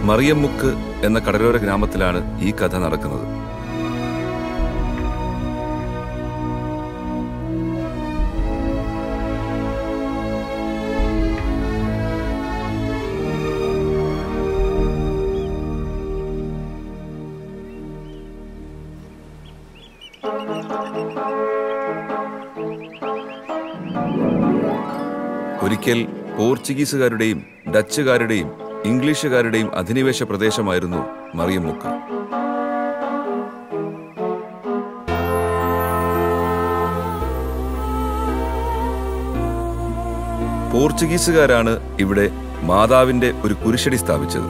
മറിയമ്മുക്ക് എന്ന കടലോര ഗ്രാമത്തിലാണ് ഈ കഥ നടക്കുന്നത് ഒരിക്കൽ പോർച്ചുഗീസുകാരുടെയും ഡച്ചുകാരുടെയും ഇംഗ്ലീഷുകാരുടെയും അധിനിവേശ പ്രദേശമായിരുന്നു മറിയമ്മുക്ക് പോർച്ചുഗീസുകാരാണ് ഇവിടെ മാതാവിന്റെ ഒരു കുരിശടി സ്ഥാപിച്ചത്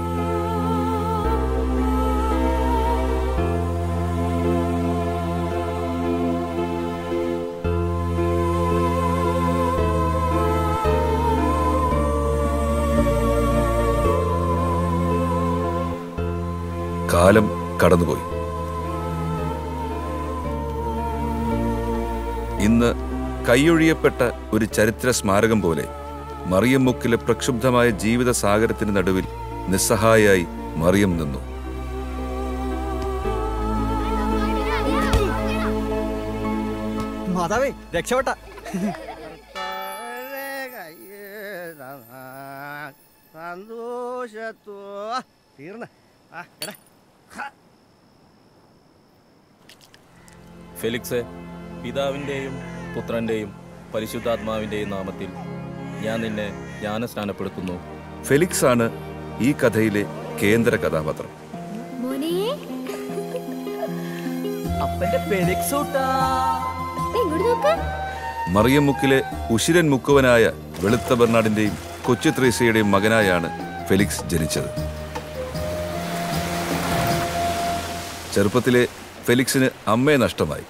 കാലം കടന്നുപോയി ഇന്ന് കൈയൊഴിയപ്പെട്ട ഒരു ചരിത്ര സ്മാരകം പോലെ മറിയമ്മുക്കിലെ പ്രക്ഷുബ്ധമായ ജീവിത സാഗരത്തിന് നടുവിൽ നിസ്സഹായായി മറിയം നിന്നു മാതാവേ രക്ഷപ്പെട്ട സന്തോഷത്തോ തീർന്ന ആ എടാ ഫെലിക്സെ പിതാവിൻ്റെയും പുത്രൻ്റെയും പരിശുദ്ധാത്മാവിൻ്റെയും നാമത്തിൽ ഞാൻ നിന്നെ ജ്ഞാനസ്നാനപ്പെടുത്തുന്നു ഫെലിക്സ് ആണ് ഈ കഥയിലെ കേന്ദ്ര കഥാപാത്രം മോനെ അപ്പന്റെ ഫെലിക്സൂട്ടാ ദേ ഇങ്ങോട്ട് നോക്ക് മറിയമ്മുക്കിലെ ഉശിരൻ മുക്കുവനായ വെളുത്ത ബെർണാഡിന്റെയും കൊച്ചു ത്രേസ്യയുടെയും മകനായാണ് ഫെലിക്സ് ജനിച്ചത് ചെറുപ്പത്തിലെ ഫെലിക്സിന് അമ്മയെ നഷ്ടമായി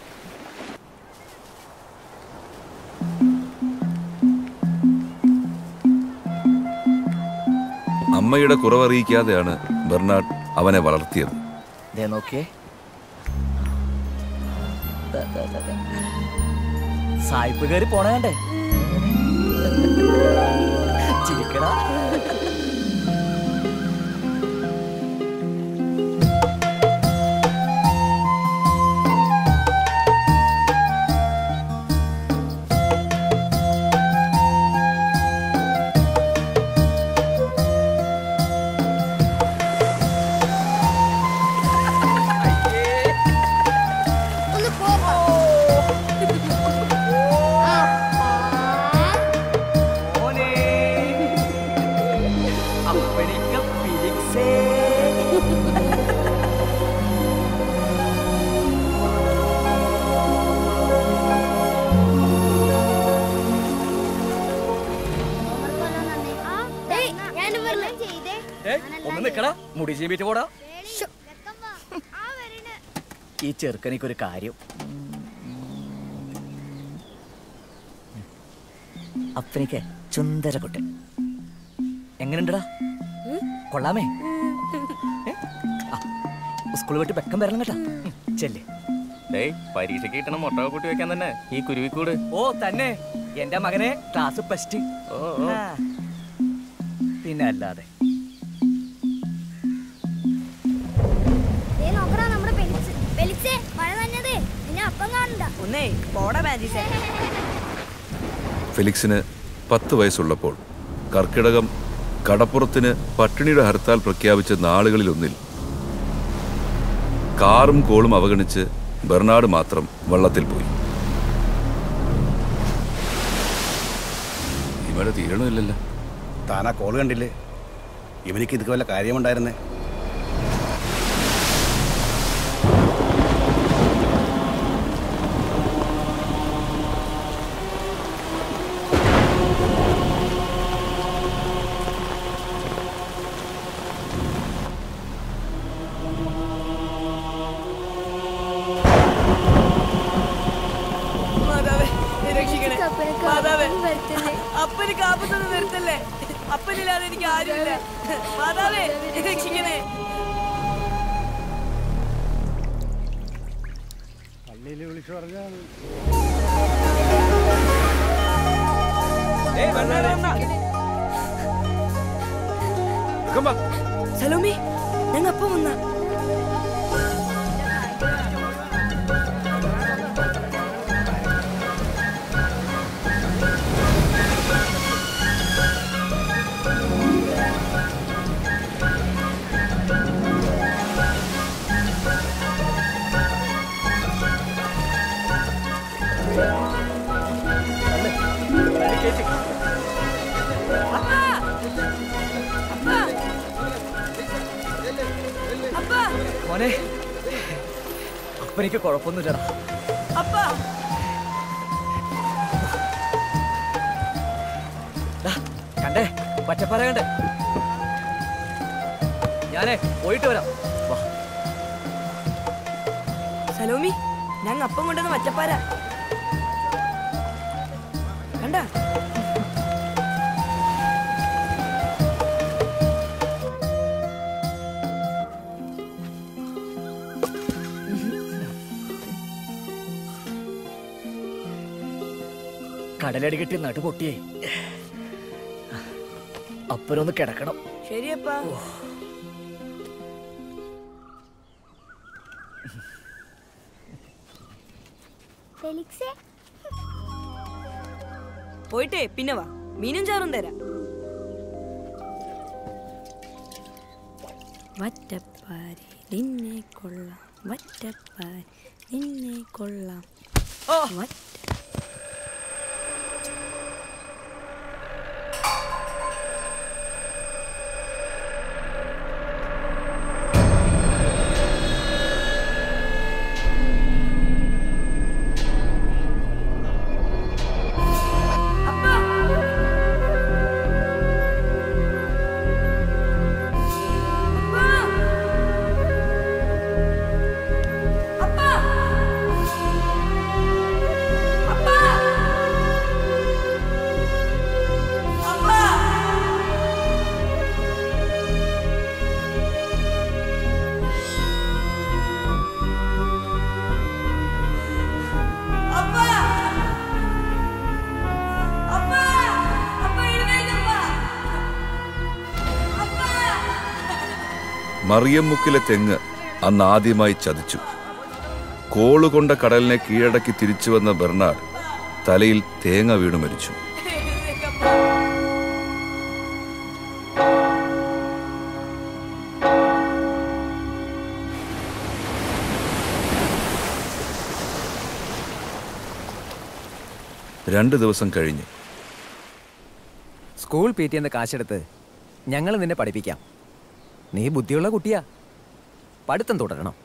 അമ്മയുടെ കുറവറിയിക്കാതെയാണ് ബെർണാഡ് അവനെ വളർത്തിയത് ദേ നോക്കിയേ ദാ, ദാ, ദാ, ദാ. സായിപ്പ് കയറി പോണ കണ്ടേ ചിരിക്കടാ ഒന്ന് പോകാം മോനെ അപ്പണിക്ക ഫിലിക്സേ ഞാൻ വെള്ളം ചെയ്തേ ഏ, ഒന്ന് നിക്കടാ മുടി ചീമ്പിട്ട് പോടാ ഈ ചെറുക്കനിക്കൊരു കാര്യം അപ്പനിക്ക് ചുന്ദര കുട്ടൻ എങ്ങനെയുണ്ടടാ കൊള്ളാമേ ഏ? ആ, സ്കൂൾ വിട്ട് വെക്കം വരണം കേട്ടാ ഉം, ചെല്ല് ഡേയ് പരീക്ഷയ്ക്ക് കിട്ടണം മുട്ട കൂട്ടി വെക്കാൻ തന്നെ ഈ കുരുവിക്കൂട് ഓ തന്നെ എന്റെ മകനെ ക്ലാസ് ഫസ്റ്റ് ഓ ഓ. പിന്നെ അല്ലാതെ ദേ നോക്കടാ നമ്മുടെ പെലിക്സ് പെലിക്സേ മഴ നനഞ്ഞതേ നിന്നെ അപ്പം കാണണ്ട ഒന്നേ പോടാ മാജിസേ ഫെലിക്സിന് പത്ത് വയസ്സുള്ളപ്പോൾ കർക്കിടകം കടപ്പുറത്തിന് പട്ടിണിയുടെ ഹർത്താൽ പ്രഖ്യാപിച്ച നാളുകളിലൊന്നിൽ കാറും കോളും അവഗണിച്ച് ബെർണാഡ് മാത്രം വള്ളത്തിൽ പോയി ഇവിടെ തീരണമില്ലല്ലോ താനാ കോൾ കണ്ടില്ലേ ഇവനിക്ക് ഇതൊക്കെ വല്ല കാര്യമുണ്ടായിരുന്നേ മാതാവേ രക്ഷിക്കണേ അപ്പനെ മാതാവേ കാപ്പൊന്നും വരുത്തല്ലേ. അപ്പന് കാപ്പത്തൊന്നും വരുത്തല്ലേ അപ്പനില്ലാതെ എനിക്ക് ആരുമില്ല മാതാവേ രക്ഷിക്കണേ പള്ളിയിൽ വിളിച്ചു പറഞ്ഞാണ് ഏയ്, വന്നാ, വന്നാ. സലോമി ഞങ്ങൾ അപ്പം വന്ന മോനെ അപ്പനിക്ക് കുഴപ്പമൊന്നുമില്ലടാ അപ്പ ദാ, കണ്ടേ പച്ചപ്പാറ കണ്ടേ ഞാനേ പോയിട്ട് വരാം വാ സലോമി ഞങ്ങൾ അപ്പം കൊണ്ടുവന്ന മറ്റപ്പാര കണ്ട കടലടി കെട്ടി നടു പൊട്ടിയേ അപ്പനൊന്ന് കിടക്കണം ശരിയപ്പാ ഫെലിക്സേ പോയിട്ടേ പിന്നെ വാ മീനും ചാറും തരാം വറ്റപ്പാരി നിന്നെ കൊള്ളാം വറ്റപ്പാരി നിന്നെ കൊള്ളാം വറ്റ മറിയമ്മുക്കിലെ തെങ്ങ് അന്ന് ആദ്യമായി ചതിച്ചു കോളുകൊണ്ട കടലിനെ കീഴടക്കി തിരിച്ചു വന്ന ബെർണാഡ് തലയിൽ തേങ്ങ വീണു മരിച്ചു രണ്ടു ദിവസം കഴിഞ്ഞു സ്കൂൾ പി ടി എന്ന കാശെടുത്ത് ഞങ്ങൾ നിന്നെ പഠിപ്പിക്കാം നീ ബുദ്ധിയുള്ള കുട്ടിയാ പഠിത്തം തുടരണം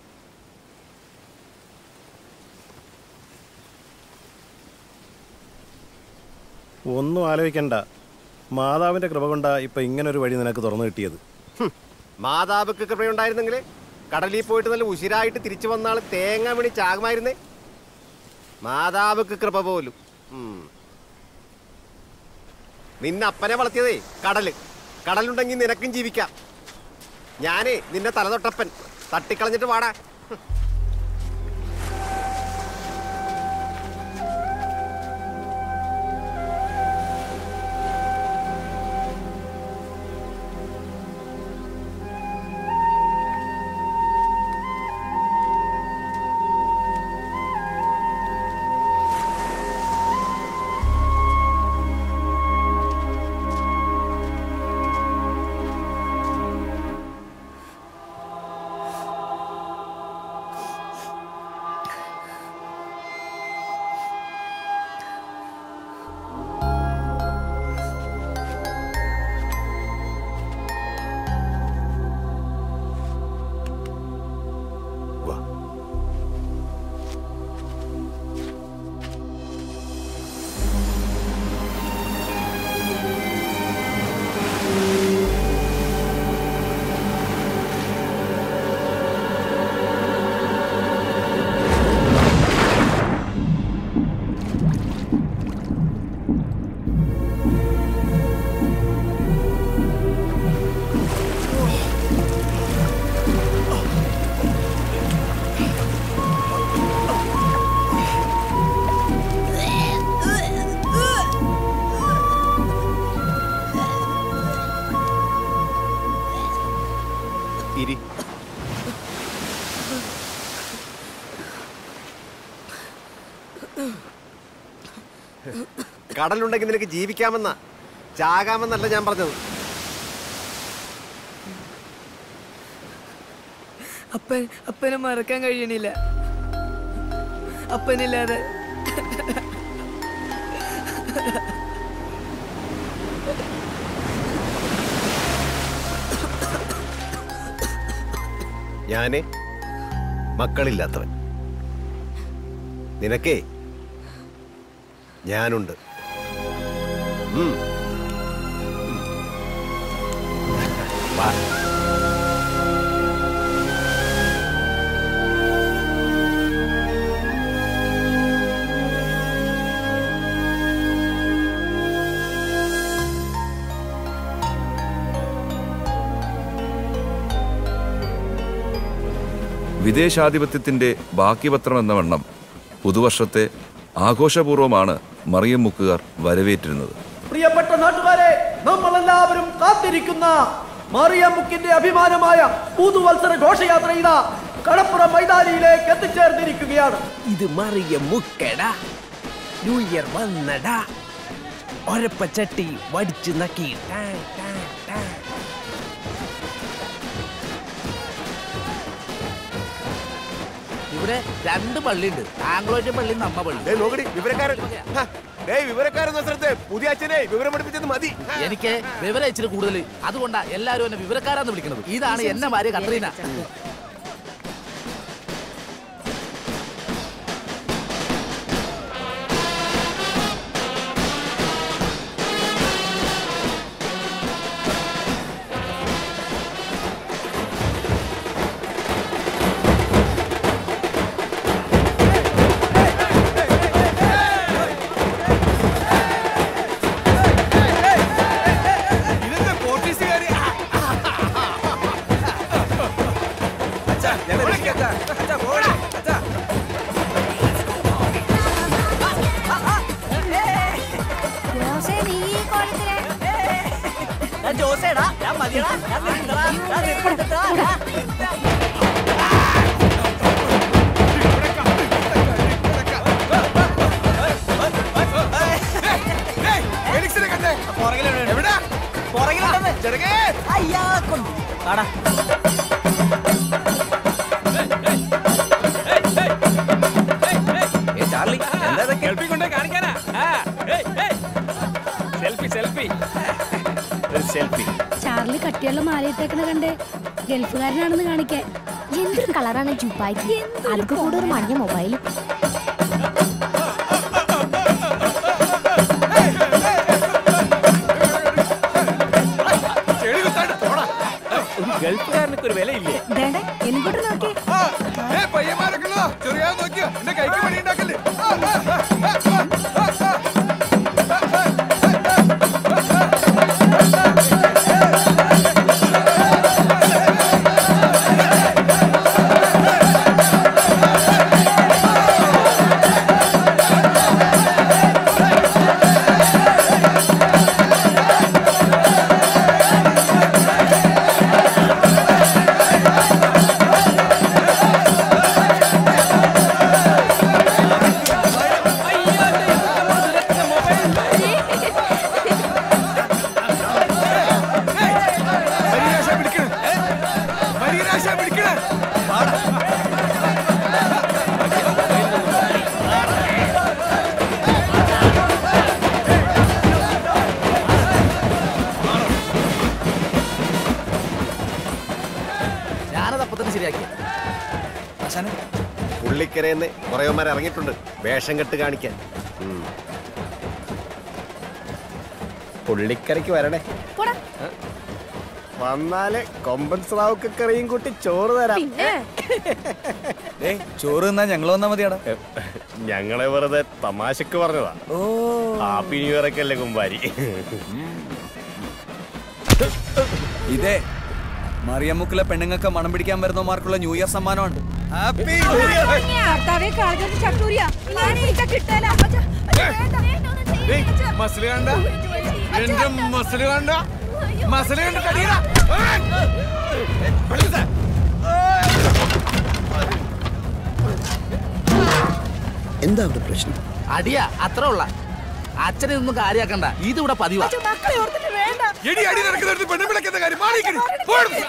ഒന്നും ആലോചിക്കണ്ട മാതാവിന്റെ കൃപ കൊണ്ടാ ഇപ്പൊ ഇങ്ങനെ ഒരു വഴി നിനക്ക് തുറന്നു കിട്ടിയത് മാതാപിക്ക് കൃപയുണ്ടായിരുന്നെങ്കിൽ കടലിൽ പോയിട്ട് നല്ല ഉശിരായിട്ട് തിരിച്ചു വന്നാൾ തേങ്ങ മണി ചാകുമായിരുന്നേ മാതാപിക്ക് കൃപ പോലും ഉം. നിന്നെ അപ്പനെ വളർത്തിയതേ കടല് കടലുണ്ടെങ്കിൽ നിനക്കും ജീവിക്കാം ഞാനേ നിന്നെ തലതൊട്ടപ്പൻ തട്ടിക്കളഞ്ഞിട്ട് വാടാ കടലുണ്ടെങ്കിൽ നിനക്ക് ജീവിക്കാമെന്നാ ചാകാമെന്നല്ല ഞാൻ പറഞ്ഞത് അപ്പൻ അപ്പനെ മറക്കാൻ കഴിയണില്ല അപ്പനില്ലാതെ ഞാന് മക്കളില്ലാത്തവൻ നിനക്കേ ഞാനുണ്ട് ഉം. ഉം. വാ വിദേശാധിപത്യത്തിന്റെ ബാക്കിപത്രം എന്ന വണ്ണം പുതുവർഷത്തെ ആഘോഷപൂർവ്വമാണ് മറിയം മുക്കുകാർ വരവേറ്റിരുന്നത് പ്രിയപ്പെട്ട നാട്ടുകാരെ നമ്മളെല്ലാവരും കാത്തിരിക്കുന്ന മാറിയമ്മുക്കിന്റെ അഭിമാനമായ പുതുവത്സര ഘോഷയാത്ര ഇതാ കടപ്പുറം മൈതാനിയിലേക്ക് എത്തിച്ചേർന്നിരിക്കുകയാണ് ഇത് മറിയ മുക്കടാ ന്യൂ ഇയർ വന്നടാ ഒരപ്പച്ചട്ടി വടിച്ചു നക്കി ടാ, ടാ, ടാ. ഇവിടെ രണ്ട് പള്ളിയുണ്ട് ആംഗ്ലോന്റെ പള്ളി നമ്മ പള്ളി നോക്കടി വിവരക്കാരൻ ഹ, ഡേയ് വിവരക്കാരൻ എന്ന സ്ഥലത്ത് പുതിയ അച്ഛനെ വിവരം പഠിപ്പിച്ചത് മതി എനിക്ക് വിവരം ഇച്ചിരി കൂടുതൽ അതുകൊണ്ടാ എല്ലാരും എന്നെ വിവരക്കാരാന്ന് വിളിക്കുന്നത് ഇതാണ് എന്നെ ഭാര്യ കത്രീന ജോസേ, നീ ഈ കോലത്തില് ജോസേടാ ഞാൻ മതിയടാ ഞാൻ നിർത്തടാ ഞാൻ നിർത്തടാ അയ്യാ കൊണ്ടു കാടാ ഏ ചാർലി എന്താ ഇതൊക്കെ? സെൽഫി സെൽഫി ഒരു സെൽഫി ചാർലി കട്ടിയുള്ള മാലയിട്ടേക്കണ കണ്ട് ഗൾഫുകാരനാണെന്ന് കാണിക്കാൻ എന്തൊരു കളറാണ് ജുബായിക്ക് അതൊക്കെ കൂടെ ഒരു മഞ്ഞ മൊബൈലും ഒരു ഗൾഫുകാരനൊക്കെ ഒരു വിലയില്ലേ വേണ്ട എനിക്കോട്ട് നോക്കി ഞാനത് അപ്പൊ തന്നെ ശരിയാക്കി പുള്ളിക്കരയെന്ന് കുറേമാർ ഇറങ്ങിയിട്ടുണ്ട് വേഷം കെട്ട് കാണിക്കാൻ ഉം. പുള്ളിക്കരയ്ക്ക് വരണേ പോടാ. വന്നാല് കൊമ്പൻ സ്രാവുക്ക് കറിയും കൂട്ടി ചോറ് തരാം പിന്നെ ഏയ് ചോറ് തിന്നാ ഞങ്ങൾ വന്നാ മതിയാടാ ഞങ്ങളെ വെറുതെ തമാശക്ക് പറഞ്ഞതാ ഓ ഹാപ്പി ന്യൂ ഇയർ ഒക്കെ അല്ലേ കുമ്പാരി ഇതേ മറിയമ്മുക്കിലെ പെണ്ണുങ്ങൾക്ക് മണം പിടിക്കാൻ വരുന്നവന്മാർക്കുള്ള ന്യൂ ഇയർ സമ്മാനമാണ് ഹാപ്പി കർത്താവേ കാളകൾക്ക് ചട്ടൂരിയ കിട്ടാല മസിൽ കണ്ട എന്റെ മസിൽ കണ്ട മസിൽ കണ്ട കടിയടാ അടിയാ അത്ര ഉള്ള അച്ഛനെ ഒന്നും കാര്യാക്കണ്ട ഇതിവിടെ പതിവാ മക്കളെ ഓർത്തിട്ട് വേണ്ട എടി അടി നടക്കുന്നിടത്ത് പെണ്ണു വിളക്കുന്ന കാര്യം മാറിക്കടി പോടുന്നു.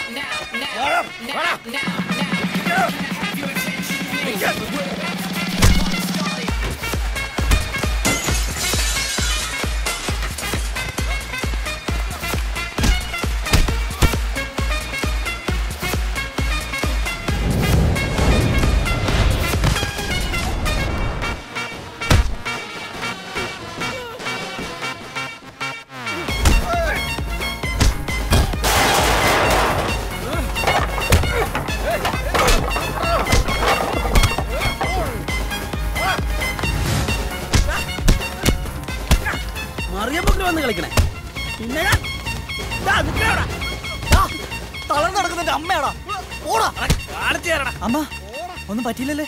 മറിയപ്പൊക്കിൽ വന്ന് കളിക്കണേ പിന്നെ ഞാൻ- ദാ നിക്കടാ. ദാ, തളർന്ന് നടക്കുന്നതിന്റെ അമ്മയാടാ ഓടാ കാണിച്ചു തരടാ അമ്മ ഒന്നും പറ്റിയില്ലല്ലേ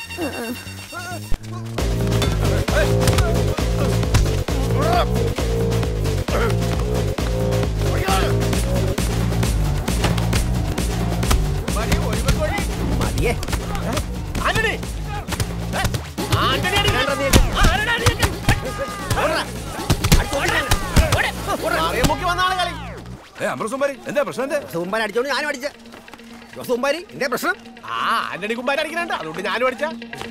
മതിയേ ആന്റണി ഏ? ആന്റണി അടി. ആ, ആന്റണി അടി. ഓടടാ. അടി, ഓടടാ. ഓടെ. മറിയമുക്കി വന്നാണ് കളി ഏ അമൃതസുമാരി എന്താ പ്രശ്നം എന്താ കുമ്പാരി അടിച്ചോണ്ട് ഞാനും അടിച്ച ജോസ് കുമ്പാരി എന്റെ പ്രശ്നം ആ ആന്റണി കുമ്പാരി അടിക്കണുണ്ട് അതുകൊണ്ട് ഞാനും അടിച്ച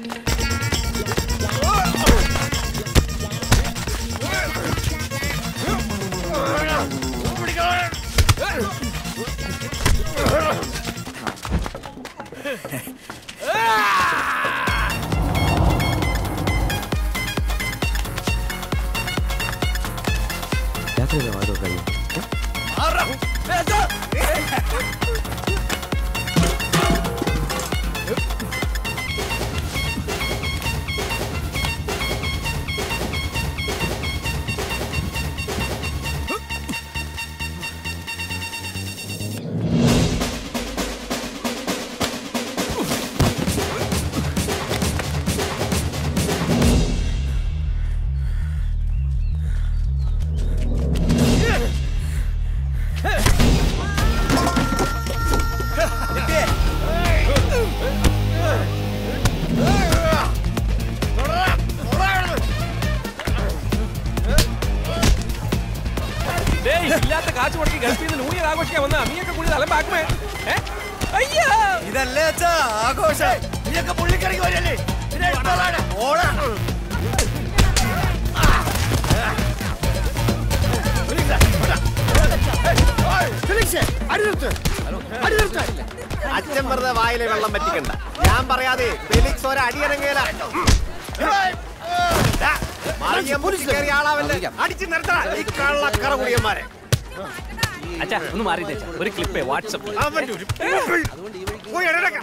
ഇല്ലാത്ത കാശ് മുടക്കി ഗൾഫിൽ നിന്ന് ന്യൂ ഇയർ ആഘോഷിക്കാൻ വന്നാ നീയൊക്കെ കൂടുതൽ അലമ്പാക്കുമേ ഏ? അയ്യോ ഇതല്ലേ അച്ഛാ ആഘോഷം നീയൊക്കെ പുള്ളിക്കറിക്ക് വരല്ലേ ഓടാ അച്ഛൻ വെറുതെ വായിലെ വെള്ളം പറ്റിക്കണ്ട ഞാൻ പറയാതെ ഫെലിക്സ് ഒരു അടിയറങ്ങേല കയറിയ ആളാവല്ലേ അടിച്ചു നിർത്തണ ഈ കള്ളക്കറ കുടിയന്മാരെ അച്ഛാ ഒന്ന് മാറി ഒരു ക്ലിപ്പ് വാട്സപ്പ് അവന്റെ ഒരു പോയി ഇടയിലൊക്കെ.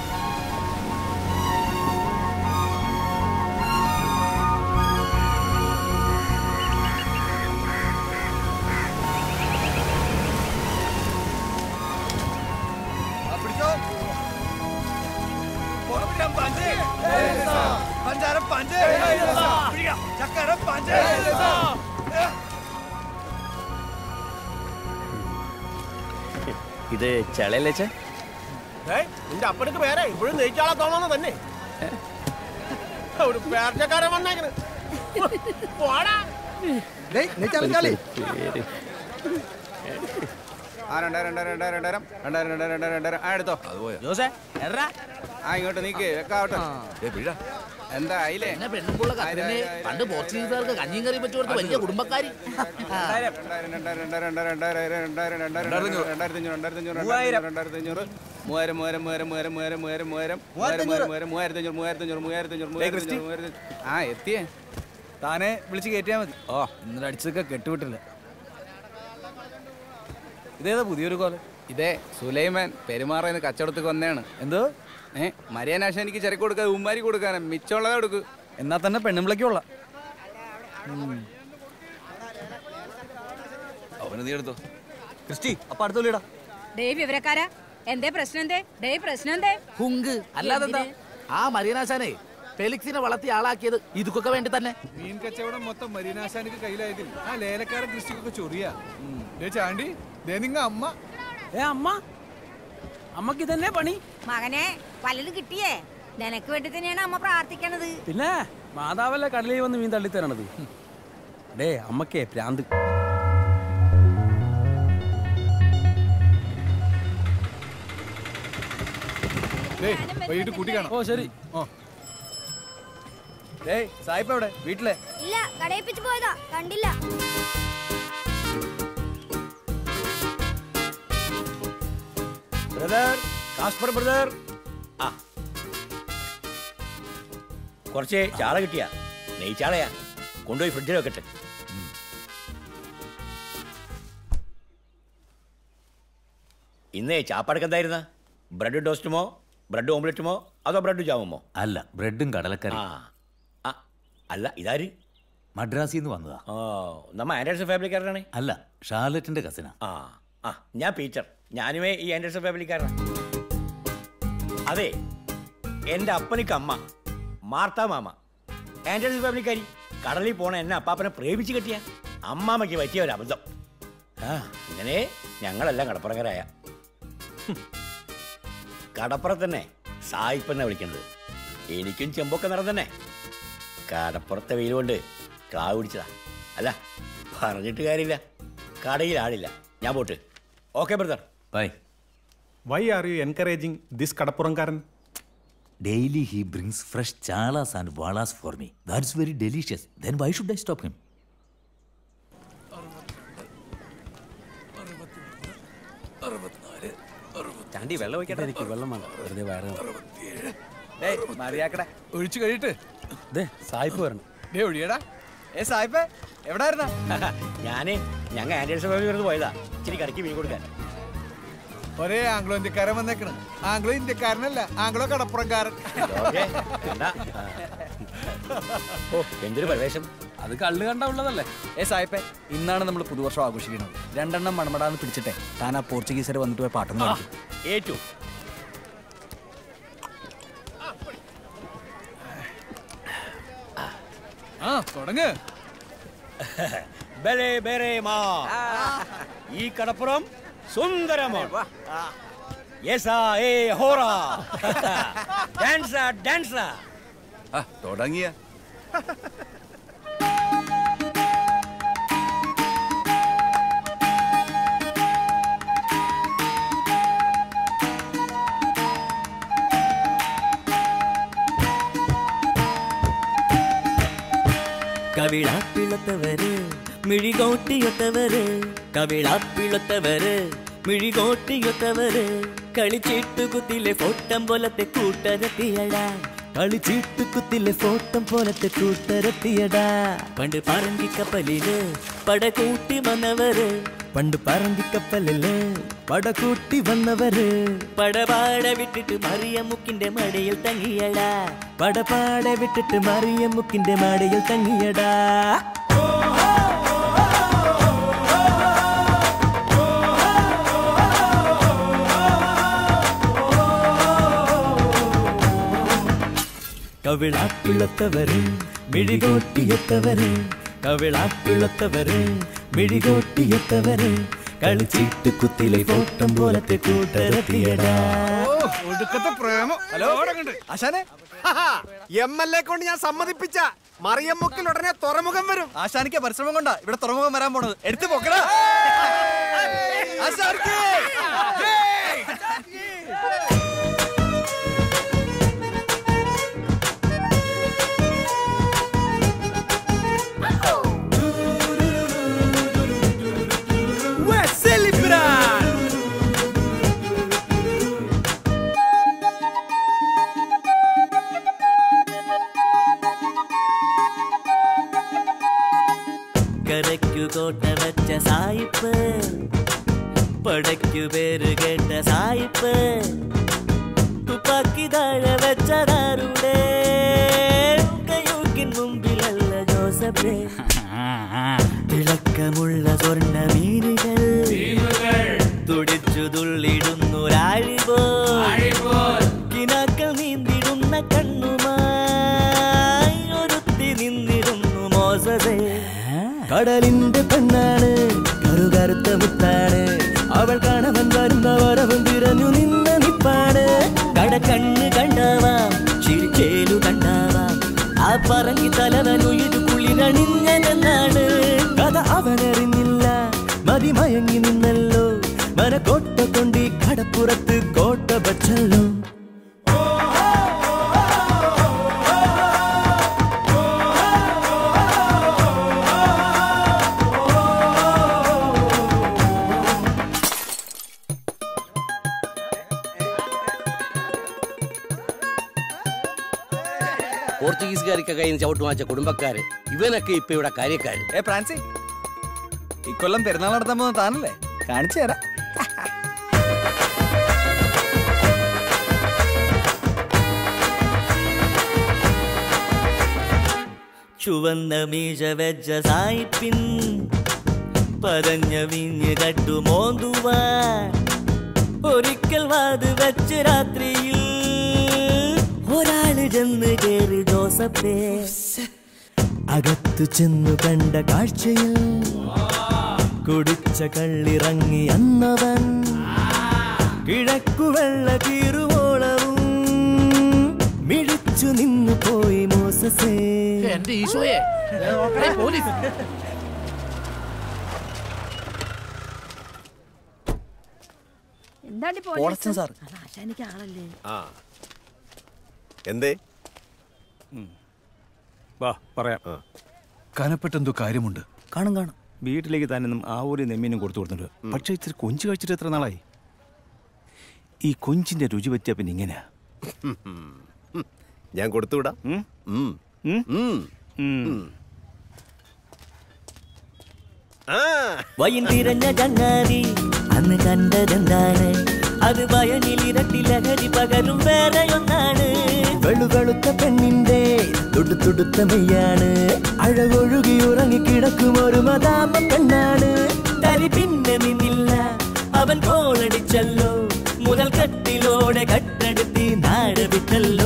ഇത് ചളയല്ലേ ഏയ്, നിന്റെ അപ്പനക്ക് പേരെ ഇപ്പോഴും നെയ്ച്ചാളെ തോന്നുന്നു തന്നെ ഒരു പേർച്ചക്കാരൻ വന്നേക്കണ് പോടാ ആ രണ്ടായിരം രണ്ടായിരം രണ്ടായിരം രണ്ടായിരം രണ്ടായിരം രണ്ടായിരം രണ്ടായിരം രണ്ടായിരം ആ എടുത്തോ ജോസേ എറാ ആ ഇങ്ങോട്ട് നീക്ക് വെക്കാവട്ടെ ഏ വീഴ എന്താ ആയില്ലേ എന്നെ പെണ്ണുമ്പുള്ള കത്തിനെ പണ്ട് പോർച്ചുഗീസുകാർക്ക് കഞ്ഞിയും കറിയും വെച്ചു കൊടുത്ത വലിയ കുടുംബക്കാരി രണ്ടായിരം രണ്ടായിരം രണ്ടായിരം രണ്ടായിരം രണ്ടായിരം രണ്ടായിരം രണ്ടായിരത്തി അഞ്ഞൂറ് രണ്ടായിരത്തി അഞ്ഞൂറ് രണ്ടായിരത്തി അഞ്ഞൂറ് മൂവായിരം മൂവായിരം മൂവായിരം മൂവായിരം മൂവായിരം മൂവായിരം മൂവായിരം മൂവായിരം മൂവായിരം മൂവായിരത്തി അഞ്ഞൂറ് മൂവായിരത്തി അഞ്ഞൂറ് മൂവായിരത്തി അഞ്ഞൂറ് മൂവായിരത്തി അഞ്ഞൂറ് മൂവായിരത്തി ആ എത്തിയേ താനെ വിളിച്ച് കയറ്റിയാൽ മതി ഓ ഇന്നലെ അടിച്ചതൊക്കെ കെട്ടുവിട്ടില്ല ഇതേതാ പുതിയൊരു കോല ഇതേ സുലൈമാൻ പെരുമാറുന്ന കച്ചവടത്തേക്ക് വന്നതാണ് എന്തോ ഏ മരിയാനാശ എനിക്ക് ചെറുക്ക് കൊടുക്കാൻ ഉമ്മാരി കൊടുക്കാനാ മിച്ചമുള്ളതേ കൊടുക്കൂ എന്നാ തന്നെ പെണ്ണുമ്പിളയ്ക്കുള്ള അവന് നീ എടുത്തോ ക്രിസ്റ്റി അപ്പൊ അടുത്തോളിടാ ഡേ വിവരക്കാരാ എന്തേ പ്രശ്നം എന്തേ ഡേ പ്രശ്നം എന്തേ ഹുങ്ക് അല്ലാതെന്താ ആ മരിയനാശാനെ ഫെലിക്സിനെ വളർത്തി ആളാക്കിയത് ഇതൊക്കെ വേണ്ടി തന്നെ മീൻ കച്ചവടം മൊത്തം മരീനാശാനിക്ക് കയ്യിലായതിൽ ആ ലേലക്കാരൻ ദൃഷ്ടിക്കൊക്കെ ചൊറിയാ ദേ ചാണ്ടി ദേ നിങ്ങ അമ്മ ഏ അമ്മ അമ്മക്ക് ഇതന്നെ പണി മകനെ വല്ലതും കിട്ടിയേ നിനക്ക് വേണ്ടി തന്നെയാണ് അമ്മ പ്രാർത്ഥിക്കണത് പിന്നെ മാതാവല്ലേ കടലിൽ വന്ന് മീൻ തള്ളിത്തരണത് ഡേ അമ്മക്കേ പ്രാന്ത് വൈകിട്ട് കൂട്ടി കാണാം ഓ ശരി ഡേയ് സായിപ്പ് എവിടെ വീട്ടിലെ ഇല്ല കടയിപ്പിച്ച് പോയതാ കണ്ടില്ല ബ്രദർ കാസ്പർ ബ്രദർ ആ കുറച്ച് ചാള കിട്ടിയ നെയ് ചാളയാ കൊണ്ടുപോയി ഫ്രിഡ്ജിൽ വെക്കട്ടെ ഉം. ഇന്നേ ചാപ്പാടൊക്കെ എന്തായിരുന്ന ബ്രെഡ് ടോസ്റ്റുമോ ബ്രെഡ് ഓംലെറ്റുമോ അതോ ബ്രെഡ് ജാമുമോ അല്ല ബ്രെഡും കടലക്കറി ആ ആ, അല്ല ഇതാര് മദ്രാസിൽ നിന്ന് വന്നതാ ഓ നമ്മ ആൻഡേഴ്സ് ഫാമിലിക്കാരനാണ് അല്ല ഷാർലറ്റിന്റെ കസിനാ ആ ആ ഞാൻ പീറ്റർ ഞാനുമേ ഈ ആൻഡേഴ്സ് ഫാമിലിക്കാരനാണ് അതെ എൻ്റെ അപ്പനിക്ക് അമ്മ മാർത്ത മാമ ആൻഡേഴ്സ് ഫാമിലിക്കാരി കടലിൽ പോണ എന്നെ അപ്പാപ്പനെ പ്രേമിച്ച് കെട്ടിയ അമ്മാമ്മയ്ക്ക് പറ്റിയ ഒരു അബദ്ധം ആ ഇങ്ങനെ ഞങ്ങളെല്ലാം കടപ്പുറക്കാരായ ഹും. കടപ്പുറത്ത് തന്നെ സായിപ്പെന്നാ വിളിക്കുന്നത് എനിക്കും ചെമ്പൊക്കെ നിറം തന്നെ കടപ്പുറത്തെ വെയിൽ കൊണ്ട് ക്ലാവ് പിടിച്ചതാ അല്ല പറഞ്ഞിട്ട് കാര്യമില്ല കടയിൽ ആളില്ല ഞാൻ പോട്ട് okay brother bye why are you encouraging this കടപ്പുറംകാരൻ ഡെയിലി ഹി ബ്രിങ്സ് ഫ്രഷ് ചാളാസ് ആൻഡ് വാളാസ് for me that's very delicious then why should I stop him Chandy വെള്ളം ഒഴിക്കട്ടെ എനിക്ക് വെള്ളം വേണം വെറുതെ വയറ് ഡേയ് മറിയാക്കട ഒഴിച്ചു കഴിയിട്ട് ദേ സായിപ്പ് വരണം ഡേ ഒഴിയടാ ഏ സായിപ്പേ എവിടായിരുന്ന ഞാനേ ഞങ്ങൾ ആൻഡേഴ്സ് ഫാമിലി വെറുതെ പോയതാ ഇച്ചിരി കറിക്ക് മീൻ കൊടുക്കാൻ ഒരേ ആംഗ്ലോ ഇന്ത്യക്കാരൻ വന്നേക്കണ് ആംഗ്ലോ ഇന്ത്യക്കാരനല്ല ആംഗ്ലോ കടപ്പുറംകാരൻ ഓക്കേ, കണ്ടാ? ഓ എന്തൊരു പ്രവേശം അത് കള്ള് കണ്ട ഉള്ളതല്ലേ ഏ സായിപ്പേ ഇന്നാണ് നമ്മൾ പുതുവർഷം ആഘോഷിക്കുന്നത് രണ്ടെണ്ണം മണമടാന്ന് പിടിച്ചിട്ടെ താൻ ആ പോർച്ചുഗീസർ വന്നിട്ട് പോയി പാട്ടൊന്നും കളിക്കും ഏറ്റു ആ തുടങ്ങ് ബലേ ബേരേ മാ ഈ കടപ്പുറം സുന്ദരമാണ് യെസാ ഏ ഹോറാ ഡാൻസാ ഡാൻസാ ആ തുടങ്ങിയ കവിളാപ്പിളത്തവര് മിഴികോട്ടിയൊത്തവര് കവിളാപ്പിളത്തവര് മിഴികോട്ടിയൊത്തവര് കളിച്ചിട്ടുകുത്തിലെ ഫോട്ടം പോലത്തെ കൂട്ടരത്തിയടാ കളിച്ചിട്ടുകുത്തിലെ ഫോട്ടം പോലത്തെ കൂട്ടരത്തിയടാ പണ്ട് പറങ്കി കപ്പലില് പടകൂട്ടി വന്നവര് പണ്ട് പറങ്കി കപ്പലില് പടകൂട്ടി വന്നവര് പടപാട വിട്ടിട്ട് മറിയമുക്കിന്റെ മടയിൽ തങ്ങിയടാ പടപാട വിട്ടിട്ട് മറിയമുക്കിന്റെ മടയിൽ തങ്ങിയടാ കവിളാപ്പിളത്തവര് മിഴികോട്ടിയെത്തവര് കവിളാപ്പിളത്തവര് മിഴികോട്ടിയെത്തവര് കളിച്ചിട്ട് കുത്തിലെ ഫോട്ടം പോലത്തെ കൂട്ടരത്തിയടാ ഓ ഒടുക്കത്തെ പ്രേമം ഹലോ ഓടങ്ങണ്ട്. ആശാനെ എം എൽ എ കൊണ്ട് ഞാൻ സമ്മതിപ്പിച്ച മറിയമ്മുക്കിൽ ഉടനെ തുറമുഖം വരും ആശാനിക്ക് പരിശ്രമം കൊണ്ടാ ഇവിടെ തുറമുഖം വരാൻ പോണത് എടുത്തു പൊക്കടാ ആശാർക്ക് We're celebrando! കരയ്ക്കു കോട്ട വെച്ച സായിപ്പ് പടയ്ക്കു പേര് കേട്ട സായിപ്പ് തുപ്പാക്കി താഴെ വെച്ചതാരുടെ കയ്യൂക്കിൻ മുമ്പിലല്ല ജോസഫേ തിളക്കമുള്ള സ്വർണ്ണ മീനുകൾ തുടിച്ചു തുള്ളിടുന്നൊരാഴിപോ കിനാക്കൾ നീന്തിടുന്ന കണ്ണുമായി ഒരുത്തി നിന്നിരുന്നു മോസസേ കടലിന്റെ പെണ്ണാണ് കറുകറുത്ത മുത്താണ് അവൾ കാണവൻ വരുന്ന വരവും തിരഞ്ഞു നിന്ന നിപ്പാണ് കടക്കണ്ണ് കണ്ടാവാം ചിരിച്ചേലു കണ്ടാവാം ആ പറങ്ങി തലവൻ ഉയിരു കുളിരണിഞ്ഞെന്നാണ് മയങ്ങി നിന്നല്ലോ മനക്കോട്ട കൊണ്ടി കടപ്പുറത്ത് കോട്ട വച്ചല്ലോ പോർച്ചുഗീസുകാർക്ക് കയ്യിൽ നിന്ന് ചവിട്ട് വാങ്ങിച്ച കുടുംബക്കാര് ഇവനൊക്കെ ഇപ്പൊ ഇവിടെ കാര്യക്കാര് ഏ ഫ്രാൻസി ഇക്കൊല്ലം പെരുന്നാൾ നടത്താൻ പോകുന്ന താനല്ലേ കാണിച്ചു തരാം ചുവന്ന മീശ വെച്ച സായിപ്പിൻ പതഞ്ഞ വിഞ്ഞ് കട്ടുമോന്തുവാൻ ഒരിക്കൽ വാത് വെച്ച രാത്രിയിൽ ഒരാള് ചെന്ന് കേറി ജോസഫേ അകത്തു ചെന്നു കണ്ട കാഴ്ചയിൽ കുടിച്ച കള്ളിറങ്ങി അന്നവൻ കിഴക്കുവെള്ള കീറുവോളവും മിഴിച്ചു നിന്നു പോയി മോസസേ എന്റെ ഈശോയെ ഏയ്, പോലീസ് എന്താണ്ടി പോളച്ചൻ സാർ. ആശാനിക്ക് ആളല്ലേ ആ എന്തേ വാ പറയാം കനപ്പെട്ടെന്തോ കാര്യമുണ്ട് കാണും കാണും വീട്ടിലേക്ക് താനൊന്നും ആ ഒരു നെമ്മീനും കൊടുത്തു കൊടുത്തിട്ടുണ്ട് പക്ഷേ ഇച്ചിരി കൊഞ്ച് കഴിച്ചിട്ട് എത്ര നാളായി ഈ കൊഞ്ചിന്റെ രുചി പറ്റിയ പിന്നെ ഇങ്ങനെയാ ഞാൻ കൊടുത്തുവിടാം ഉം. ഉം. ഉം. വയിൻ തിരഞ്ഞ ചങ്ങാതി അന്ന് കണ്ടതെന്താണ് അത് വയനിൽ ഇരട്ടി ലഹരി പകരും വേറെ ഒന്നാണ് വെളുവെളുത്ത പെണ്ണിന്റെ തുടുത്തുടുത്ത മെയ്യാണ് അഴകൊഴുകി ഉറങ്ങി കിടക്കും ഒരു മതാമ പെണ്ണാണ് തരി പിന്നെ നിന്നില്ല അവൻ കോളടിച്ചല്ലോ മുതൽ കട്ടിലോടെ കട്ടെടുത്തി നാട് വിട്ടല്ലോ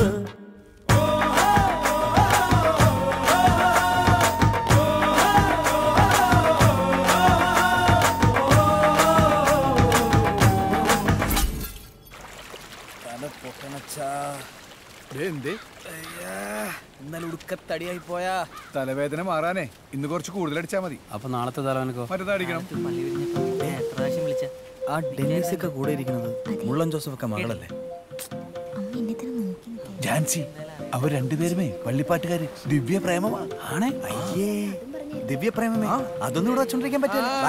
തല പൊട്ടണച്ചാ ഇന്നലെ ഉടുക്കത്തടിയായി പോയാ തലവേദന മാറാനേ ഇന്ന് കുറച്ച് കൂടുതൽ അടിച്ചാ മതി അപ്പൊ നാളത്തെ തലവനക്കോ മറ്റന്നാ അടിക്കണം ആ ഡെന്നീസ് ഒക്കെ കൂടെ ഇരിക്കുന്നത് മുള്ളൻ ജോസഫ് ഒക്കെ മകളല്ലേ ജാൻസി അവർ രണ്ടുപേരുമേ വള്ളിപ്പാട്ടുകാര് ദിവ്യ പ്രേമമാ ആണേ അയ്യേ ദിവ്യപ്രേമമേ അതൊന്നും ഇവിടെ വെച്ചോണ്ടിരിക്കാൻ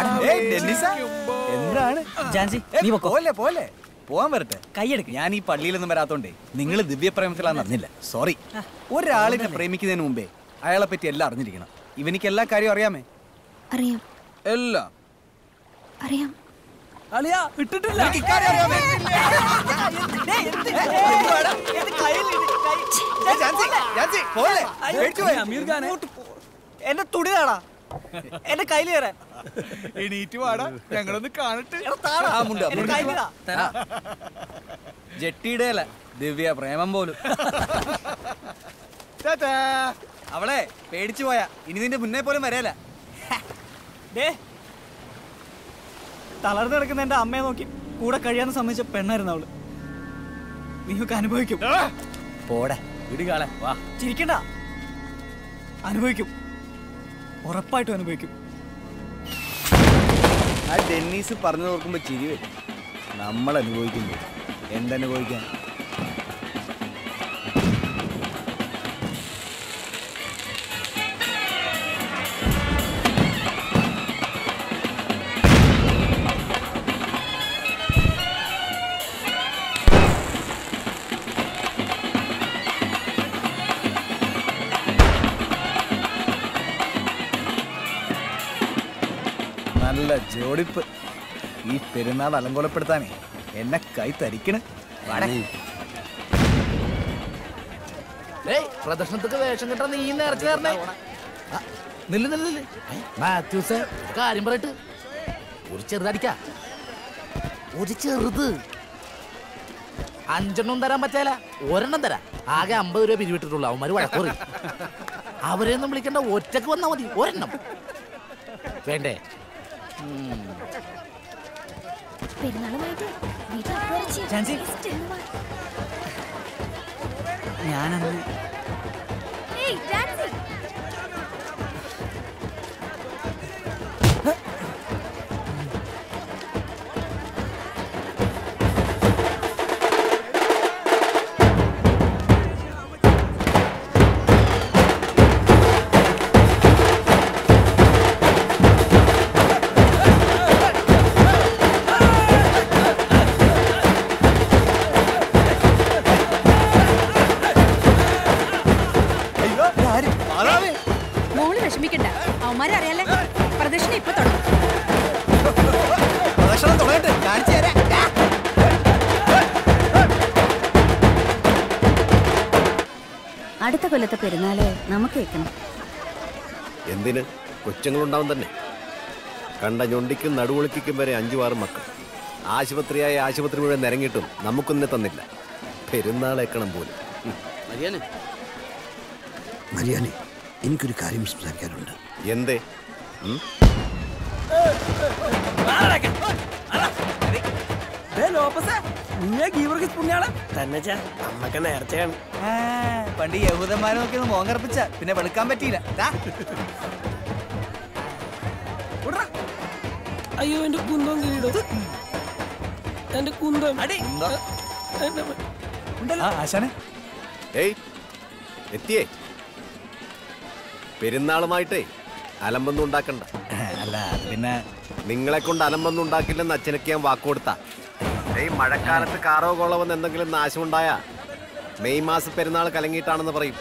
എന്താണ് ജാൻസി, നീ പോലെ പോലെ പോവാൻ വരട്ടെ കൈയെടുക്ക് ഞാൻ ഈ പള്ളിയിലൊന്നും വരാത്തോണ്ടേ നിങ്ങൾ ദിവ്യപ്രേമത്തിലാന്ന് അറിഞ്ഞില്ല സോറി ഒരാളിനെ പ്രേമിക്കുന്നതിന് മുമ്പേ അയാളെ പറ്റി എല്ലാം അറിഞ്ഞിരിക്കണം ഇവനിക്ക് എല്ലാ കാര്യവും അറിയാമേ അറിയാം എല്ലാം അറിയാം അളിയാ ഇട്ടിട്ടില്ല എനിക്ക് ഇക്കാര്യം അറിയാമേ എന്റെ തുടിതാടാ എന്റെ കയ്യിൽ കയറാൻ എണീറ്റ് വാടാ ഞങ്ങളൊന്ന് കാണട്ടെ ആ മുണ്ട്, എന്റെ മുണ്ട്. കയ്യിലിതാ. തരാം. ജെട്ടിയുടെ അല്ല ദിവ്യ പ്രേമം പോലും ടാറ്റാ. അവളെ പേടിച്ചു പോയാ ഇനി നിന്റെ മുന്നേ പോലും വരേല ഡേ തളർന്നു കിടക്കുന്ന എന്റെ അമ്മയെ നോക്കി കൂടെ കഴിയാന്ന് സമ്മതിച്ച പെണ്ണായിരുന്നു അവള് നീയൊക്കെ അനുഭവിക്കും പോടെ ഇടുകാളെ വാ ചിരിക്കണ്ട അനുഭവിക്കും ഉറപ്പായിട്ടും അനുഭവിക്കും ആ ഡെന്നീസ് പറഞ്ഞു നോക്കുമ്പോ ചിരി വരും നമ്മൾ അനുഭവിക്കുമ്പോ എന്തനുഭവിക്കാൻ നല്ല ജോഡിപ്പ് ഈ പെരുന്നാൾ അലങ്കോലപ്പെടുത്താനേ എന്നെ കൈ തരിക്കണ് വാടേ. ഏയ് പ്രദർശനത്തിന് വേഷം കിട്ടാൻ നീ നേരത്തെ കയറണേ ആ, നില്ല് നില്ല് നില്ല് മാത്യൂസ് കാര്യം പറയട്ട് ഒരു ചെറുതടിക്ക ഒരു ചെറുത് അഞ്ചെണ്ണം തരാൻ പറ്റാല ഒരെണ്ണം തരാം ആകെ അമ്പത് രൂപ പിരിവിട്ടിട്ടുള്ളൂ അവന്മാര് വഴക്കറി അവരെയൊന്നും വിളിക്കണ്ട ഒറ്റക്ക് വന്നാ മതി ഒരെണ്ണം വേണ്ടേ ഉം. പെരുന്നാളുമായിട്ട് വീട്ടിൽ അപ്പുറച്ച് ജാൻസി. ഞാനന്ന് അടുത്ത കൊല്ലത്തെ പെരുന്നാള് നമുക്ക് വെക്കണം എന്തിന് കൊച്ചുങ്ങളുണ്ടാവും തന്നെ കണ്ട ഞൊണ്ടിക്കും നടുവൊളിക്കും വരെ അഞ്ചു ആറ് മക്കൾ ആശുപത്രിയായ ആശുപത്രി മുഴുവൻ നിരങ്ങിയിട്ടും നമുക്കൊന്നിനെ തന്നില്ല പെരുന്നാളേക്കണം പോലും ഉം. മരിയാനെ എനിക്കൊരു കാര്യം സംസാരിക്കാനുണ്ട് എന്തേ ഉം? തന്നെ അമ്മക്ക് നേർച്ചയാണ് പണ്ട് യഹൂദന്മാരെ നോക്കി ഒന്ന് മോങ്കറപ്പിച്ച പിന്നെ വെളുക്കാൻ പറ്റിയില്ല ദാ. അയ്യോ എന്റെ കുന്തം കിരീടം എന്റെ കുന്തം ആശാനെ ഏയ് എത്തിയേ പെരുന്നാളുമായിട്ടേ അലമ്പൊന്നും ഉണ്ടാക്കണ്ട അല്ല പിന്നെ നിങ്ങളെ കൊണ്ട് അലമ്പൊന്നും ഉണ്ടാക്കില്ലെന്ന് അച്ഛനൊക്കെ ഞാൻ വാക്കുകൊടുത്ത ഏയ് മഴക്കാലത്ത് കാറോ കൊളവെന്ന് എന്തെങ്കിലും നാശമുണ്ടായ മെയ് മാസം പെരുന്നാൾ കലങ്ങിയിട്ടാണെന്ന് പറയും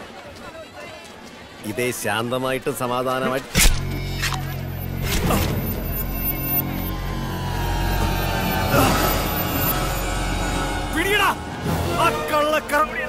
ഇതേ ശാന്തമായിട്ടും സമാധാനമായിട്ട് പിടിയടാ ആ കള്ളക്കറമുടിയനെ.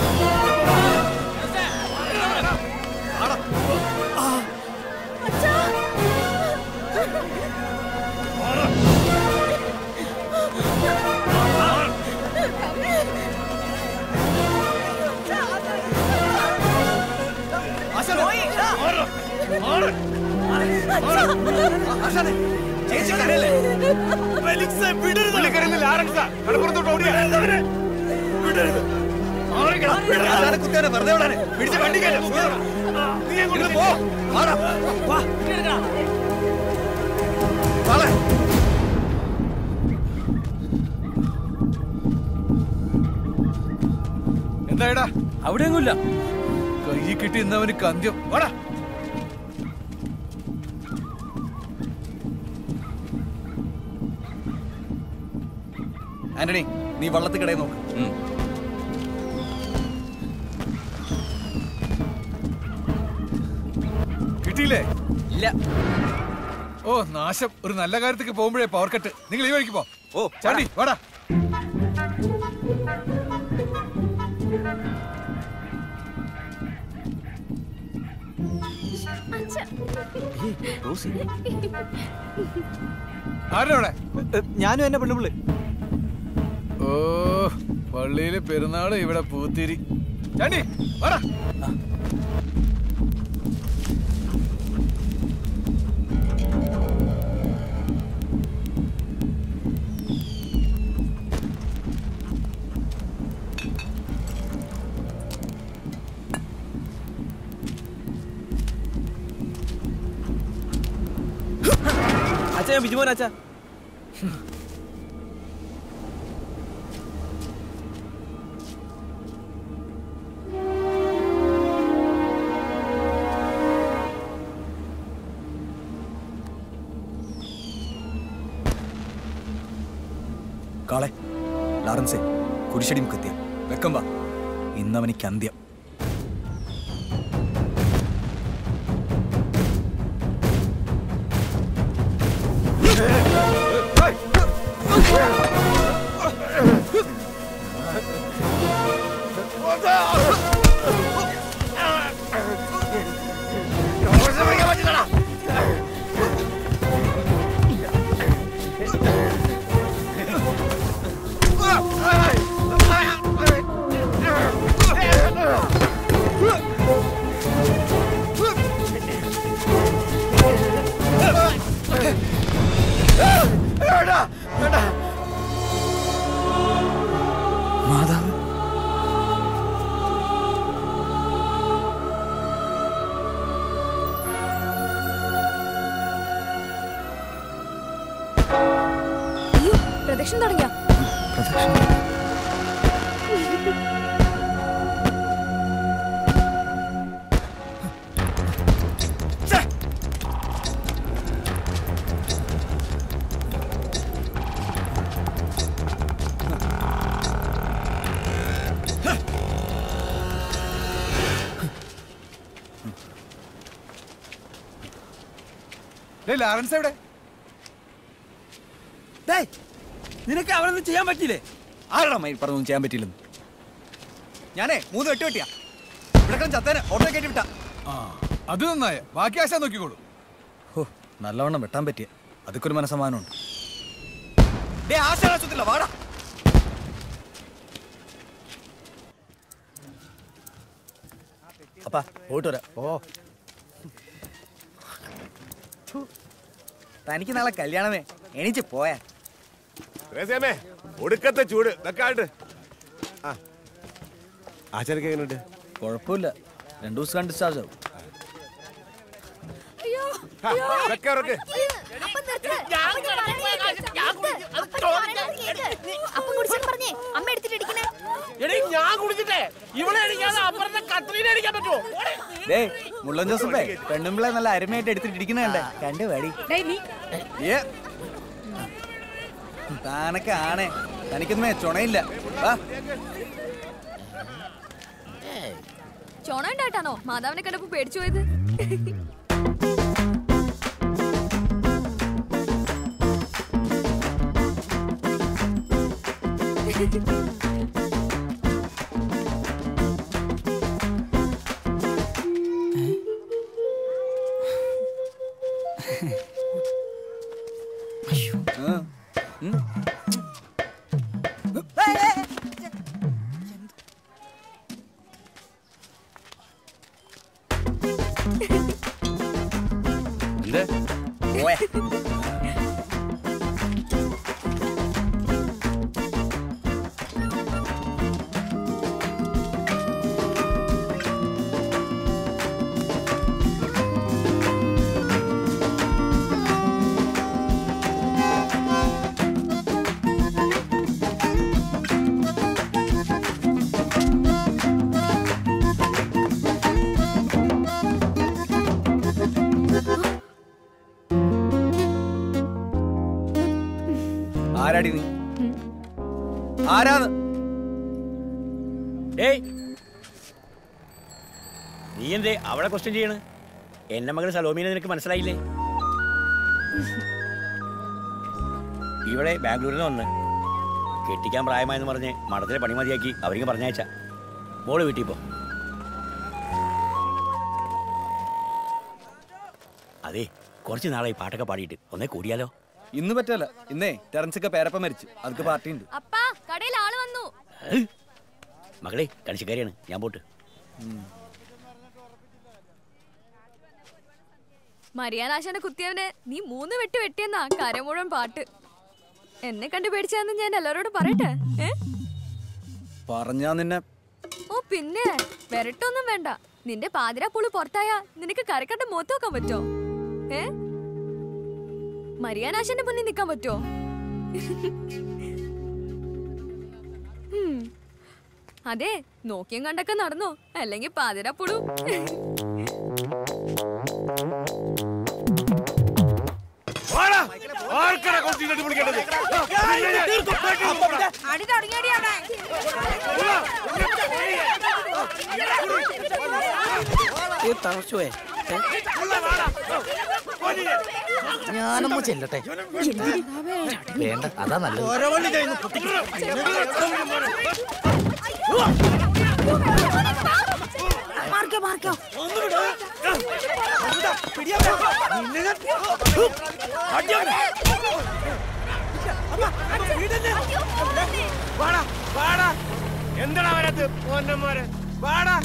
ഫെലിക്സെ വിടരുത്. കടപ്പുറത്തോട്ട് ഓടിയ. വിടരുത്. മാറിക്കണം. വിടരുത്. പിടിച്ച് വണ്ടി കയറ്റ്. നീ അങ്ങോട്ട് പോ. മാറാ. വാ. വാളെ. എന്തായടാ അവിടെ ഒന്നുമില്ല കൈ കിട്ടി ഇന്നവന് കന്ത്യം വാടാ ആന്റണി നീ വള്ളത്തിൽ കിടയിൽ നോക്ക് കിട്ടിയില്ലേ ഇല്ല ഓ നാശം ഒരു നല്ല കാര്യത്തേക്ക് പോകുമ്പോഴേ പവർ കട്ട് നിങ്ങൾ ഈ വഴിക്ക് പോ ഓ ചാണ്ടി വാടാ ആരുടെ ഞാനും എന്നെ പെണ്ണുപിള്ളി ഓ പള്ളിയിലെ പെരുന്നാള് ഇവിടെ പൂത്തിരി ചാണ്ടി വാടാ അച്ഛാ ഞാൻ ബിജുമോൻ അച്ഛാ കാളെ ലാറൻസേ കുരിശടി മുക്കെത്തിയ വെക്കം വാ ഇന്നവനിക്ക് അന്ത്യം മാതാവ് അയ്യോ പ്രദക്ഷിണം തുടങ്ങിയോ ഡേയ്, ലാറൻസ് എവിടെ ഡേയ്, നിനക്ക് അവനൊന്നും ചെയ്യാൻ പറ്റില്ലേ ആരുടെ മയിൽ പറഞ്ഞൊന്നും ചെയ്യാൻ പറ്റില്ലെന്ന് ഞാനേ മൂന്ന് വെട്ട് വെട്ടിയാ ഇവിടെ ചത്തേനെ ഓട്ടോ കയറ്റി വിട്ടാ അത് നന്നായ ബാക്കി ആശാൻ നോക്കിക്കോളൂ ഹോ നല്ലവണ്ണം വെട്ടാൻ പറ്റിയ അതൊക്കെ ഒരു മനസ്സമാനമുണ്ട് ഡേ ആശാനാശത്തില്ല വാടാ അപ്പാ പോയിട്ട് വരാം ഓ തനിക്ക് നാളെ കല്യാണമേ എണീച്ച് പോയാ രേസ്യാമേ ഒടുക്കത്തെ ചൂട് വെക്കാട്ട് ആ ആചാരക്ക് എങ്ങനെയുണ്ട് കുഴപ്പമില്ല രണ്ടു ദിവസം കണ്ട് ഡിസ്ചാർജ് ആവും വെക്കാറൊക്കെ അപ്പം കുടിച്ചെന്ന് പറഞ്ഞേ അമ്മ എടുത്തിട്ട് ഇടിക്കണേ എടീ ഞാൻ കുടിച്ചിട്ടേ ഇവിടെ അടിക്കാതെ അപ്പുറത്തെ കത്രീനെ അടിക്കാൻ പറ്റുമോ ഡേ മുള്ളൻ ജോസഫേ പെണ്ണുമ്പിളെ നല്ല അരുമയായിട്ട് എടുത്തിട്ട് ഇരിക്കണേണ്ടേ കണ്ടു വേടി ഏ. താനൊക്കെ ആണേ തനിക്കൊന്നും ചുണയില്ല വാ ചോണ ഉണ്ടായിട്ടാണോ മാതാവിനെ കണ്ടപ്പോ പേടിച്ചു പോയത് ആ. ഉം. എന്തേ പോയാ ആരാടി നീ ആരാന്ന് ഏയ് നീ എന്തേ അവളെ ക്വസ്റ്റ്യൻ ചെയ്യണ് എന്റെ മകൾ സലോമീനെ നിനക്ക് മനസ്സിലായില്ലേ ഇവിടെ ബാംഗ്ലൂരിൽ നിന്ന് വന്ന് കെട്ടിക്കാൻ പ്രായമായെന്ന് പറഞ്ഞ് മഠത്തിലെ പണി മതിയാക്കി അവർക്ക് പറഞ്ഞയച്ച മോള് വീട്ടിൽ പോ അതെ കുറച്ച് നാളായി പാട്ടൊക്കെ പാടിയിട്ട് ഒന്നേ കൂടിയാലോ ഇന്ന് പറ്റല്ല ഇന്നേ ടെറൻസൊക്കെ പേരപ്പ മരിച്ചു അതൊക്കെ പാർട്ടിയുണ്ട് അപ്പാ കടയിൽ ആള് വന്നു ഏയ്, മകളെ കണിശക്കാരിയാണ് ഞാൻ പോട്ട് മരിയാനാശാനെ കുത്തിയവനെ നീ മൂന്ന് വെട്ട് വെട്ടിയെന്നാ കര മുഴുവൻ പാട്ട് എന്നെ കണ്ടു പേടിച്ചാന്ന് ഞാൻ എല്ലാരോടും പറയട്ടെ ഏ പറഞ്ഞാ നിന്നെ ഓ പിന്നെ വരട്ടൊന്നും വേണ്ട നിന്റെ പാതിരാ പുളി പുറത്തായ നിനക്ക് കരക്കണ്ട മുഖത്ത് നോക്കാൻ പറ്റോ ഏ മരിയാനാശന്റെ മുന്നിൽ നിൽക്കാൻ പറ്റോ ഉം. അതെ നോക്കിയും കണ്ടൊക്കെ നടന്നോ അല്ലെങ്കിൽ പാതിരാ പുളു ആർക്കാണ് കൊച്ചിനെ വിളിക്കേണ്ടത് അടി തുടങ്ങിയടി അവിടെ തളച്ചുപോയെ ഞാനൊന്ന് ചെല്ലട്ടെ വേണ്ട അതാ നല്ലത് മാർക്കോ മാർക്കോ വാടാ വാടാ എന്താണ് അവരത് പൊന്നന്മാരെ വാടാ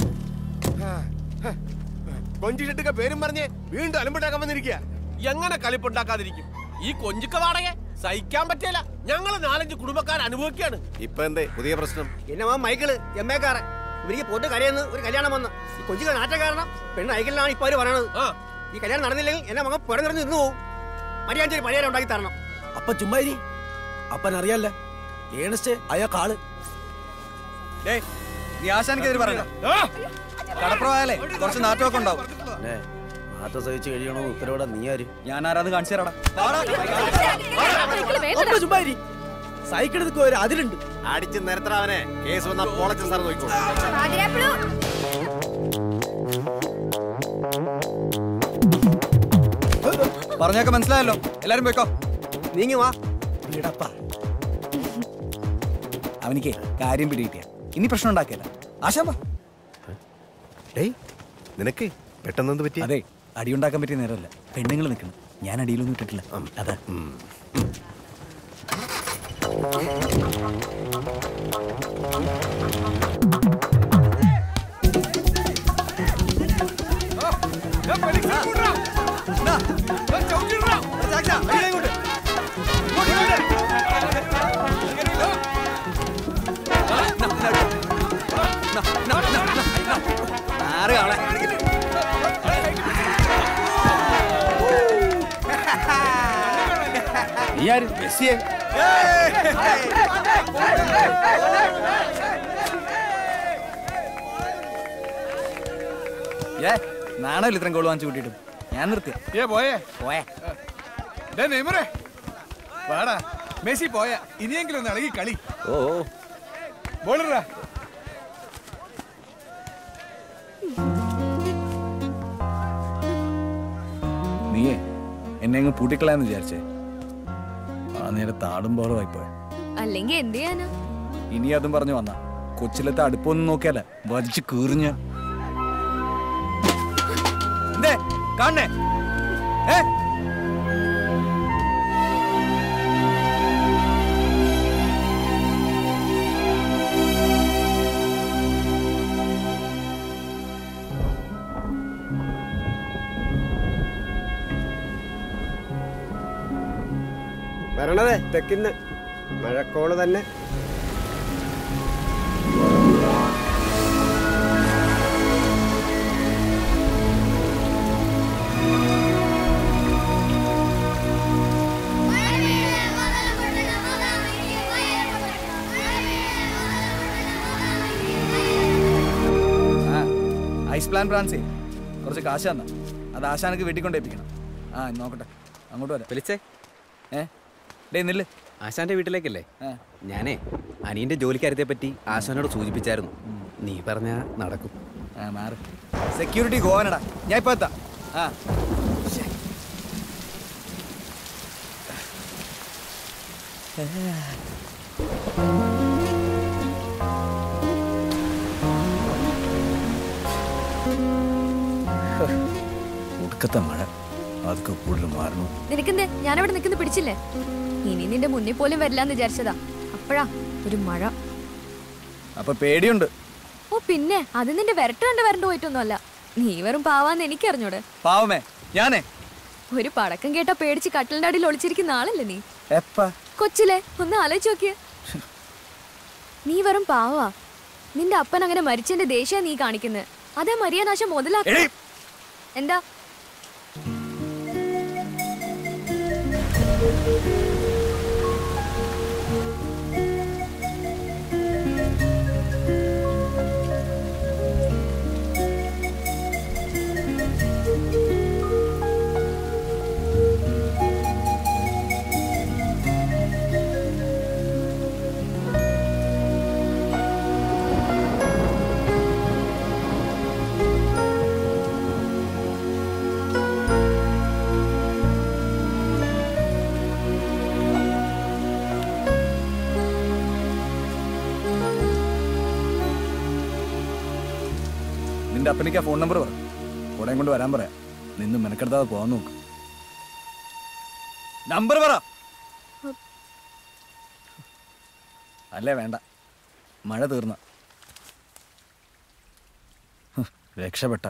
കൊഞ്ചിട്ടിട്ടൊക്കെ പേരും പറഞ്ഞ് വീണ്ടും അലമ്പുണ്ടാക്കാൻ വന്നിരിക്കുക എങ്ങനെ കളിപ്പുണ്ടാക്കാതിരിക്കും ഈ കൊഞ്ചുക്ക വാടക സഹിക്കാൻ പറ്റില്ല ഞങ്ങൾ നാലഞ്ച് കുടുംബക്കാർ അനുഭവിക്കുകയാണ് ഇപ്പൊ എന്തേ പുതിയ പ്രശ്നം എന്നെ മാ മൈക്കിള് എം എ കാരൻ ഇവർക്ക് പൊട്ട് കരയെന്ന് ഒരു കല്യാണം വന്ന് ഈ കൊച്ചിക്ക് നാറ്റ കാരണം പെണ്ണ് അയക്കലാണ് ഇപ്പൊ അവര് പറയണത് ഈ കല്യാണം നടന്നില്ലെങ്കിൽ എന്നെ മകൻ പുറം നിറഞ്ഞ് നിന്ന് പോകും മര്യാദ പരിഹാരം ഉണ്ടാക്കി തരണം അപ്പൊ ചുമ്മാരി അപ്പൻ അറിയാല്ല ഏണസ്റ്റ് അയാൾക്കാള് ഡേ നീ ആശാനിക്കെതിരെ പറയണ്ട കടപ്രവായാലേ കുറച്ച് നാറ്റമൊക്കെ ഉണ്ടാവും നാട്ട സഹിച്ച് കഴിയണോ ഉത്തരവിടെ നീ ആര് ഞാൻ ആരാന്ന് കാണിച്ചു തരാടാ ചുമ്മാരി സൈക്കിൾ എടുക്കുക ഒരു അതിലുണ്ട് അടിച്ച് നിരത്തറ അവനെ കേസ് വന്നാ പോളച്ചൻ സാർ നോക്കിക്കോളൂ പറഞ്ഞൊക്കെ മനസ്സിലായല്ലോ എല്ലാരും പോയിക്കോ നീങ്ങി വാ വീടപ്പ അവനിക്ക് കാര്യം പിടികിട്ടിയ ഇനി പ്രശ്നം ഉണ്ടാക്കിയല്ല ആശാ വാ ഡേയ് നിനക്ക് പെട്ടെന്ന് പറ്റി അതെ അടിയുണ്ടാക്കാൻ പറ്റിയ നേരമല്ല പെണ്ണുങ്ങൾ നിൽക്കണം ഞാൻ അടിയിലൊന്നും ഇട്ടിട്ടില്ല അതാ നീ ആര് മെസ്സിയെ ഏ നാണല്ലോ ഇത്രയും ഗോൾ വാങ്ങിച്ചു കൂട്ടിയിട്ടും ഞാൻ നിർത്തിയ ഏ പോയേ പോയേ ഡേ നെയ്മറേ വാടാ മെസ്സി പോയ ഇനിയെങ്കിലും ഒന്ന് ഇളകി കളി ഓ ബോളറാ നീയേ എന്നെ അങ്ങ് പൂട്ടിക്കളയാന്ന് വിചാരിച്ചേ ആ നേരെ താടും ബോളും ആയിപ്പോയ അല്ലെങ്കിൽ എന്ത് ചെയ്യാനാ ഇനി അതും പറഞ്ഞു വന്ന കൊച്ചിലത്തെ അടുപ്പൊന്നും നോക്കിയാലേ വലിച്ചു കീറിഞ്ഞ എന്തേ കാണണേ ഏ വരണതേ തെക്കിന്ന് മഴക്കോള് തന്നെ ആ ഐസ് പ്ലാൻ ബ്രാൻസേ കുറച്ച് കാശ് തന്ന അത് ആശാനക്ക് വീട്ടിൽ കൊണ്ടേപ്പിക്കണം ആ നോക്കട്ടെ അങ്ങോട്ട് വരാം വിളിച്ചേ ഏ ഡേ നില്ല് ആശാന്റെ വീട്ടിലേക്കല്ലേ ഞാനേ അനിയന്റെ ജോലിക്കാര്യത്തെ പറ്റി ആശാനോട് സൂചിപ്പിച്ചായിരുന്നു നീ പറഞ്ഞ നടക്കും ആ മാറി സെക്യൂരിറ്റി ഗോവനടാ ഞാൻ ഇപ്പൊ എത്താം ആ ഒടുക്കത്തെ മഴ അതൊക്കെ കൂടുതൽ മാറണു നിനക്കെന്തേ ഞാനവിടെ നിൽക്കുന്ന പിടിച്ചില്ലേ ഇനി നിന്റെ മുന്നിൽ പോലും വരില്ലാന്ന് വിചാരിച്ചതാ അപ്പഴാ ഒരു മഴ അപ്പൊ പേടിയുണ്ട് ഓ പിന്നെ അത് നിന്റെ വിരട്ട് കണ്ട് വരണ്ടു പോയിട്ടൊന്നുമല്ല നീ വെറും പാവാന്ന് എനിക്കറിഞ്ഞൂടെ പാവമേ ഞാനേ ഒരു പടക്കം കേട്ടാ പേടിച്ച് കട്ടിലിന്റെ അടിയിൽ ഒളിച്ചിരിക്കുന്ന ആളല്ലേ നീ എപ്പ കൊച്ചിലെ ഒന്ന് ആലോചിച്ച് നോക്കിയേ നീ വെറും പാവാ നിന്റെ അപ്പൻ അങ്ങനെ മരിച്ചെന്റെ ദേഷ്യ നീ കാണിക്കുന്നത് അതേ മരിയാനാശം മുതലാക്ക എന്താ നിന്റെ അപ്പനിക്ക് ആ ഫോൺ നമ്പർ പറ കൂടെ കൊണ്ട് വരാൻ പറയാം നിന്ന് മെനക്കെടുത്താതെ പോകാൻ നോക്ക് നമ്പർ പറ അല്ലേ വേണ്ട മഴ തീർന്ന ഹ്, രക്ഷപ്പെട്ട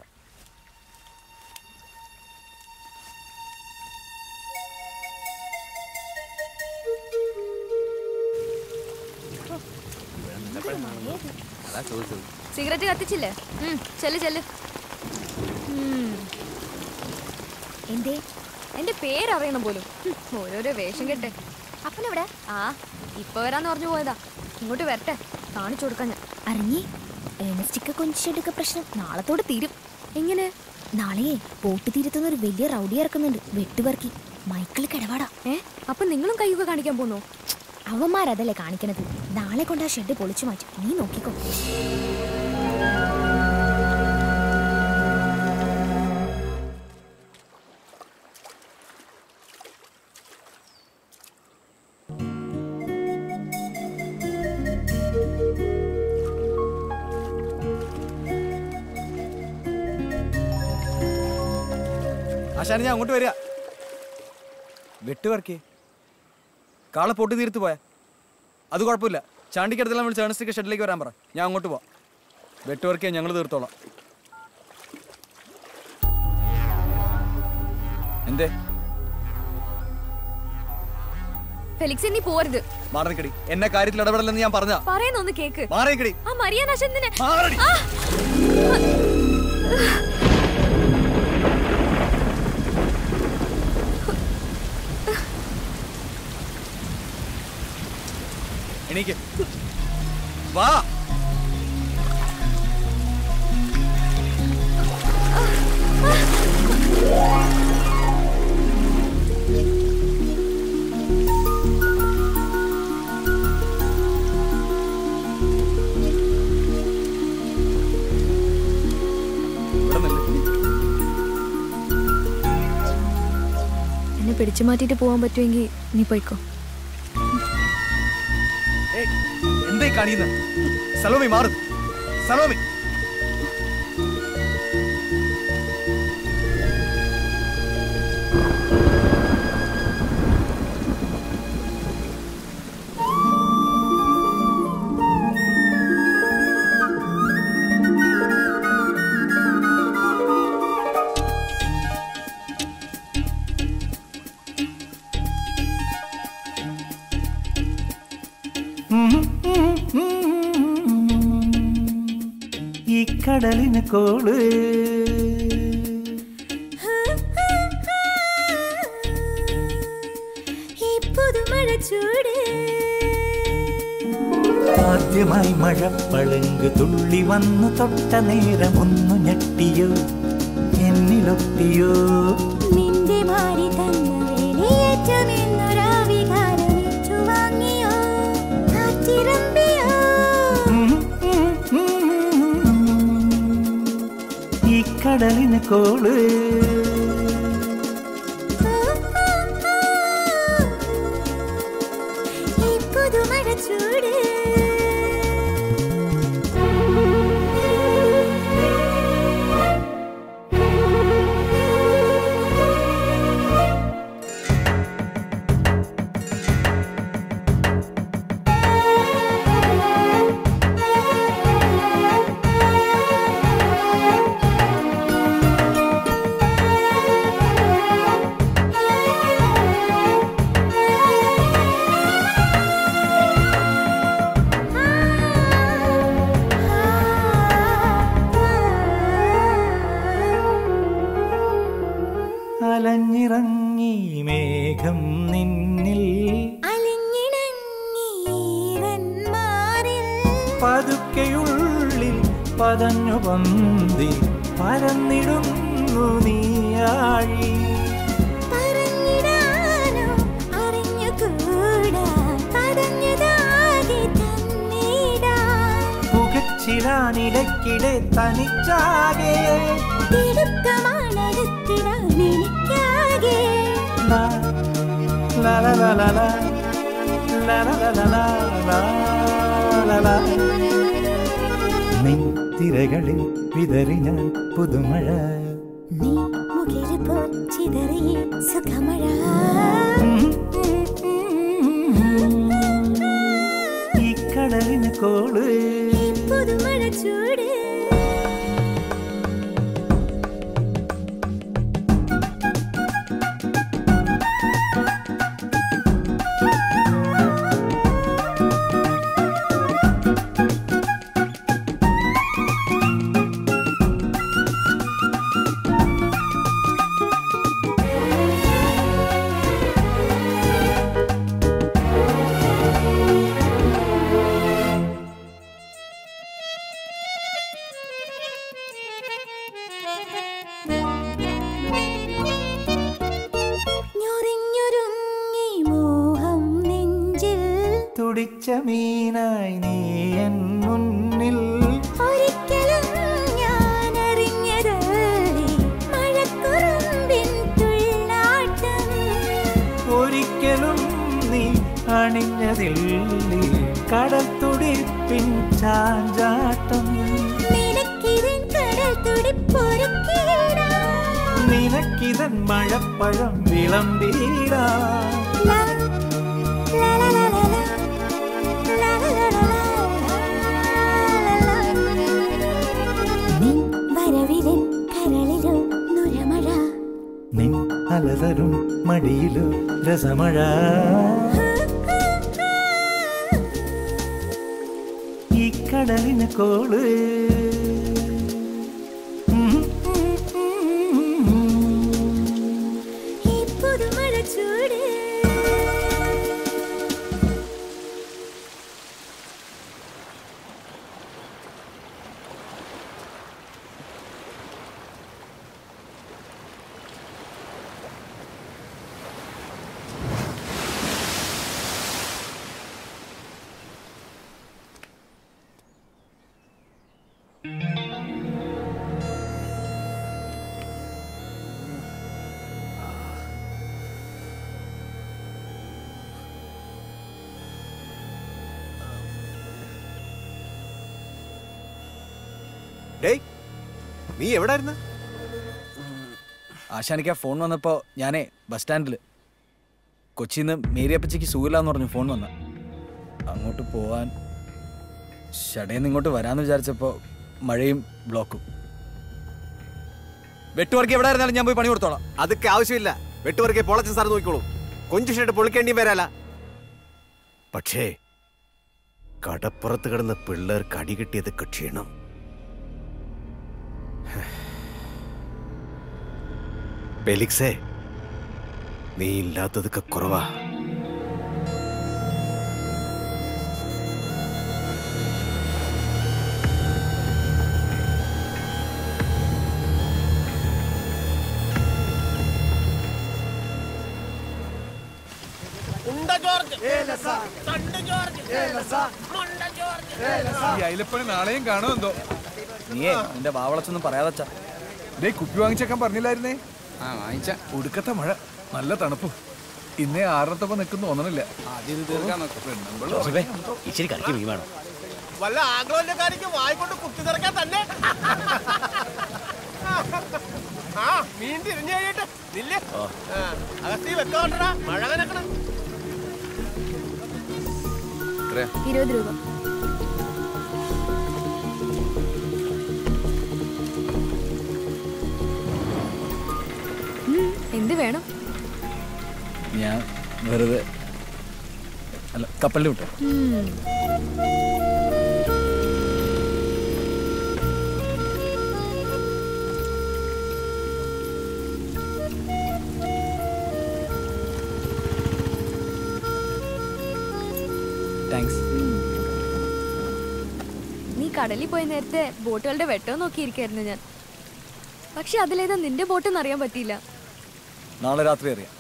അതാ ചോദിച്ചത് സിഗരറ്റ് കത്തിച്ചില്ലേ ഉം, ചെല്ല് ചെല്ല് ഉം. എന്തേ എന്റെ പേരറിയണം പോലും ഹും, ഓരോരോ വേഷം കെട്ടെ അപ്പനെവിടെ ആ ഇപ്പൊ വരാന്ന് പറഞ്ഞു പോയതാ ഇങ്ങോട്ട് വരട്ടെ കാണിച്ചു കൊടുക്കാൻ ഞാൻ അറിഞ്ഞേ ഏണസ്റ്റിക്ക കൊഞ്ചിച്ചെടുക്ക പ്രശ്നം നാളത്തോടെ തീരും എങ്ങനെ നാളെയേ പോട്ട് തീരത്തുനിന്ന് ഒരു വലിയ റൗഡി ഇറക്കുന്നുണ്ട് വെട്ടുപറക്കി മൈക്കിൾ കിടവാടാ ഏ അപ്പൊ നിങ്ങളും കൈയൊക്കെ കാണിക്കാൻ പോന്നോ അവന്മാരതല്ലേ കാണിക്കണത് നാളെ കൊണ്ട് ആ ഷെഡ് പൊളിച്ചു മാറ്റും നീ നോക്കിക്കോ ആശാനെ ഞാൻ അങ്ങോട്ട് വരിക വെട്ടുവർക്കേ കാളെ പൊട്ടി തീർത്ത് പോയാ അത് കുഴപ്പമില്ല ചാണ്ടിക്കടുത്തെല്ലാം വിളിച്ച് ഏണസ്റ്റിക്ക് ഷെഡിലേക്ക് വരാൻ പറ ഞാൻ അങ്ങോട്ട് പോവാം വെട്ടുവർക്കേ ഞങ്ങൾ തീർത്തോളാം എന്തേ ഫെലിക്സ് നീ പോരുത് മാറിക്കടി എന്നെ കാര്യത്തിൽ ഇടപെടലെന്ന് ഞാൻ പറഞ്ഞ പറയുന്ന ഒന്ന് കേക്ക് മാറിക്കടി ആ മരിയാനാശ എന്തിനെ മാറടി. ആ! എണീക്ക് വാ എന്നെ പിടിച്ചു മാറ്റിട്ട് പോവാൻ പറ്റുമെങ്കിൽ നീ പോയിക്കോ ഏയ്, എന്തേ കാണിയുന്ന സലോമി മാറ് സലോമി ഈ കടലിന് കോള് ഈ പുതുമഴ ചൂട് ആദ്യമായി മഴ പളുങ്ക് തുള്ളി വന്നു തൊട്ട നേരം ഒന്നു ഞെട്ടിയോ എന്നിലൊട്ടിയോ നിന്റെ മാറി തന്ന വേലിയേറ്റമെന്നൊരാവികാരം ഏറ്റുവാങ്ങിയോ കാറ്റിരമ്പിയോ ഈ കടലിന് കോള് ഈ പുതുമഴ ചൂട് അലഞ്ഞിറങ്ങി മേഘം നിന്നിൽ പതുക്കെയുള്ളിൽ പതഞ്ഞു പന്തി പരന്നിടുന്നു നീയാഴി പറഞ്ഞിടാനോ അറിഞ്ഞുകൂടാ പറഞ്ഞതാകെ തന്നിടാൻ പുകച്ചിടാനിടയ്ക്കിടെ തനിച്ചാകെ തിടുക്കമാണടുത്തിടാൻ എനിക്കാകെ ലാ, ലാ, ലാ, ലാ, ലാ, ലാ, ലാ, ലാ, ലാ, ലാ, ലാ, ലാ, ലാ, ലാ. നിൻ തിരകളിൽ വിതറി ഞാൻ പുതുമഴ നീ മുകില് പോൽ ചിതറിയ സുഖമഴ ഈ കടലിന് കോള് ഈ പുതുമഴ ചൂട് ഞൊറിഞ്ഞൊരുങ്ങി മോഹം നെഞ്ചിൽ തുടിച്ച മീനായി നീ എൻ മുന്നിൽ ഒരിക്കലും ഞാൻ അറിഞ്ഞതല്ലേ മഴക്കുറുമ്പിൻ തുള്ളാട്ടം ഒരിക്കലും നീ അണിഞ്ഞതില്ലേ കടൽ തുടിപ്പിൻ ചാഞ്ചാട്ടം നിനക്കിതൻ കടൽ തുടിപ്പൊരുക്കിയിടാം നിനക്കിതൻ മഴപ്പഴം വിളമ്പീടാ വരവിരൻ കരളിലോ നുരമഴ നിൻ അലതരും മടിയിലോ രസമഴ ഈ കടലിന് കോള് ഉം, ഈ പുതുമഴ ചൂട് ഡേയ് നീ എവിടായിരുന്നു ആശാനിക്ക് ആ ഫോൺ വന്നപ്പോൾ ഞാനേ ബസ് സ്റ്റാൻഡിൽ കൊച്ചിയിൽ നിന്ന് മേരിയപ്പച്ചയ്ക്ക് സുഖമില്ലാന്ന് പറഞ്ഞു ഫോൺ വന്ന അങ്ങോട്ട് പോവാൻ ഷടയിൽ ഇങ്ങോട്ട് വരാമെന്ന് വിചാരിച്ചപ്പോൾ മഴയും ബ്ലോക്കും വെട്ടുവർക്ക് എവിടെ ആയിരുന്നാലും ഞാൻ പോയി പണി കൊടുത്തോളാം അതൊക്കെ ആവശ്യമില്ല വെട്ടുവർക്ക് പൊളച്ചൻ സാർ നോക്കിക്കോളൂ കൊഞ്ചു ഷർട്ട് പൊളിക്കേണ്ടിയും വരാല പക്ഷേ കടപ്പുറത്ത് കിടന്ന പിള്ളേർക്ക് അടി കിട്ടിയതൊക്കെ ക്ഷീണം ഫെലിക്സേ നീ ഇല്ലാത്തതൊക്കെ കുറവാ ഉണ്ട ജോർജ് തണ്ട് ജോർജ് മുണ്ട ജോർജ് ഈ അയിലപ്പണി നാളെയും കാണോ എന്തോ നീയേ നിന്റെ വാവളച്ചൊന്നും പറയാതച്ചാ ഡേ കുപ്പി വാങ്ങിച്ചേക്കാൻ പറഞ്ഞില്ലായിരുന്നേ ആ വാങ്ങിച്ച ഒടുക്കത്തെ മഴ നല്ല തണുപ്പും ഇന്നേ ആറിനത്തൊപ്പം നിൽക്കുന്നു തോന്നണില്ല ഇച്ചിരി കറിക്ക് മീൻ വേണം വല്ല ആംഗ്ലോല്ലക്കാരിക്ക് വായിക്കൊണ്ട് കുത്തി നിറയ്ക്കാൻ തന്നെ ആ മീൻ തിരിഞ്ഞു കഴിഞ്ഞിട്ട് നില്ലേ അകത്തി വെക്കോട്ടടാ മഴ കനക്കണം ഇരുപത് രൂപ ഉം, എന്ത് വേണം ഞാൻ വെറുതെ അല്ല കപ്പലിൽ വിട്ടോ ഉം. താങ്ക്സ് നീ കടലിൽ പോയ നേരത്തെ ബോട്ടുകളുടെ വെട്ടം നോക്കിയിരിക്കായിരുന്നു ഞാൻ പക്ഷെ അതിലേതാ നിന്റെ ബോട്ടെന്ന് അറിയാൻ പറ്റിയില്ല നാളെ രാത്രി അറിയാം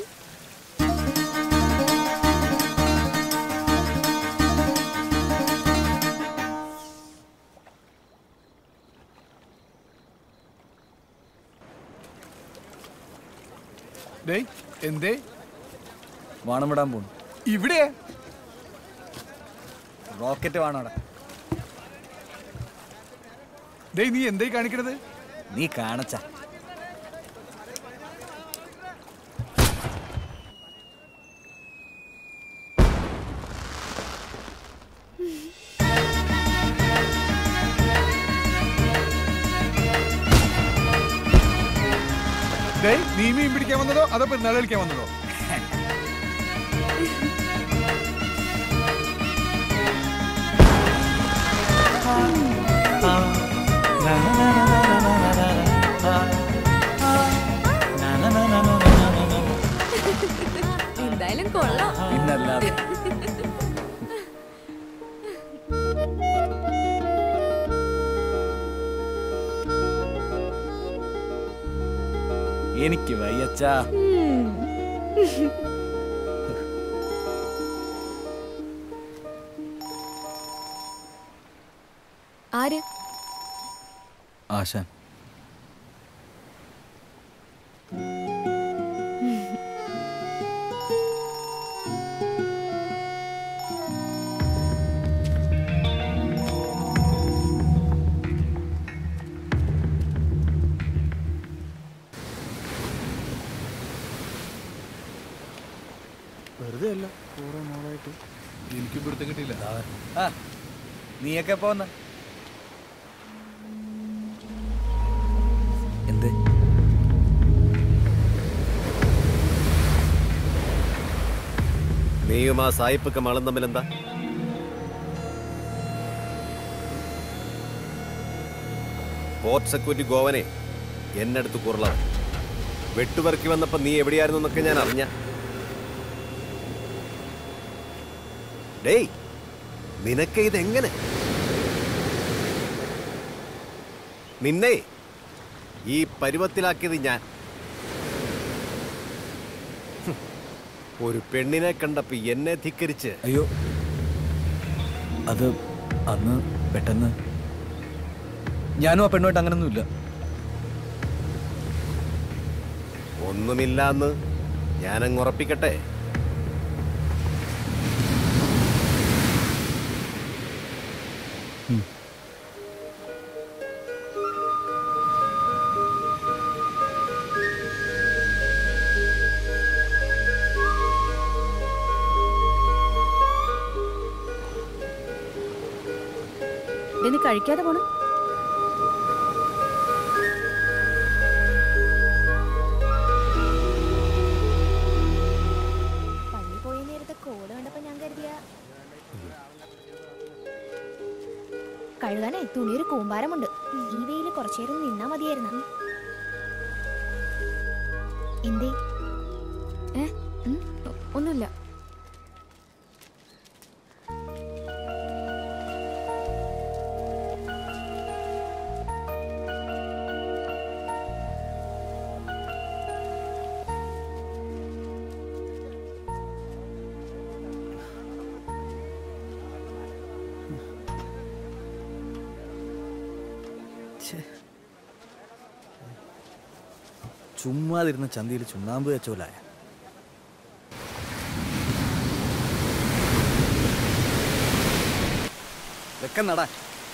ഡേയ് എന്തേ വാണം വിടാൻ പോകുന്നു ഇവിടെ റോക്കറ്റ് വാണോടെ ഡേയ് നീ എന്തേ കാണിക്കണത് നീ കാണച്ച ഡേയ് നീ മീൻ പിടിക്കാൻ വന്നതോ അതോ പെരുന്നാൾ കളിക്കാൻ വന്നതോ എന്തായാലും കൊള്ളാം പിന്നല്ലാതെ എനിക്ക് വയ്യച്ചാ ഉം. ആര് ആശാൻ വെറുതെ അല്ല കുറെ നാളായിട്ട് എനിക്കും പിടുത്തം കിട്ടിയില്ല ആ നീയൊക്കെ എപ്പോ വന്ന എന്തേ നീയും ആ സായിപ്പൊക്കെ മളം തമ്മിൽ എന്താ പോർട്ട് സെക്യൂരിറ്റി ഗോവനെ എന്നടുത്ത് കുറുളാണ് വെട്ടുപെറുക്കി വന്നപ്പോ നീ എവിടെയായിരുന്നു എന്നൊക്കെ ഞാൻ അറിഞ്ഞ ഡേയ് നിനക്ക് ഇതെങ്ങനെ നിന്നെ ഈ പരുവത്തിലാക്കിയത് ഞാൻ ഹും. ഒരു പെണ്ണിനെ കണ്ടപ്പോ എന്നെ ധിക്കരിച്ച് അയ്യോ അത് അന്ന് പെട്ടെന്ന് ഞാനും ആ പെണ്ണുമായിട്ട് അങ്ങനൊന്നുമില്ല ഒന്നുമില്ലാന്ന് ഞാനങ്ങ് ഉറപ്പിക്കട്ടെ ഇതിന് കഴിക്കാതെ പോണം പള്ളി പോയ നേരത്തെ കോള് കണ്ടപ്പോ ഞാൻ കരുതിയ കഴുകാനേ തുണിയൊരു കൂമ്പാരമുണ്ട് ഈ വെയില് കുറച്ചേരം നിന്നാ മതിയായിരുന്നു എന്തേ ഏ ഉം, ഒന്നുമില്ല ചുമ്മാതിരുന്ന ചന്തയിൽ ചുണ്ണാമ്പ് വെച്ചോലായ വെക്കം നടാ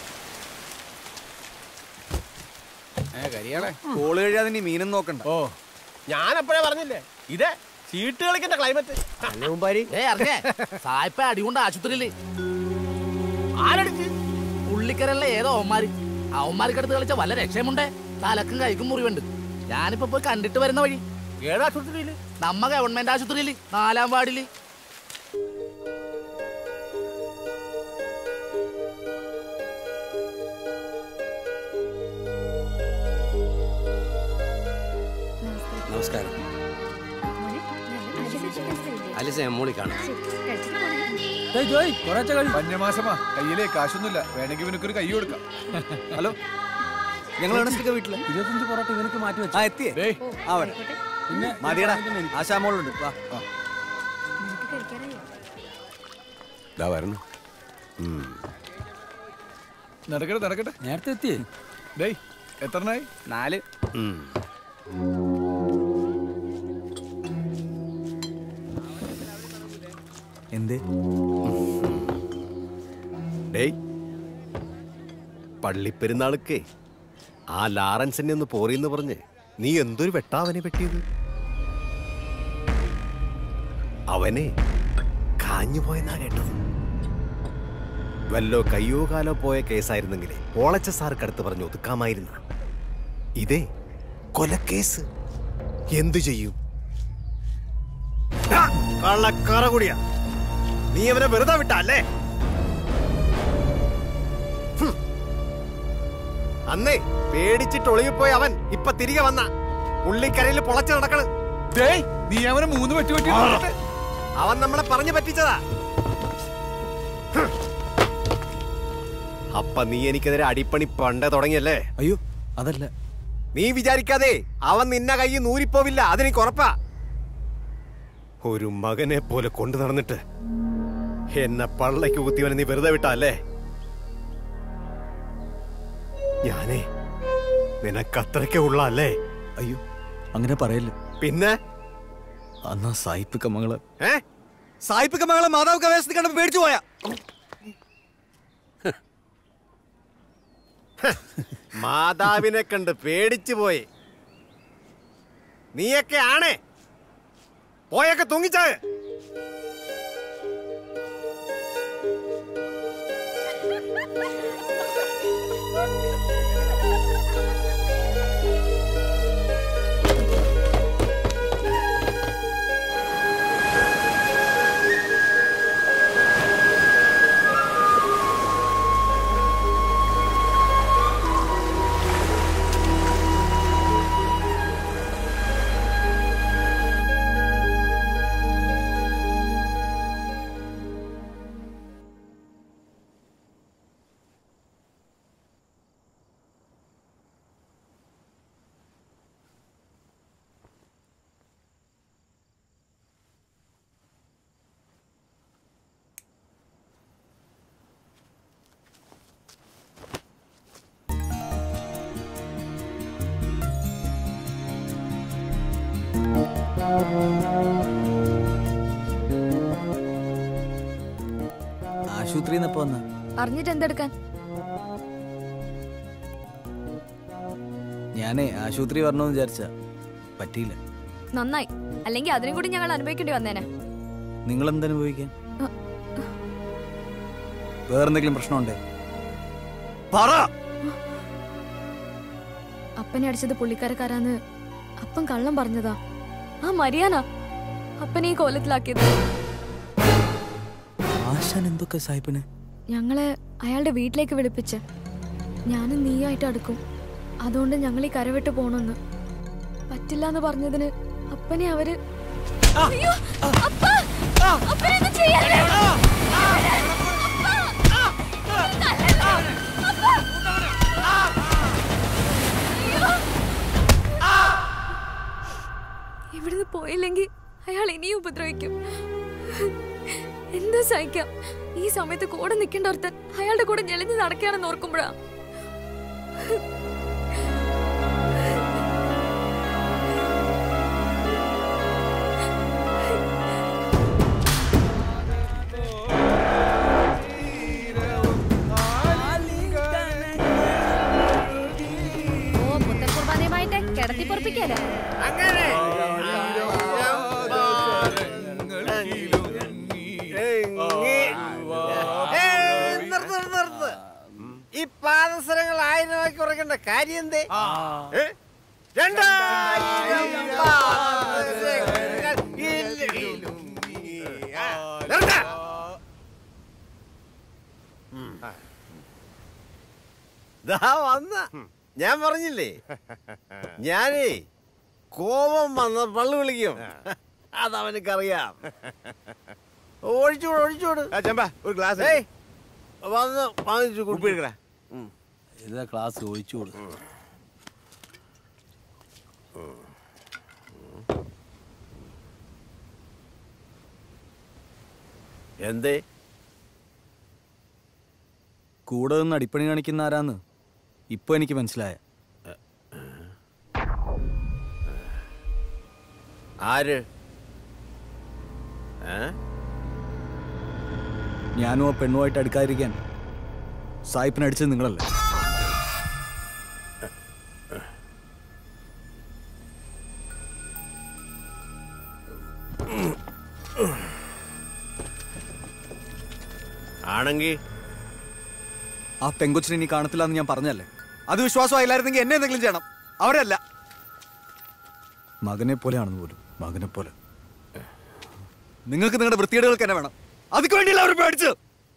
കരിയാളെ കോള് കഴിയാതെ നീ മീനും നോക്കണ്ട ഓ ഞാൻ അപ്പോഴേ പറഞ്ഞില്ലേ ഇതേ ചീട്ട് കളിക്കുന്ന ക്ലൈമറ്റ് ഏ അറിഞ്ഞേ സായിപ്പ അടികൊണ്ട് ആശുപത്രിയില് ആരടിച്ച് പുള്ളിക്കരല്ലേ ഏതോ അവന്മാര് അവന്മാർക്കടുത്ത് കളിച്ച വല്ല രക്ഷയുമുണ്ടേ തലക്കും കൈക്കും മുറിവുണ്ട് ഞാനിപ്പോ പോയി കണ്ടിട്ട് വരുന്ന വഴി ഏതാശുപത്രിയില് നമ്മ ഗവൺമെന്റ് ആശുപത്രിയില് നാലാം വാർഡില് നമസ്കാരം അലിസ മോളി കാണാം പഞ്ഞമാസമാ കയ്യിലേ കാശൊന്നുമില്ല വേണമെങ്കിൽ ഇവനക്കൊരു കൈ കൊടുക്കാം ഹലോ ഞങ്ങൾ എണസ്റ്റിക്ക വീട്ടില് ഇരുപത്തഞ്ച് പൊറോട്ട ഇവനക്ക് മാറ്റി വെച്ചു ആ എത്തിയേ ആ വരാം പിന്നെ മതിയടാ ആശാമോളുണ്ട് വാ ഇതാ വരണം നടക്കട്ടെ നടക്കട്ടെ നേരത്തെ എത്തിയേ ഡേയ് എത്രനായി നാല് എന്തേ ഡേയ് പള്ളിപ്പെരുന്നാൾക്കേ ആ ലാറൻസിനെ ഒന്ന് പോറിയെന്ന് പറഞ്ഞ് നീ എന്തൊരു വെട്ടാവനെ പറ്റിയത് അവനെ കാഞ്ഞു പോയെന്നാ കേട്ടത് വല്ലോ കയ്യോ കാലോ പോയ കേസായിരുന്നെങ്കിലേ ഓളച്ച സാർക്ക് അടുത്ത് പറഞ്ഞ് ഒതുക്കാമായിരുന്ന ഇതേ കൊലക്കേസ് എന്തു ചെയ്യും ആ, കള്ളക്കറ കൂടിയാ നീ അവനെ വെറുതെ വിട്ടല്ലേ അന്നേ പേടിച്ചിട്ട് ഒളിവിപ്പോയ അവൻ ഇപ്പൊ തിരികെ വന്ന പുള്ളിക്കരയിൽ പൊളച്ചു നടക്കണ് നീ അവനെ മൂന്ന് പറ്റി പറ്റി അവൻ നമ്മളെ പറഞ്ഞു പറ്റിച്ചതാ ഹും. അപ്പൊ നീ എനിക്കെതിരെ അടിപ്പണി പണ്ടേ തുടങ്ങിയല്ലേ അയ്യോ അതല്ല നീ വിചാരിക്കാതെ അവൻ നിന്നെ കൈ നൂരിപ്പോവില്ല അതെനിക്ക് ഉറപ്പാ ഒരു മകനെ പോലെ കൊണ്ടു നടന്നിട്ട് എന്നെ പള്ളയ്ക്ക് കുത്തിയവനെ നീ വെറുതെ വിട്ടല്ലേ ഞാനേ നിനക്കത്രയ്ക്ക് ഉള്ള അല്ലേ അയ്യോ അങ്ങനെ പറയല്ലേ പിന്നെ അന്നാ സായിപ്പ് കമ്മങ്ങള് ഏ സായിപ്പ് കമ്മങ്ങളെ മാതാവ് കവേശത്തിൽ കണ്ടപ്പോ പേടിച്ചു പോയാ മാതാവിനെ കണ്ട് പേടിച്ചു പോയി നീയൊക്കെ ആണേ പോയൊക്കെ തൂങ്ങിച്ചാ ആശുപത്രിയിൽ നിന്ന് എപ്പോ വന്ന അറിഞ്ഞിട്ട് എന്തെടുക്കാൻ ഞാനേ ആശുപത്രി വരണമെന്ന് വിചാരിച്ച പറ്റിയില്ല നന്നായി അല്ലെങ്കിൽ അതിനും കൂടി ഞങ്ങൾ അനുഭവിക്കേണ്ടി വന്നേനെ നിങ്ങൾ എന്തനുഭവിക്കാൻ വേറെന്തെങ്കിലും പ്രശ്നമുണ്ടേ പറ അപ്പനെ അടിച്ചത് പുള്ളിക്കാരക്കാരാന്ന് അപ്പൻ കള്ളം പറഞ്ഞതാ ആ മരിയാനാ അപ്പനെ ഈ കോലത്തിലാക്കിയത് ആശാൻ എന്തൊക്കെ സാഹിബിന് ഞങ്ങളെ അയാളുടെ വീട്ടിലേക്ക് വിളിപ്പിച്ച് ഞാനും നീയായിട്ട് അടുക്കും അതുകൊണ്ട് ഞങ്ങൾ ഈ കരവിട്ട് പോണെന്ന് പറ്റില്ല എന്ന് പറഞ്ഞതിന് അപ്പനെ അവര് അയ്യോ, അപ്പ! അപ്പനെയൊന്നും ചെയ്യല്ലേ? ഇവിടുന്ന് പോയില്ലെങ്കിൽ അയാൾ ഇനിയും ഉപദ്രവിക്കും എന്താ സഹിക്കാം ഈ സമയത്ത് കൂടെ നിൽക്കേണ്ട ഒരുത്തൻ അയാളുടെ കൂടെ ഞെളിഞ്ഞ് നടക്കുകയാണെന്ന് ഓർക്കുമ്പോഴാ ഓ പുത്തൻ കുർബാനയുമായിട്ട് കിടത്തി പൊറപ്പിക്കാലോ ഏയ്, നിർത്ത്, നിർത്ത്, നിർത്ത്. ഈ പാദസരങ്ങൾ ആയിരം രൂപയ്ക്ക് കുറയ്ക്കേണ്ട കാര്യം എന്തേ ഏ? രണ്ടായിരം പാദസരങ്ങൾ ഇല്ല. നിർത്ത്. ദാ വന്ന ഞാൻ പറഞ്ഞില്ലേ ഞാനേ കോപം വന്ന പള്ളു വിളിക്കും അതവനക്കറിയാം ഒഴിച്ചോട് ഒഴിച്ചോട് ഒരു ഗ്ലാസ് ഏയ് വന്ന് വാങ്ങിച്ചു കുപ്പിയെടുക്കടാ ഇതാ ക്ലാസ് ഒഴിച്ചു കൊടുക്കും എന്തേ കൂടെ നിന്ന് അടിപ്പണി കാണിക്കുന്ന ആരാന്ന് ഇപ്പൊ എനിക്ക് മനസ്സിലായ ആര് ഏ ഞാനും ആ പെണ്ണുമായിട്ട് അടുക്കാതിരിക്കാൻ സായിപ്പിനെ അടിച്ചത് നിങ്ങളല്ലേ ആണെങ്കി ആ പെങ്കൊച്ചിനെ ഇനി കാണത്തില്ല എന്ന് ഞാൻ പറഞ്ഞല്ലേ അത് വിശ്വാസമായില്ലായിരുന്നെങ്കിൽ എന്നെ എന്തെങ്കിലും ചെയ്യണം അവരല്ല മകനെ പോലെയാണെന്ന് പോലും മകനെ പോലെ നിങ്ങൾക്ക് നിങ്ങളുടെ വൃത്തികേടുകൾക്ക് എന്നെ വേണം അതിക്ക് വേണ്ടിയല്ല അവർ പേടിച്ചത്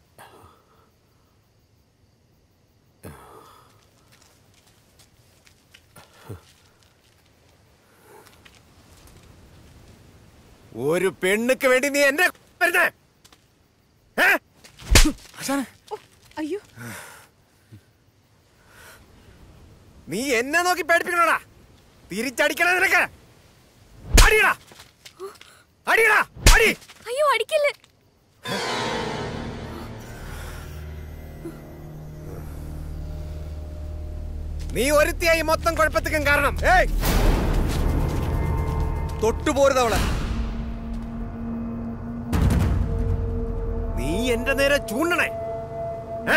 ഒരു പെണ്ണുക്ക് വേണ്ടി നീ എന്നെ വരുന്നേ അയ്യോ നീ എന്നെ നോക്കി പേടിപ്പിക്കണോടാ തിരിച്ചടിക്കണ നിനക്ക് അടിയടാ അടിയടാ അടി അയ്യോ അടിക്കല്ലേ നീ ഒരുത്തിയായി മൊത്തം കുഴപ്പത്തിക്കും കാരണം ഏയ് തൊട്ടുപോരുത് അവളെ നീ എന്റെ നേരെ ചൂണ്ടണേ ഏ?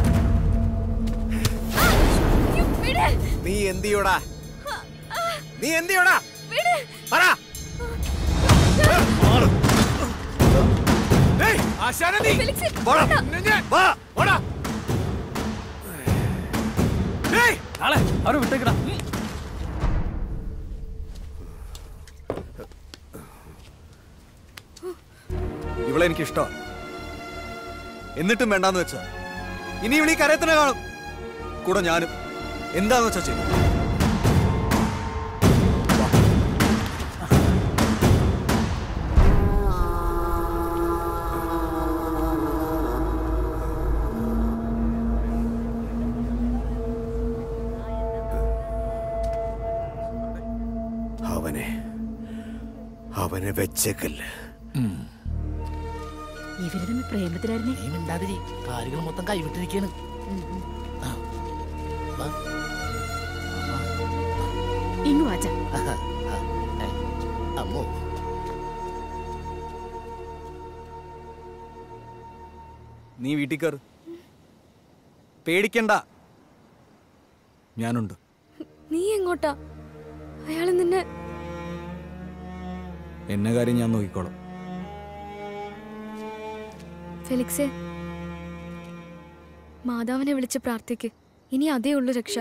നീ എന്തിയോടാ നീ എന്തിയോടാ പറ ആശാനെ നീ വാടാ. വാ. വാടാ. ആളെ അവരെ വിട്ടേക്കടാ ഇവളെ എനിക്ക് ഇഷ്ടമാണ് എന്നിട്ടും വേണ്ടാന്ന് വെച്ചാ ഇനി ഇവളീ കരയത്തിനെ കാണും കൂടെ ഞാനും എന്താന്ന് വെച്ചാ ചെയ്യും അവനെ അവനെ വെച്ചേക്കല്ല ഇവര് തമ്മിൽ പ്രേമത്തിലായിരുന്നേ നീ മിണ്ടാതിരി കാര്യങ്ങൾ മൊത്തം കൈവിട്ടിരിക്കാണ് ഇങ്ങു വാച്ച അമ്മോ നീ വീട്ടിൽ കയറ് പേടിക്കണ്ട ഞാനുണ്ട് നീ എങ്ങോട്ടാ അയാൾ നിന്നെ എന്നെ കാര്യം ഞാൻ നോക്കിക്കോളാം ഫെലിക്സേ മാതാവിനെ വിളിച്ച് പ്രാർത്ഥിക്ക് ഇനി അതേ ഉള്ളൂ രക്ഷ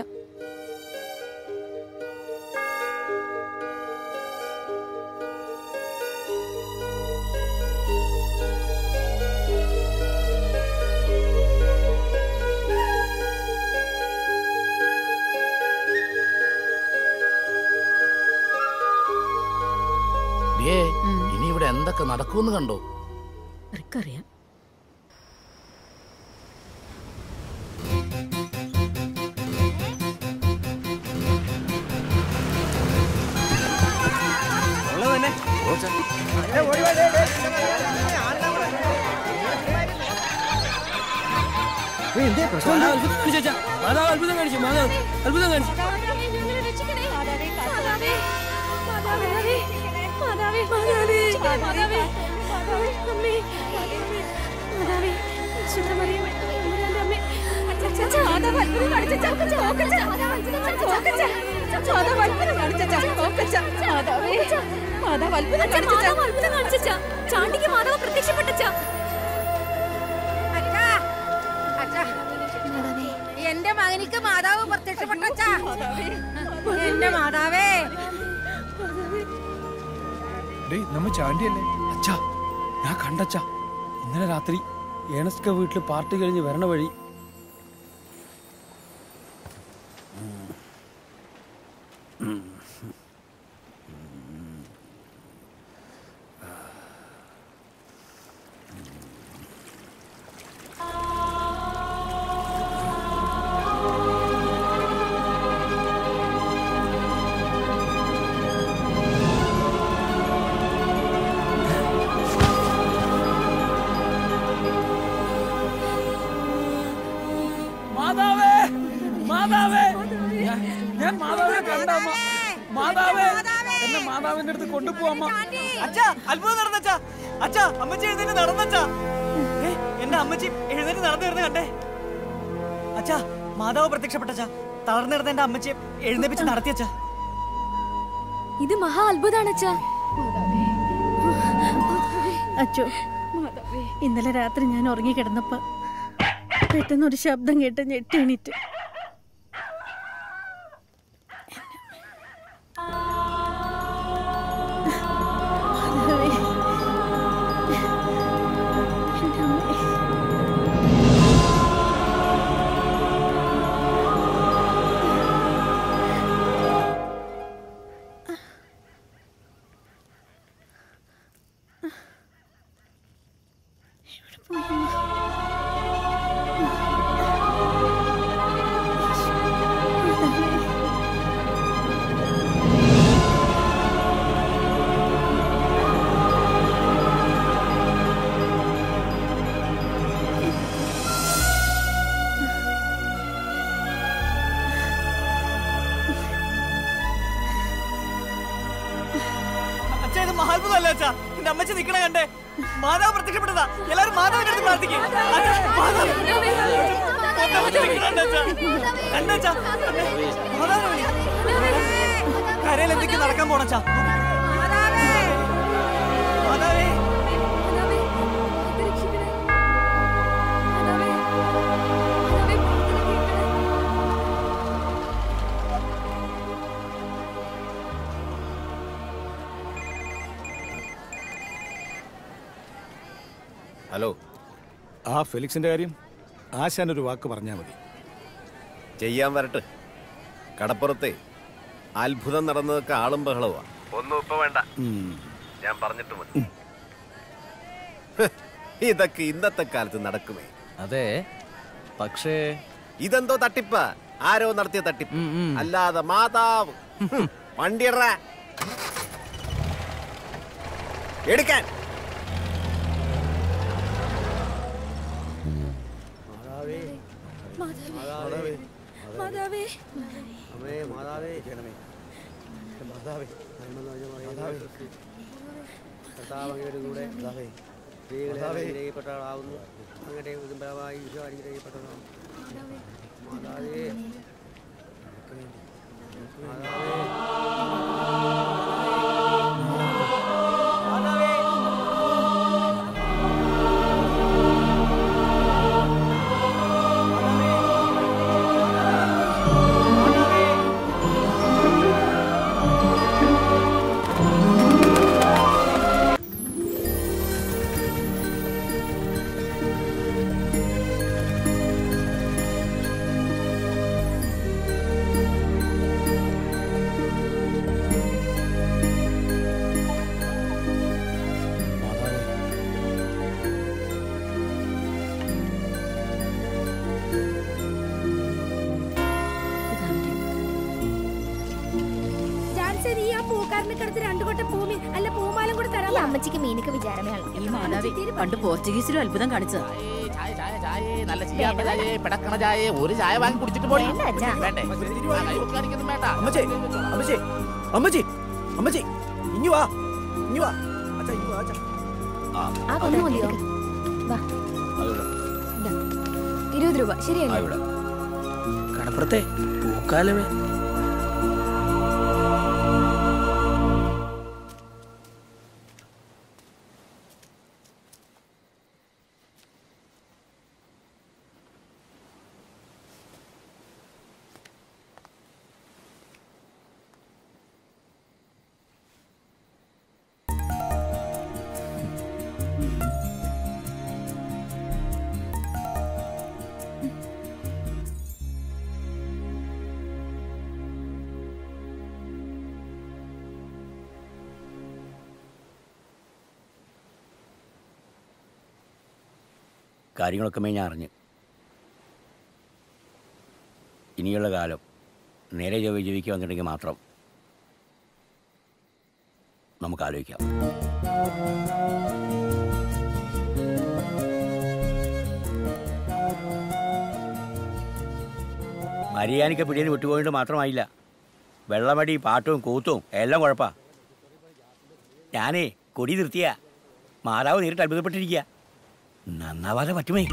ഡിയേ ഇനി ഇവിടെ എന്തൊക്കെ നടക്കുമെന്ന് കണ്ടോ ആർക്കറിയാം മാതാവ് അത്ഭുതം കാണിച്ചു മാതാവ് അത്ഭുതം കാണിച്ചു ചാണ്ടിക്ക് മാതാവ് പ്രത്യക്ഷപ്പെട്ടച്ചാ എന്റെ മകനിക്ക് മാതാവ് പ്രത്യക്ഷപ്പെട്ടച്ചാ എന്റെ മാതാവേ ഡേയ് നമ്മ ചാണ്ടിയല്ലേ അച്ഛാ ഞാൻ കണ്ടച്ചാ ഇന്നലെ രാത്രി ഏണസ്ക വീട്ടിൽ പാർട്ടി കഴിഞ്ഞ് വരണ വഴി മാതാവേ മാതാവേ ഞാൻ- ഞാൻ മാതാവിനെ കണ്ട അമ്മ മാതാവേ എന്നെ മാതാവിന്റെ അടുത്ത് കൊണ്ടുപോവാമ്മ അച്ഛാ അത്ഭുതം നടന്നച്ചാ അച്ഛാ അമ്മച്ചി എഴുന്നേറ്റ് നടന്നച്ചാ ഏ, എന്റെ അമ്മച്ചി എഴുന്നേറ്റ് നടന്നു വരുന്ന കണ്ടേ അച്ഛാ മാതാവ് പ്രത്യക്ഷപ്പെട്ടച്ചാ തളർന്നിരുന്ന എന്റെ അമ്മച്ചിയെ എഴുന്നേപ്പിച്ച് നടത്തിയച്ചാ ഇത് മഹാ അത്ഭുതാണച്ചാ അച്ചോ ഇന്നലെ രാത്രി ഞാൻ ഉറങ്ങിക്കിടന്നപ്പോ പെട്ടെന്ന് ഒരു ശബ്ദം കേട്ട് ഞെട്ടി എണീറ്റ് മാതാവേ. എൻ്റെ അമ്മേ. എവിടെ പോയി അമ്മ? അച്ഛാ ഇത് മഹാത്ഭുതമല്ല അച്ഛാ എന്റെ അമ്മച്ചി നിക്കണ കണ്ടേ മാതാവ് പ്രത്യക്ഷപ്പെട്ടതാ എല്ലാരും മാതാവിന്റെ അടുത്ത് പ്രാർത്ഥിക്കും അച്ഛാ, മാതാവ്. എന്റെ അമ്മച്ചി നിക്കണ കണ്ടോ അച്ഛാ? കണ്ടോ അച്ഛാ? കണ്ടേ? മാതാവിനെ വിളി. കരയിൽ എന്തൊക്കെയാ നടക്കാൻ പോണച്ചാ മാതാവേ ഹലോ ആ ഫെലിക്സിന്റെ കാര്യം ആശാൻ ഒരു വാക്ക് പറഞ്ഞാൽ മതി ചെയ്യാൻ വരട്ടെ കടപ്പുറത്തെ അത്ഭുതം നടന്നതൊക്കെ ആളും ബഹളവാ ഒന്നും ഇപ്പൊ വേണ്ട ഞാൻ പറഞ്ഞിട്ട് മതി ഹ്, ഇതൊക്കെ ഇന്നത്തെ കാലത്ത് നടക്കുമേ അതെ പക്ഷേ ഇതെന്തോ തട്ടിപ്പ ആരോ നടത്തിയ തട്ടിപ്പ് അല്ലാതെ മാതാവ് ഹും, വണ്ടിയറ എടുക്കാൻ മാതാവേ മാതാവേ അമ്മേ മാതാവേ ജനമേ മാതാവേ മാതാവേ കർത്താവ് അങ്ങയുടെ കൂടെ മാതാവേ സ്ത്രീകളെ അനുഗ്രഹിക്കപ്പെട്ട ആളാവുന്നു അങ്ങയുടെ ഉദംബരമായി ഈശോ അനുഗ്രഹിക്കപ്പെട്ടതാണ് മാതാവേ ഈ ആ പൂക്കാരനെ കിടത്ത് രണ്ടു കൊട്ട ഭൂമി അല്ല പൂമാലം കൂടെ തരാം അമ്മച്ചിക്ക് മീനൊക്കെ വിചാരമേ ഈ മാതാവി പണ്ട് പോർച്ചുഗീസിലും അത്ഭുതം കാണിച്ചത് നല്ല ചീയാത്ത ചായ പിടക്കണ ചായ ഒരു ചായ വാങ്ങി കുടിച്ചിട്ട് പോയി വേണ്ടേ ആ, കൈ വെക്കാനിരിക്കുന്നു വേണ്ട അമ്മച്ചേ അമ്മച്ചേ അമ്മച്ചി അമ്മച്ചി ഇഞ്ഞു വാ ഇഞ്ഞു വാ അച്ഛാ ഇഞ്ഞു വാ അച്ഛാ ആ ഒന്ന് മതിയോ വാ ഇതാ. ഇരുപത് രൂപ ശരിയല്ലേ കടപ്പുറത്തെ പൂക്കാലമേ കാര്യങ്ങളൊക്കെ ഞാൻ അറിഞ്ഞ് ഇനിയുള്ള കാലം നേരെ ജോലി ജീവിക്കുക വന്നിട്ടുണ്ടെങ്കിൽ മാത്രം നമുക്ക് ആലോചിക്കാം മരിയാനിക്ക് പിടിയിൽ വിട്ടുപോയിട്ട് മാത്രമായില്ല വെള്ളമടി പാട്ടും കൂത്തും എല്ലാം കുഴപ്പാ ഞാനേ കൊടി നിർത്തിയ മാതാവ് നേരിട്ട് അത്ഭുതപ്പെട്ടിരിക്കുക നന്നാവാതെ പറ്റുമേ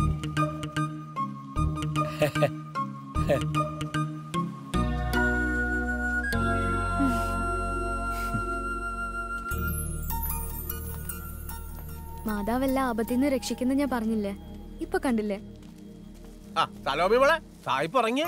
മാതാവല്ല ആപത്തിൽ നിന്ന് രക്ഷിക്കുന്ന ഞാൻ പറഞ്ഞില്ലേ ഇപ്പൊ കണ്ടില്ലേ ആ സലോമി മോളെ സായിപ്പ് ഇറങ്ങിയ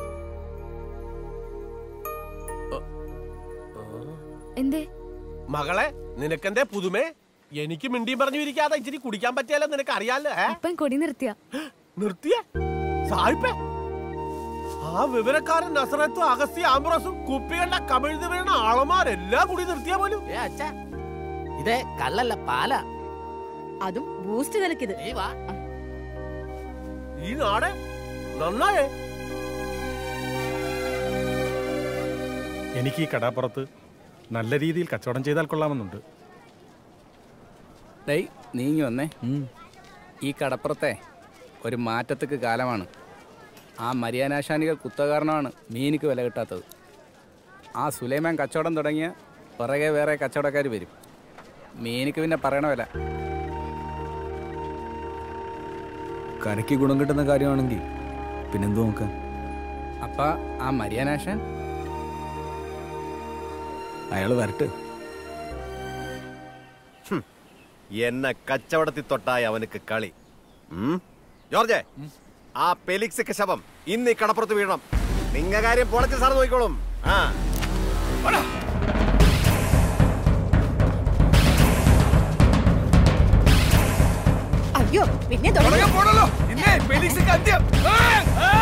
എന്തേ മകളെ നിനക്കെന്തേ പുതുമേ എനിക്ക് മിണ്ടിയും പറഞ്ഞു ഇരിക്കാതെ ഇച്ചിരി കുടിക്കാൻ പറ്റിയാലോ നിനക്ക് അറിയാലോ ഏ അപ്പൻ കൊടി നിർത്തിയ നിർത്തിയ സായിപ്പേ ആ വിവരക്കാരൻ നസറത്തും അഗസ്ത്യ ആംബ്രോസും കുപ്പികളുടെ കമിഴ്ന്ന് വീണ ആളമാരെല്ലാം കൂടി നിർത്തിയ പോലും ഏ അച്ഛാ ഇതേ കള്ളല്ല പാല അതും ബൂസ്റ്റ് കലക്കിയത് ഈ നാട് നന്നായേ എനിക്ക് ഈ കടാപ്പുറത്ത് നല്ല രീതിയിൽ കച്ചവടം ചെയ്താൽ കൊള്ളാമെന്നുണ്ട് ഡേയ് നീങ്ങി വന്നേ ഈ കടപ്പുറത്തെ ഒരു മാറ്റത്തേക്ക് കാലമാണ് ആ മരിയാനാശാനികൾ കുത്തകാരണമാണ് മീനിക്ക് വില കിട്ടാത്തത് ആ സുലൈമാൻ കച്ചവടം തുടങ്ങിയ പുറകെ വേറെ കച്ചവടക്കാർ വരും മീനിക്ക് പിന്നെ പറയണ വില കരയ്ക്ക് ഗുണം കിട്ടുന്ന കാര്യമാണെങ്കിൽ പിന്നെന്തു നോക്കാൻ അപ്പ ആ മരിയാനാശാൻ അയാൾ വരട്ടെ ഹും, എന്നെ കച്ചവടത്തിൽ തൊട്ടായി അവനക്ക് കളി ഉം? ജോർജെ ആ പെലിക്സിക്ക് ശവം ഇന്ന് ഈ കടപ്പുറത്ത് വീഴണം നിങ്ങ കാര്യം പൊളച്ച് സാർ നോക്കിക്കോളും ആ അയ്യോ പിന്നെ തുടങ്ങാൻ പോണല്ലോ ഇന്നേ ഫെലിക്സിക്ക് അന്ത്യം ആ! ആ!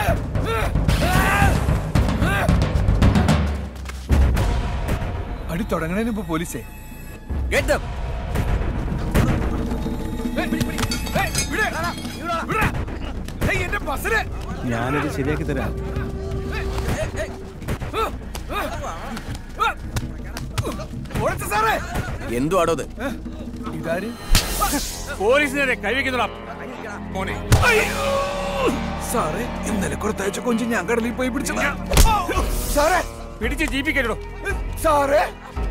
അടി തുടങ്ങണതിന് മുമ്പ് പോലീസേ Get them. ഏയ്, പിടി, പിടി. ഏയ്, വിട്. വിട്. ഏയ്, എന്റെ ബസ്സിനെ. ഞാനത് ശരിയാക്കി തരാം ഓടത്തെ സാറേ എന്തുവാടോ അത് ഇതാര് പോലീസിനെ കൈവയ്ക്കുന്നതാ മോനെ അയ്യോ! സാറേ ഇന്നലെ കൊടുത്തയച്ച കൊഞ്ച് ഞാൻ കടലിൽ പോയി പിടിച്ചതാ സാറേ പിടിച്ച് ജീവിക്കല്ലോ സാറേ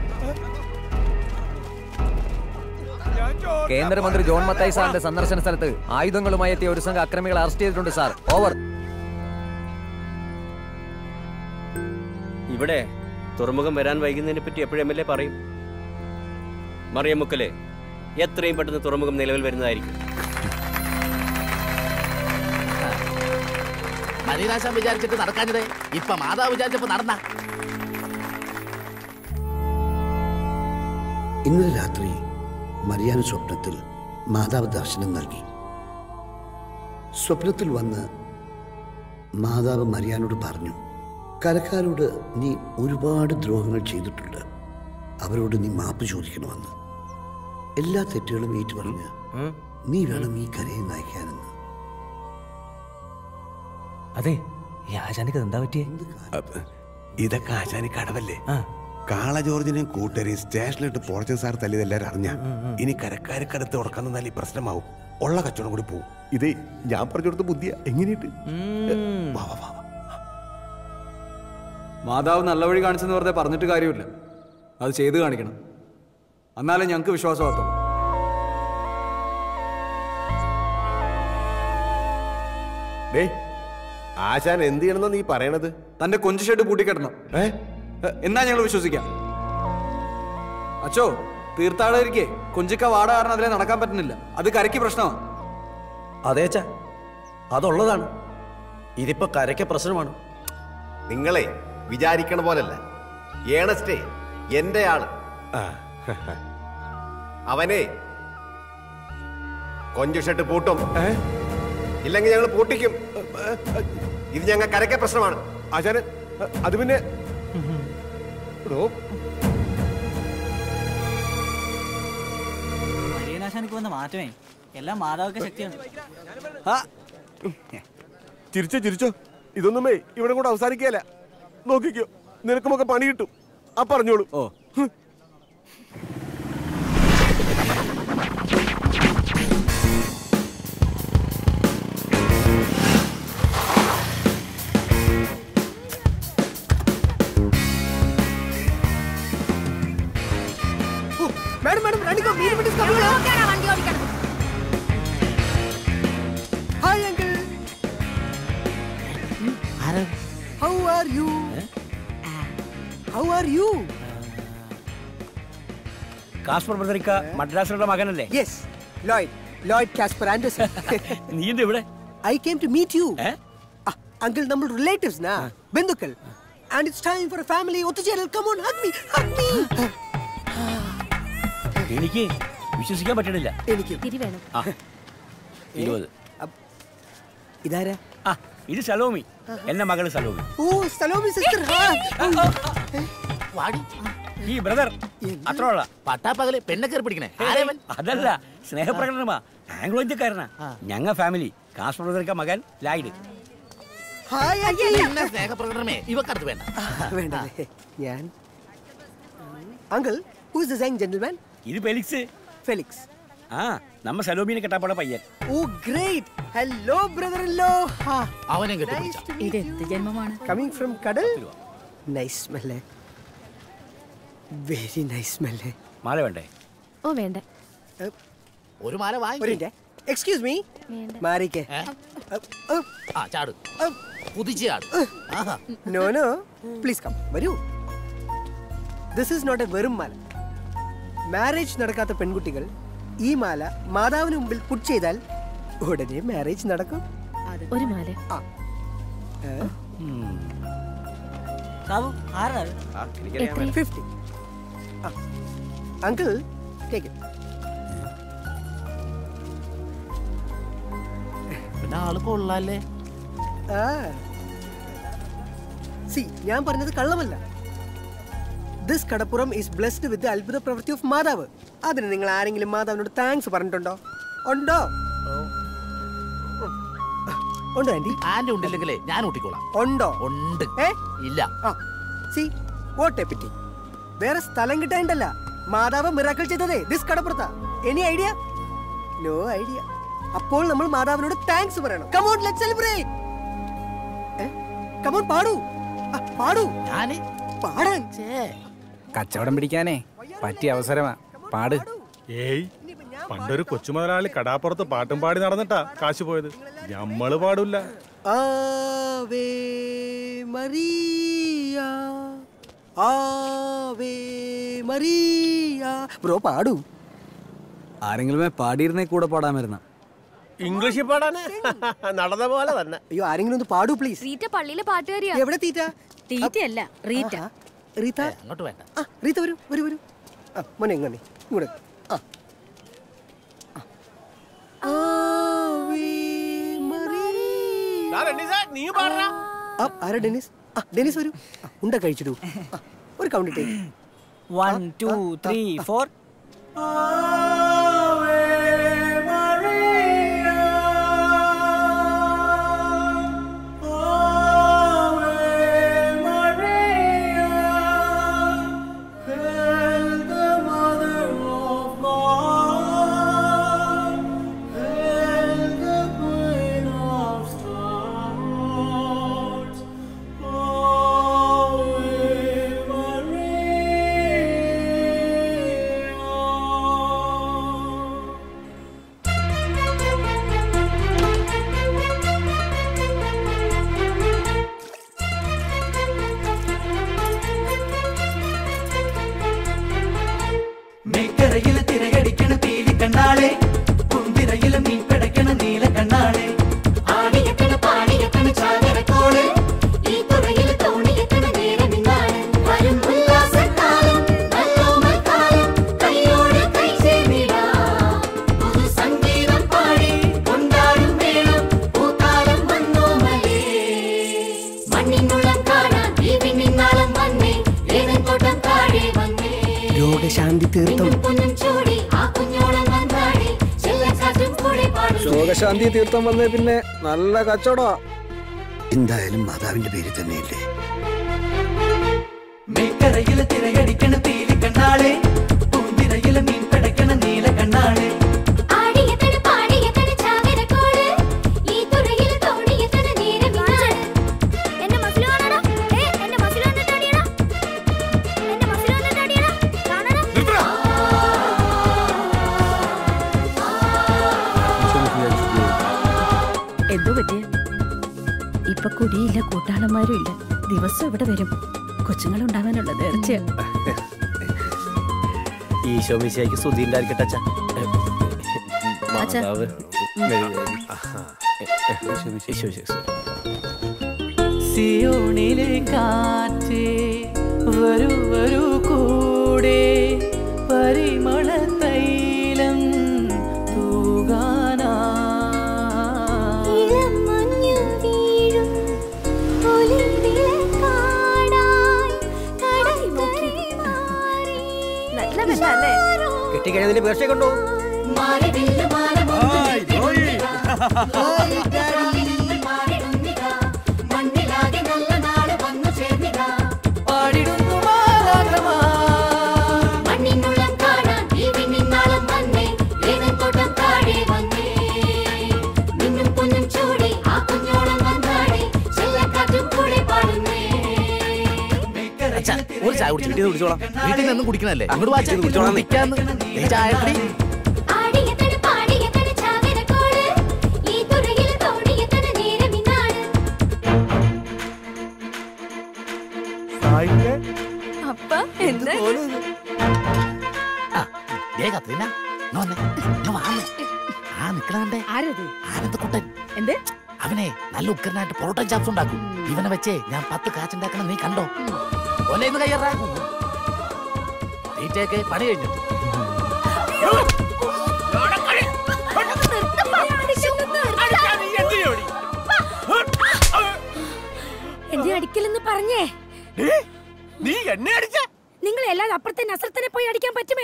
കേന്ദ്രമന്ത്രി ജോൺ മത്തായി സാറിന്റെ സന്ദർശന സ്ഥലത്ത് ആയുധങ്ങളുമായി എത്തിയ ഒരു സംഘം അക്രമികളെ അറസ്റ്റ് ചെയ്തിട്ടുണ്ട് സാർ ഓവർ ഇവിടെ തുറമുഖം വരാൻ വൈകുന്നതിനെ പറ്റി എപ്പോഴും എം എൽ എ പറയും മറിയമുക്കലെ എത്രയും പെട്ടെന്ന് തുറമുഖം നിലവിൽ വരുന്നതായിരിക്കും മരീനാശം വിചാരിച്ചിട്ട് നടക്കാഞ്ഞതേ ഇപ്പൊ മാതാവ് വിചാരിച്ചപ്പോ നടന്ന ഇന്നലെ രാത്രി മരിയാന സ്വപ്നത്തിൽ മാതാവ് ദർശനം നൽകി സ്വപ്നത്തിൽ വന്ന് മാതാവ് മരിയാനോട് പറഞ്ഞു കരക്കാരോട് നീ ഒരുപാട് ദ്രോഹങ്ങൾ ചെയ്തിട്ടുണ്ട് അവരോട് നീ മാപ്പ് ചോദിക്കണമെന്ന് എല്ലാ തെറ്റുകളും ഏറ്റുപറഞ്ഞ് നീ വേണം ഈ കരയെ നയിക്കാനെന്ന് അതെ ഈ ആശാനിക്ക് എന്താ പറ്റിയേ ഇതൊക്കെ ആശാനി കടവല്ലേ കാള ജോർജിനെയും കൂട്ടരെയും സ്റ്റേഷനിലിട്ട് പോർച്ചൻ സാർ തല്ലിയത് എല്ലാവരും അറിഞ്ഞ ഇനി കരക്കാരക്കടുത്ത് ഉറക്കാൻ നിന്നാൽ ഈ പ്രശ്നമാവും ഉള്ള കച്ചവടം കൂടി പോവും ഇതേ ഞാൻ പറഞ്ഞു കൊടുത്ത ബുദ്ധിയ എങ്ങനെയിട്ട് വാ, വാ, വാ. മാതാവ് നല്ല വഴി കാണിച്ചെന്ന് വെറുതെ പറഞ്ഞിട്ട് കാര്യമില്ല അത് ചെയ്ത് കാണിക്കണം എന്നാലേ ഞങ്ങൾക്ക് വിശ്വാസമാകത്തുള്ളൂ ഡേ ആശാൻ എന്ത് ചെയ്യണമെന്നാ നീ പറയണത് തന്റെ കൊഞ്ചു ഷെഡ് പൂട്ടിക്കെട്ടണം എന്നാ ഞങ്ങൾ വിശ്വസിക്കാം അച്ചോ തീർത്ഥാടകരിക്കേ കൊഞ്ചിക്ക വാട കാരണം അതിലെ നടക്കാൻ പറ്റുന്നില്ല അത് കരയ്ക്ക് പ്രശ്നമാണ് അതെ അച്ഛാ അതുള്ളതാണ് ഇതിപ്പോ കരയ്ക്ക് പ്രശ്നമാണ് നിങ്ങളെ വിചാരിക്കണ പോലല്ല ഏണസ്റ്റേ എന്റെ ആള് അവനെ കൊഞ്ചുഷെട്ട് പൂട്ടും ഇല്ലെങ്കിൽ ഞങ്ങൾ പൂട്ടിക്കും ഇത് ഞങ്ങൾ കരയ്ക്ക പ്രശ്നമാണ് ആശാന് അത് പിന്നെ എടോ, മരിയനാശാനിക്ക് വന്ന മാറ്റമേ എല്ലാം മാതാവൊക്കെ ശക്തിയാണ് ചിരിച്ചോ ചിരിച്ചോ ഇതൊന്നുമേ ഇവിടെ കൂടെ അവസാനിക്കല നോക്കിക്കോ നിനക്കുമൊക്കെ പണി കിട്ടും ആ പറഞ്ഞോളൂ ഓ മാഡം മാഡം രണ്ടിക്കോ മീൻ പിടിച്ച് വണ്ടി ഓടിക്കണം hi uncle how are you how are you Casper ബ്രദറിക്ക മദ്രാസിലുള്ള മകനല്ലേ yes Lloyd Lloyd Casper Anderson നീ എന്ത് ഇവിടെ I came to meet you uncle നമ്മൾ റിലേറ്റീവ്സ് നാ ബന്ധുക്കൾ and it's time for family ഒത്തുചേരൽ come on hug me hug me എനിക്ക് വിശ്വസിക്കാൻ പറ്റണില്ല എനിക്ക് തിരി വേണം ആ ഇരുപത് ഇതാരാ ആ ഇത് സലോമി എന്റെ മകള് സലോമി ഓ സലോമി സിസ്റ്റർ വാടി ഈ ബ്രദർ അത്ര ഉള്ള പട്ടാപ്പകല് പെണ്ണെ കയറി പിടിക്കണേ അതല്ല സ്നേഹപ്രകടനമാ ആംഗ്ലോ ഇന്ത്യക്കാരനാ ഞങ്ങ ഫാമിലി കാസ്പർ ബ്രദറിക്ക മകൻ ലായിഡ് എന്നെ സ്നേഹപ്രകടനമേ ഇവക്കടുത്ത് വേണ്ട വേണ്ട ഞാൻ uncle who is the young gentleman ഇത് ഫെലിക്സ് ഫെലിക്സ് ആ നമ്മ സലോമിനെ കെട്ടാപ്പോടെ പയ്യൻ oh great hello brother in law അവനെ ഇത് എന്ത് ജന്മമാണ് കമ്മിങ് ഫ്രം കടൽ nice smell very nice smell മാല വേണ്ടേ ഓ വേണ്ട ഒരു മാല ഒരു വാങ്ങി മിനിറ്റ് എക്സ്ക്യൂസ് മീ മാറിക്കേ ആ ചാട് കുതിച്ച് ചാട് ആഹാ നോ നോ പ്ലീസ് കം വരൂ ദിസ് ഈസ് നോട്ട് എ വെറും മാല മാരേജ് നടക്കാത്ത പെൺകുട്ടികൾ ഈ മാല മാതാവിന് മുമ്പിൽ പുട്ട് ചെയ്താൽ ഉടനെ മാരേജ് നടക്കും ഒരു മാല ഏ? സാബു ആരാ ഫിഫ്റ്റി അങ്കിൾ ടേക്ക് ആള് കൊള്ളാല്ലേ ആ സി ഞാൻ പറഞ്ഞത് കള്ളമല്ല ദിസ് കടപ്പുറം ഈസ് ബ്ലെസ്ഡ് വിത്ത് അത്ഭുത പ്രവൃത്തി ഓഫ് മാതാവ് അതിന് നിങ്ങൾ ആരെങ്കിലും മാതാവിനോട് താങ്ക്സ് പറഞ്ഞിട്ടുണ്ടോ ഉണ്ടോ ഉണ്ടോ ആന്റി ആന്റി ഉണ്ടില്ലെങ്കിലേ ഞാൻ ഊട്ടിക്കോളാം ഉണ്ടോ ഉണ്ട് ഏ ഇല്ല സി വോട്ടെ പറ്റി വേറെ സ്ഥലം കിട്ടാണ്ടല്ല മാതാവ് മിറാക്കൾ ചെയ്തതേ ദിസ് കടപ്പുറത്താ എനി ഐഡിയ നോ ഐഡിയ അപ്പോൾ നമ്മൾ മാതാവിനോട് താങ്ക്സ് പറയണം കമോൺ ലെറ്റ് സെലിബ്രേറ്റ് കമോൺ പാടൂ ആ, പാടൂ ഞാന് പാടാൻ കച്ചവടം പിടിക്കാനേ പറ്റിയ അവസരമാ പാട് ഏയ് പണ്ടൊരു കൊച്ചു മുതലാളി കടാപ്പുറത്ത് പാട്ടും പാടി നടന്നിട്ടാ കാശ് പോയത് ഞമ്മള് പാടില്ല Ave Maria Ave Maria bro പാടൂ ആരെങ്കിലും പാടിയിരുന്നേ കൂടെ പാടാമായിരുന്ന ഇംഗ്ലീഷിൽ പാടാന് നടന്ന പോലെ തന്നെ അയ്യോ ആരെങ്കിലും ഒന്ന് പാടൂ പ്ലീസ് റീറ്റ പള്ളിയിലെ പാട്ടുകാരിയാ എവിടെ തീറ്റ തീറ്റയല്ല റീറ്റ റീത്ത അങ്ങോട്ട് വേണ്ട ആ റീത്ത വരൂ വരൂ വരൂ ആ മോനെ ഇങ്ങനെ ഇങ്ങോട്ട് ആ നീ പാടാ ആ ആരാ ഡെന്നിസ് ആ ഡെന്നിസ് വരൂ ആ, ഉണ്ട കഴിച്ചിടൂ ആ, ഒരു കൗണ്ട് ഇട്ടേ വൺ ടു ത്രീ ഫോർ മേക്കരയില് തിരയടിക്കണ തീലി കണ്ണാളെ കുന്തിരയില് മീൻ പിടയ്ക്കണ നീല കണ്ണാളെ ആടിയെത്തണ പാടിയെത്തണ ചാകരക്കോള് ഈ തുറയില് തോണിയെത്തണ നേരമിന്നാണ് വരും ഉല്ലാസക്കാലം നല്ലോമൽക്കാലം കൈയോട് കൈ ചേർന്നിടാം പുതു സംഗീതം പാടി കൊണ്ടാടും വേണം പൂക്കാലം വന്നോമലേ മണ്ണിനുള്ളം കാണാൻ ഈ വിണ്ണിനാളം വന്നേ ഏനൻകോട്ടം താഴെ വന്നേ രോഗശാന്തി തീർത്ഥം പൊന്നും ചൂടി ആ കുഞ്ഞോളം വന്നാടി ചെല്ലക്കാറ്റും കൂടെ പാടും രോഗശാന്തി തീർത്ഥം വന്നേ പിന്നെ നല്ല കച്ചവടമാ എന്തായാലും മാതാവിന്റെ പേര് തന്നെയല്ലേ മേക്കരയില് തിരയടിക്കണ തീലി കണ്ണാളെ കുന്തിരയില് മീൻ പിടയ്ക്കണ നീല കണ്ണാളെ ആടിയെത്തണ പാടിയെത്തണ ചാകരക്കോള് ഈ തുറയില് തോണിയെത്തണ നേരമിന്നാണ് എന്റെ മസിൽ കാണാടാ ഏ എന്റെ മസിൽ വന്നിട്ട് അടിയടാ എന്റെ മസിൽ വന്നിട്ട് അടിയടാ കാണാടാ എന്തോ പറ്റിയ ഇപ്പൊ കുടിയില്ല കൂട്ടാളന്മാരും ഇല്ല ദിവസം ഇവിടെ വരും കൊച്ചുങ്ങളുണ്ടാവാനുള്ള നേർച്ചയാ ഈശോ മിശിയായിക്ക് സ്തുതി ഉണ്ടായിരിക്കട്ടെ അച്ഛാ അച്ഛാ. മാതാവ് ഈശോ മിശിഹായ്ക്ക് സ്തുതി. സിയോണിലെ കാറ്റേ വരൂ വരൂ കൂടെ പരിമള തൈലം തൂകാനാ ഇളം മഞ്ഞു വീഴും ഒലിവിളക്കാടായി കടൽക്കരെ മാറി നല്ല വെള്ളല്ലേ കെട്ടിക്കഴിഞ്ഞതിന് പേർച്ചയെ കൊണ്ടു മാറി വില്ല് മണ്ണിലാകെ നല്ല നാട് വന്നു ചേർന്നിതാ പാടിടുന്നു മാലാഖമാ മണ്ണിനുള്ളം കാണാൻ ഈ വിണ്ണിനാളം വന്നേ ഏനൻകോട്ടം താഴെ വന്നേ മിന്നും പൊന്നും ചൂടി ആ കുഞ്ഞോളം വന്നാടി ചെല്ലക്കാറ്റും കൂടെ പാടുന്നേ അച്ഛാ ഒരു ചായ കുടിച്ച് വീട്ടിൽ കുടിച്ചോളാം വീട്ടിൽ നിന്നും കുടിക്കണല്ലേ അങ്ങോട്ട് വാച്ച കുടിക്കാന്ന് നീ ചായ കുടി ആടിയെത്തണ പാടിയെത്തണ ചാകരക്കോള് ഈ തുറയില് തോണിയെത്തണ നേരമിന്നാണ് അപ്പ എന്താ ദേ കത്രീന ഇങ്ങ് വന്നേ ഇങ്ങ് വാന്നേ ആ നിക്കണേ ആരത് ആനന്ദക്കുട്ടൻ എന്ത് അവനെ നല്ല ഉക്കരനായിട്ട് പൊറോട്ട ചാപ്സ് ഉണ്ടാക്കും ഇവനെ വെച്ചേ ഞാൻ പത്ത് കാച്ചുണ്ടാക്കണം നീ കണ്ടോ ഒലേന്ന് കയ്യറാ തീറ്റയൊക്കെ പണി കഴിഞ്ഞു അല്ലാതെ അപ്പുറത്തെ നസ്രത്തിനെ പോയി അടിക്കാൻ പറ്റുമേ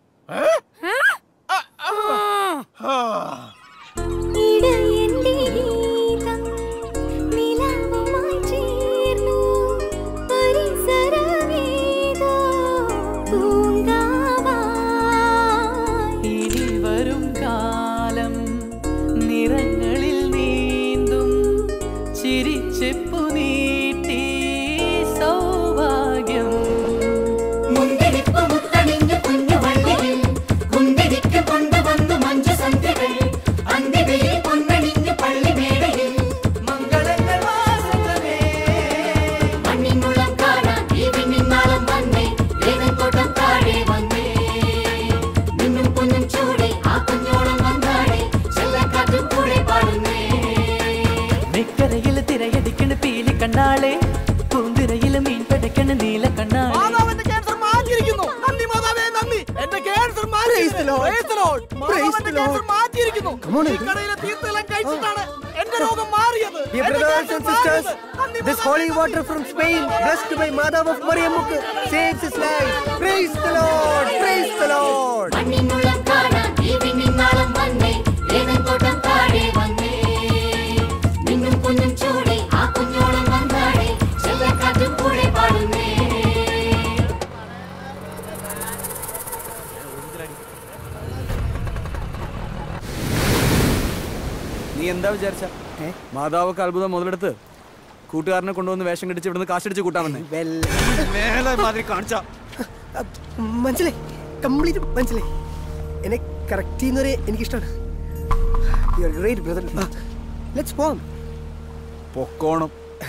ഇനി വരും കാലം നിറങ്ങളിൽ നീന്തും ചിരിച്ചെപ്പു നീട്ടി സൗഭാഗ്യം മുന്തിരിപ്പ് മുത്തണിഞ്ഞു കുഞ്ഞു വള്ളിയിൽ മുന്തിരിക്ക് കൊണ്ടുവന്നു മഞ്ജു സന്ധ്യകൾ അന്തിവയിൽ പൊന്നണിഞ്ഞു പള്ളിമേടയിൽ മംഗളങ്ങൾ വാസന്തമേ മണ്ണിനുള്ളം കാണാൻ ഈ വിണ്ണിനാളം വന്നേ ഏനത്തോട്ടം താഴെ വന്നേ നിന്നും പൊന്നും ചൂടെ ആ കുഞ്ഞോളം വന്നാടെ ചെല്ലക്കാറ്റും കൂടെ പാടുന്നേ നിക്കരയിൽ തിരയടിക്കണ പീലി കണ്ണാളെ പൂന്തിരയിൽ മീൻ പടക്കണ നീല കണ്ണാളെ മാതാവിന്റെ ക്യാൻസർ മാറ്റിയിരിക്കുന്നു നന്ദി മാതാവേ നന്ദി എന്റെ cancer Praise the Lord. Praise the Lord. മാറ്റിയിരിക്കുന്നു Come on, ഈ Uncle. കടയിലെ തീർത്തെല്ലാം കഴിച്ചിട്ടാണ് എന്റെ രോഗം മാറിയത് Dear എന്റെ brothers cancer and sisters, മാറിയത്. this holy water from Spain, blessed by Madhav of Mariamukku, saves his life. Praise the Lord! Praise the Lord! മണ്ണിനുള്ളം കാണാൻ ഈ വിണ്ണിനാളം വന്നേ ഏനത്തോട്ടം താഴെ വന്നേ നിന്നും പൊന്നും ചൂടെ ആ കുഞ്ഞോളം വന്നാടെ ചെല്ലക്കാറ്റും കൂടെ പാടുന്നേ നീ എന്താ വിചാരിച്ച മാതാവൊക്കെ അത്ഭുതം മുതലെടുത്ത് കൂട്ടുകാരനെ കൊണ്ടുവന്ന് വേഷം കെട്ടിച്ച് ഇവിടുന്ന് കാശടിച്ച് കൂട്ടാമെന്നേ മേലെ മാതിരി കാണിച്ച മനസ്സിലായി കംപ്ലീറ്റ് മനസ്സിലായി എന്നെ കറക്റ്റ് ചെയ്യുന്നവരെ എനിക്കിഷ്ടമാണ് you are great brother let's പോവാം പൊക്കോണം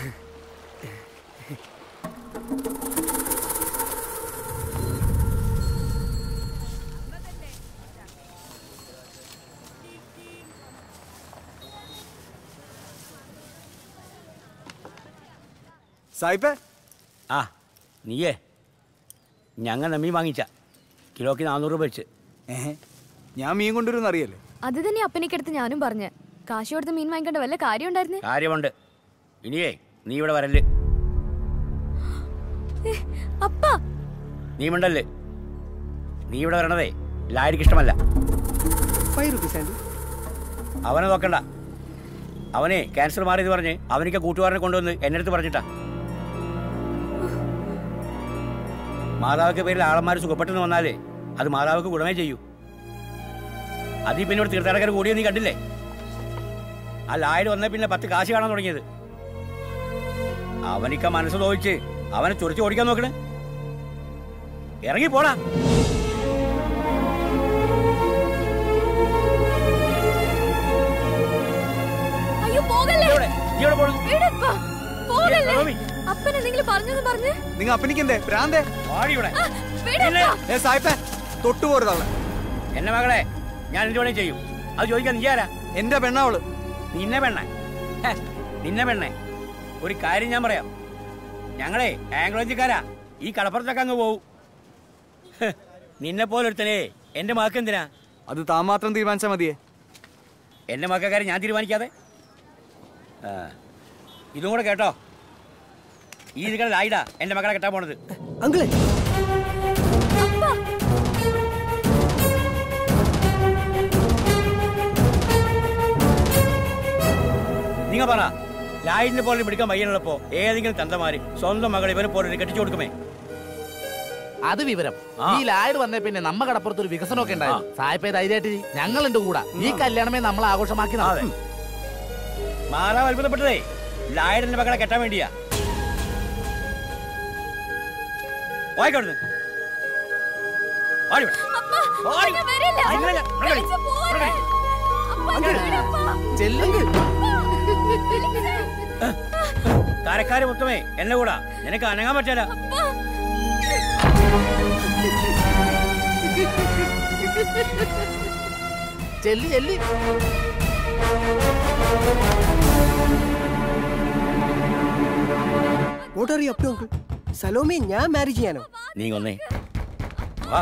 സായിപ്പേ ആ നീയേ ഞങ്ങൾ നമ്മീ വാങ്ങിച്ച കിലോക്ക് നാനൂറ് രൂപ വെച്ച് ഞാൻ മീൻ കൊണ്ടുവരുമെന്ന് അറിയല്ലേ അത് തന്നെ അപ്പനിക്കടുത്ത് ഞാനും പറഞ്ഞ് കാശ് കൊടുത്ത് മീൻ വാങ്ങിക്കേണ്ട വല്ല കാര്യം ഉണ്ടായിരുന്നേ കാര്യമുണ്ട് ഇനിയേ നീ ഇവിടെ വരല്ലേ അപ്പ നീ മിണ്ടല്ലേ നീ ഇവിടെ വരണതേ ലാരിക്ക് ഇഷ്ടമല്ല ഫൈവ് റുപ്പീസ് ആൻഡ് അവനെ നോക്കണ്ട അവനെ ക്യാൻസർ മാറിയത് പറഞ്ഞ് അവനിക്ക് കൂട്ടുകാരനെ കൊണ്ടുവന്ന് എന്റെ അടുത്ത് പറഞ്ഞിട്ടാ മാതാവിന്റെ പേരിൽ ആളന്മാർ സുഖപ്പെട്ടെന്ന് വന്നാലേ അത് മാതാവിക്ക് ഗുണമേ ചെയ്യൂ അതീ പിന്നെ ഇവിടെ തീർത്ഥാടകർ കൂടിയത് നീ കണ്ടില്ലേ ആ ലായർ വന്നേ പിന്നെ പത്ത് കാശ് കാണാൻ തുടങ്ങിയത് അവനിക്ക മനസ്സ് തോന്നിച്ച് അവനെ ചൊറിച്ച് ഓടിക്കാൻ നോക്കണേ ഇറങ്ങി പോടാ അയ്യോ പോകല്ലേ നീ എവിടെ പോണു വിടപ്പാ. പോകല്ലേ റോബി. അപ്പൻ എന്തെങ്കിലും പറഞ്ഞെന്ന് പറഞ്ഞ് നിങ്ങൾ അപ്പനിക്കെന്തേ ഭ്രാന്തേ വാടി ഇവിടെ വിടപ്പാ. ഏ സായിപ്പേ തൊട്ടുപോരുത് അവളെ എന്നെ മകളെ ഞാൻ എന്ത് വേണേ ചെയ്യും അത് ചോദിക്കാൻ നീ ആരാ എന്റെ പെണ്ണാവള് നിന്നെ പെണ്ണേ ഹെ, നിന്നെ പെണ്ണേ ഒരു കാര്യം ഞാൻ പറയാം ഞങ്ങളെ ആംഗ്ലോജിക്കാരാ ഈ കടപ്പുറത്തൊക്കെ അങ്ങ് പോവും ഹെ, നിന്നെ പോലൊരുത്തനെ എന്റെ മകക്ക് എന്തിനാ അത് താൻ മാത്രം തീരുമാനിച്ചാൽ മതിയേ എന്റെ മക്കാരെ ഞാൻ തീരുമാനിക്കാതെ ആ, ഇതും കൂടെ കേട്ടോ ഈ നിങ്ങളായിടാ എന്റെ മക്കളെ കെട്ടാൻ പോണത് അങ്കിളെ നിങ്ങൾ പറ ലായിഡിനെ പോലെ പിടിക്കാൻ വയ്യാനുള്ളപ്പോ ഏതെങ്കിലും തന്തമാര് സ്വന്തം മകളെ ഇവനെ പോലെ കെട്ടിച്ചു കൊടുക്കുമേ അത് വിവരം ഈ ലായഡ് വന്നേ പിന്നെ നമ്മ കടപ്പുറത്ത് ഒരു വികസനമൊക്കെ ഉണ്ടായിരുന്നു സായിപ്പേ ധൈര്യമായിട്ട് ഞങ്ങളുണ്ട് കൂടാ ഈ കല്യാണമേ നമ്മൾ ആഘോഷമാക്കി നടത്തും മാറാവ് അത്ഭുതപ്പെട്ടതേ ലായഡിന്റെ മകളെ കെട്ടാൻ വേണ്ടിയാ വായിക്കോടുന്ന് ഓടി ഇവിടെ. ഓടി. ഞാൻ വരില്ല. ആ, ഇല്ല, ഇല്ല. ഇവിടെ കളി. വിളിച്ച് പോവല്ലേ? അപ്പ, ഇങ്ങട്. വിടപ്പാ. കരക്കാര് മൊത്തമേ എന്നെ കൂടാ നിനക്ക് അനങ്ങാൻ പറ്റില്ല ചെല്ലി ചെല്ലി what are you up to uncle സലോമയെ ഞാൻ മാരേജ് ചെയ്യാനോ നീ ഒന്നേ വാ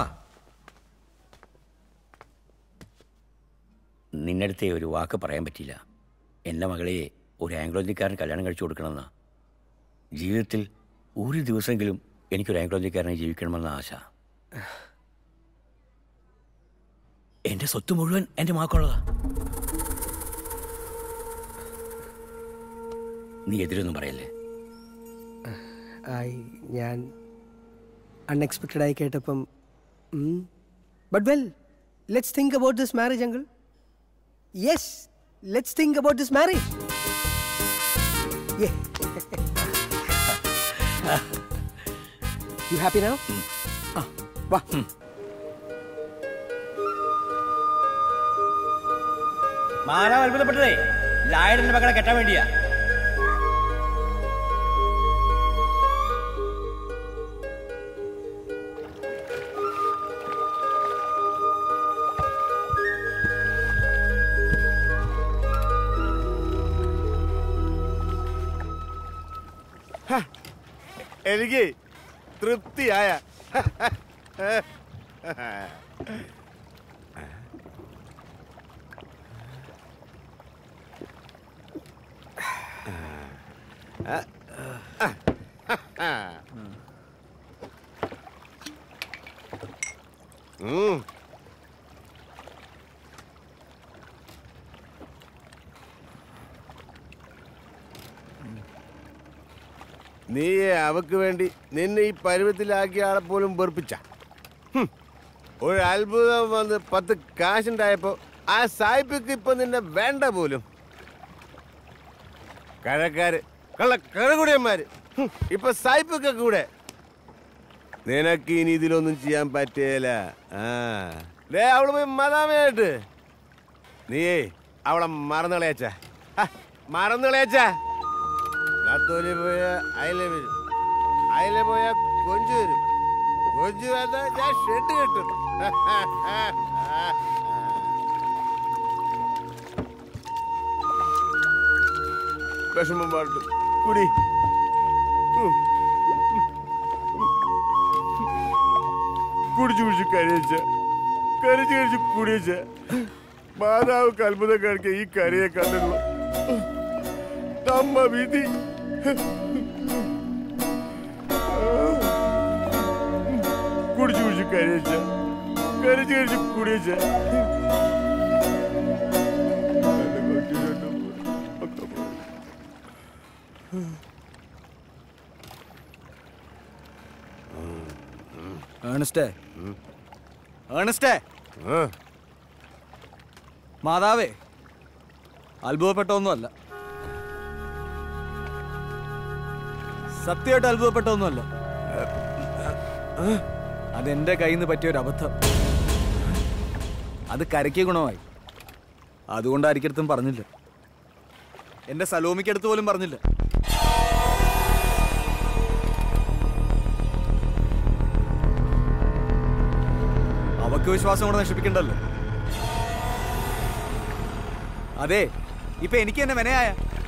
നിന്നടുത്തെ ഒരു വാക്ക് പറയാൻ പറ്റില്ല എൻ്റെ മകളെ ഒരു ആംഗ്ലോജിക്കാരൻ കല്യാണം കഴിച്ചു കൊടുക്കണമെന്നാ ജീവിതത്തിൽ ഒരു ദിവസമെങ്കിലും എനിക്കൊരു ആംഗ്ലോജിക്കാരനെ ജീവിക്കണമെന്ന ആശ എന്റെ സ്വത്ത് മുഴുവൻ എന്റെ മാക്കുള്ളതാ നീ എതിരൊന്നും പറയല്ലേ ആയി ഞാൻ അൺഎക്സ്പെക്റ്റഡ് ആയി കേട്ടപ്പം but well let's think about this marriage uncle yes let's think about this marriage you happy now വാ മാതാവ് അത്ഭുതപ്പെട്ടതേ ലായഡന്റെ മക്കളെ കെട്ടാൻ വേണ്ടിയാ എനിക്ക് തൃപ്തിയായ ഉം. നീ അവക്ക് വേണ്ടി നിന്നെ ഈ പരുവത്തിലാക്കിയ ആളെ പോലും വെറുപ്പിച്ച ഹും. ഒരു അത്ഭുതം വന്ന് പത്ത് കാശുണ്ടായപ്പോ ആ സായിപ്പിക്ക് ഇപ്പൊ നിന്നെ വേണ്ട പോലും കഴക്കാര് കള്ള കഴകുടിയന്മാര് ഹും. ഇപ്പൊ സായിപ്പൊക്കെ കൂടെ നിനക്ക് ഇനി ഇതിലൊന്നും ചെയ്യാൻ പറ്റിയല്ല ആ ദേ അവള് പോയി മതാമയായിട്ട് നീയേ അവളെ മറന്നളയച്ച മറന്നളയച്ച നത്തോലി പോയ അയല വരും അയല പോയ കൊഞ്ചു വരും കൊഞ്ചു വന്നാൽ ഞാൻ ഷെഡ് കെട്ടും വിഷമം പാട്ടു കുടി ഉം. കുടിച്ചു കുടിച്ചു കരയിച്ച കരച്ച് കരച്ച് കുടിയച്ച മാതാവ് അത്ഭുതം കാണിക്ക ഈ കരയെ കണ്ടുള്ളൂ നമ്മ വിധി കുടിച്ചു കുടിച്ചു കരയിച്ച കരച്ച് കരച്ച് കുടിയച്ച ഏണസ്റ്റേ ഏണസ്റ്റേ മാതാവേ അത്ഭുതപ്പെട്ടൊന്നുമല്ല സത്യമായിട്ട് അത്ഭുതപ്പെട്ടൊന്നുമല്ല അതെന്റെ കയ്യിൽ നിന്ന് പറ്റിയ ഒരു അബദ്ധം അത് കരയ്ക്ക് ഗുണമായി അതുകൊണ്ട് ആരിക്കടുത്തും പറഞ്ഞില്ല എന്റെ സലോമിക്കടുത്ത് പോലും പറഞ്ഞില്ല അവക്ക് വിശ്വാസം കൂടെ നശിപ്പിക്കണ്ടല്ലോ അതെ ഇപ്പൊ എനിക്ക് തന്നെ വിനയായ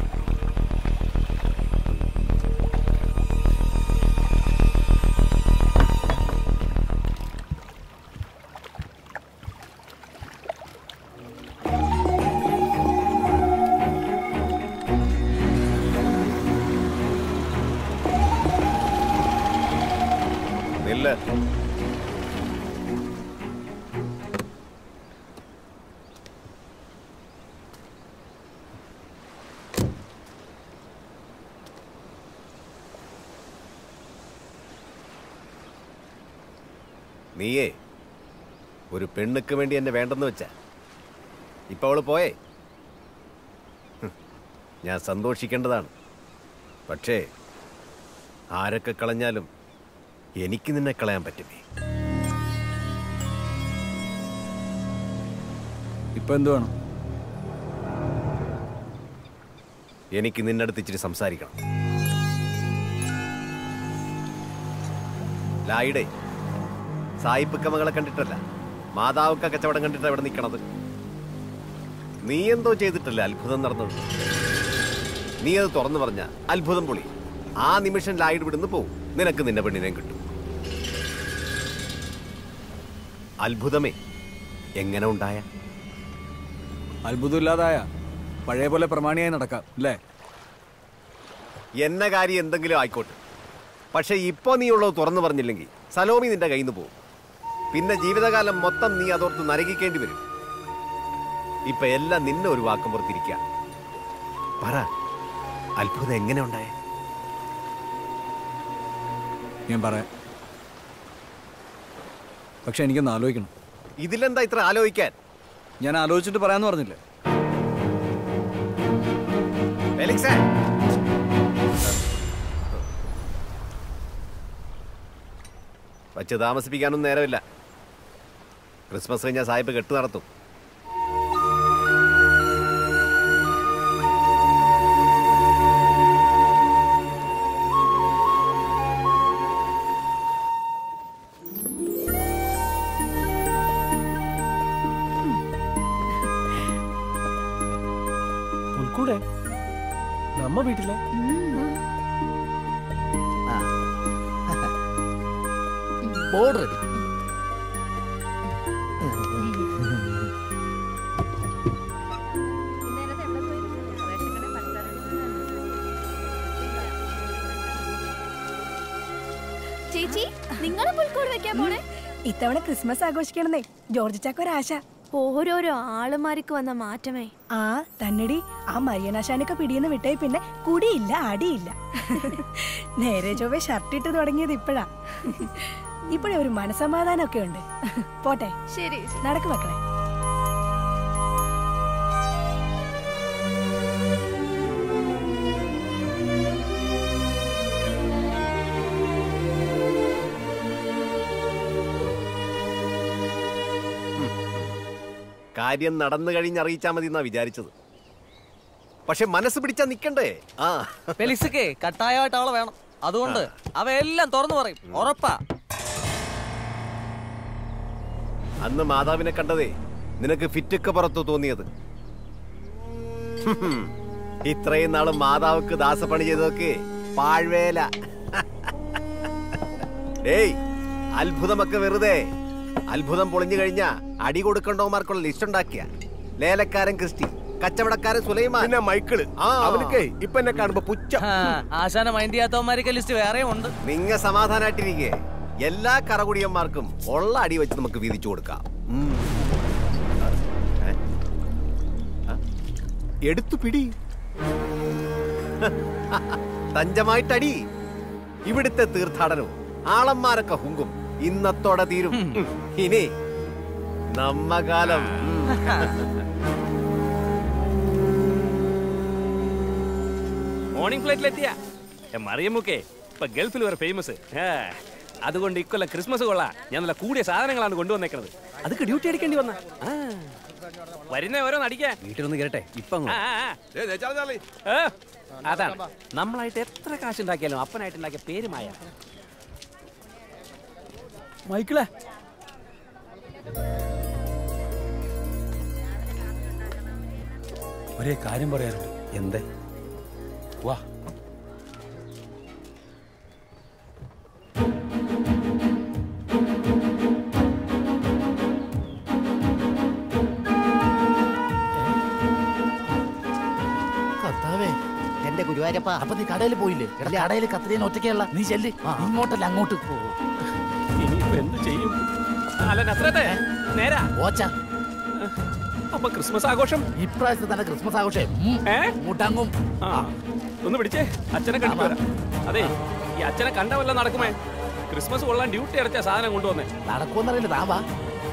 നില്ല നീയേ ഒരു പെണ്ണുക്ക് വേണ്ടി എന്നെ വേണ്ടെന്ന് വെച്ച ഇപ്പൊ അവള് പോയേ ഹും, ഞാൻ സന്തോഷിക്കേണ്ടതാണ് പക്ഷേ ആരൊക്കെ കളഞ്ഞാലും എനിക്ക് നിന്നെ കളയാൻ പറ്റുമേ ഇപ്പൊ എന്ത് വേണം എനിക്ക് നിന്നടുത്ത് ഇച്ചിരി സംസാരിക്കണം ലായിടെ സായിപ്പുക്ക മകളെ കണ്ടിട്ടല്ല മാതാവുക്ക കച്ചവടം കണ്ടിട്ടാ ഇവിടെ നിൽക്കണത് നീ എന്തോ ചെയ്തിട്ടല്ല അത്ഭുതം നടന്നത് നീ അത് തുറന്നു പറഞ്ഞ അത്ഭുതം പൊളി ആ നിമിഷം ലായിഡ് വിടുന്ന് പോവും നിനക്ക് നിന്റെ പെണ്ണിനെയും കിട്ടും അത്ഭുതമേ എങ്ങനെ ഉണ്ടായ അത്ഭുതമില്ലാതായ പഴയ പോലെ പ്രമാണിയായി നടക്കാം അല്ലേ എന്ന കാര്യം എന്തെങ്കിലും ആയിക്കോട്ടെ പക്ഷെ ഇപ്പൊ നീ ഉള്ളത് തുറന്നു പറഞ്ഞില്ലെങ്കിൽ സലോമി നിന്റെ കയ്യിൽ നിന്ന് പോകും പിന്നെ ജീവിതകാലം മൊത്തം നീ അതോർത്ത് നരകിക്കേണ്ടി വരും ഇപ്പൊ എല്ലാം നിന്നെ ഒരു വാക്കും പുറത്തിരിക്കുക പറ അത്ഭുതം എങ്ങനെ ഉണ്ടായേ ഞാൻ പറയാം പക്ഷെ എനിക്കൊന്ന് ആലോചിക്കണം ഇതിലെന്താ ഇത്ര ആലോചിക്കാൻ ഞാൻ ആലോചിച്ചിട്ട് പറയാന്ന് പറഞ്ഞില്ലേ ഫെലിക്സേ വച്ച് താമസിപ്പിക്കാനൊന്നും നേരമില്ല ക്രിസ്മസ് കഴിഞ്ഞാൽ സാഹിബ് കെട്ടു നടത്തും പുൽക്കൂടെ നമ്മ വീട്ടിലെ ബോർഡ് റെഡി ചേച്ചി നിങ്ങളും പുൽക്കൂട് വെക്കാൻ പോണേ ഇത്തവണ ക്രിസ്മസ് ആഘോഷിക്കണമെന്നേ ജോർജ് ചാക്ക ഒരാശ ഓരോരോ ആളുമാർക്ക് വന്ന മാറ്റമേ ആ തന്നടി ആ മരിയനാശാനൊക്കെ പിടിയെന്ന് വിട്ടേ പിന്നെ കുടിയില്ല അടിയില്ല നേരെ ചൊവ്വെ ഷർട്ട് ഇട്ട് തുടങ്ങിയത് ഇപ്പോഴാ ഇപ്പോഴേ ഒരു മനസമാധാനമൊക്കെ ഉണ്ട് പോട്ടെ ശരി നടക്ക് മക്കളെ കാര്യം നടന്നു കഴിഞ്ഞറിയിച്ചാ മതി എന്നാ വിചാരിച്ചത് പക്ഷെ മനസ്സ് പിടിച്ചാ നിക്കണ്ടേ ആ ഫെലിക്സൊക്കെ കട്ടായമായിട്ട് അവളെ വേണം അതുകൊണ്ട് അവയെല്ലാം തുറന്നു പറയും ഉറപ്പാ അന്ന് മാതാവിനെ കണ്ടതേ നിനക്ക് ഫിറ്റൊക്കെ പുറത്തു തോന്നിയത് ഹും. ഇത്രയും നാള് മാതാവുക്ക് ദാസപ്പണി ചെയ്തതൊക്കെ പാഴ്വേല ഏയ് അത്ഭുതമൊക്കെ വെറുതെ അത്ഭുതം പൊളിഞ്ഞു കഴിഞ്ഞാ അടി കൊടുക്കണ്ടവന്മാർക്കുള്ള ലിസ്റ്റ് ഉണ്ടാക്കിയ ലേലക്കാരൻ ക്രിസ്റ്റി കച്ചവടക്കാരൻ സുലൈമാൻ പിന്നെ മൈക്കിള് അവനൊക്കെ ഇപ്പൊ എന്നെ കാണുമ്പോ പുച്ഛം ആശാന മൈൻഡ് ചെയ്യാത്തവന്മാരൊക്കെ ലിസ്റ്റ് വേറെയും ഉണ്ട് നിങ്ങ സമാധാനായിട്ടിരിക്കെ എല്ലാ കറകുടിയന്മാർക്കും ഉള്ള അടി വെച്ച് നമുക്ക് വീതിച്ചു കൊടുക്കാം ഉം. ഏ? ആ? എടുത്തു പിടി തഞ്ചമായിട്ടടി ഇവിടുത്തെ തീർത്ഥാടനവും ആളന്മാരൊക്കെ ഹുങ്കും ഇന്നത്തോടെ തീരും ഉം. ഇനി നമ്മ കാലം ഉം. മോർണിംഗ് ഫ്ലൈറ്റിലെത്തിയ മറിയമ്മൂക്കെ ഇപ്പൊ ഗൾഫിൽ വരെ ഫേമസ് അതുകൊണ്ട് ഇക്കൊല്ലം ക്രിസ്മസ് കൊള്ളാം ഞാൻ നല്ല കൂടിയ സാധനങ്ങളാണ് കൊണ്ടുവന്നേക്കുന്നത് അതൊക്കെ ഡ്യൂട്ടി അടിക്കേണ്ടി വന്ന വരുന്ന ഓരോന്ന് അടിക്കാൻ വീട്ടിലൊന്ന് കേട്ടെ ഇപ്പൊ അങ്ങ് ആ, ആ, ആ. ഏ, അതാണ് നമ്മളായിട്ട് എത്ര കാശ് ഉണ്ടാക്കിയാലും അപ്പനായിട്ട് ഉണ്ടാക്കിയ പേര് മായ മൈക്കിളെ ഒരേ കാര്യം പറയാനുണ്ട് എന്തേ വാ കർത്താവേ എന്റെ ഗുരുവായൂരപ്പ അപ്പൊ നീ കടയിൽ പോയില്ലേ എടാ കടയിൽ കത്തിരിയാൻ ഒറ്റയ്ക്കുള്ള നീ ചെല്ല് ഇങ്ങോട്ടല്ല അങ്ങോട്ട് ഇനിയിപ്പോ എന്ത് ചെയ്യും അല്ല നസ്രത്തെ നേരാ ഓച്ച അപ്പൊ ക്രിസ്മസ് ആഘോഷം ഇപ്രാവശ്യത്തെ തന്നെ ക്രിസ്മസ് ആഘോഷം മുട്ടങ്ങും ആ ഒന്ന് പിടിച്ചേ അച്ഛനെ കണ്ടിട്ട് വരാം അതെ ഈ അച്ഛനെ കണ്ട വല്ല നടക്കുമേ ക്രിസ്മസ് കൊള്ളാൻ ഡ്യൂട്ടി അടച്ച സാധനം കൊണ്ടുവന്നേ നടക്കുമെന്നറിയില്ല താ വാ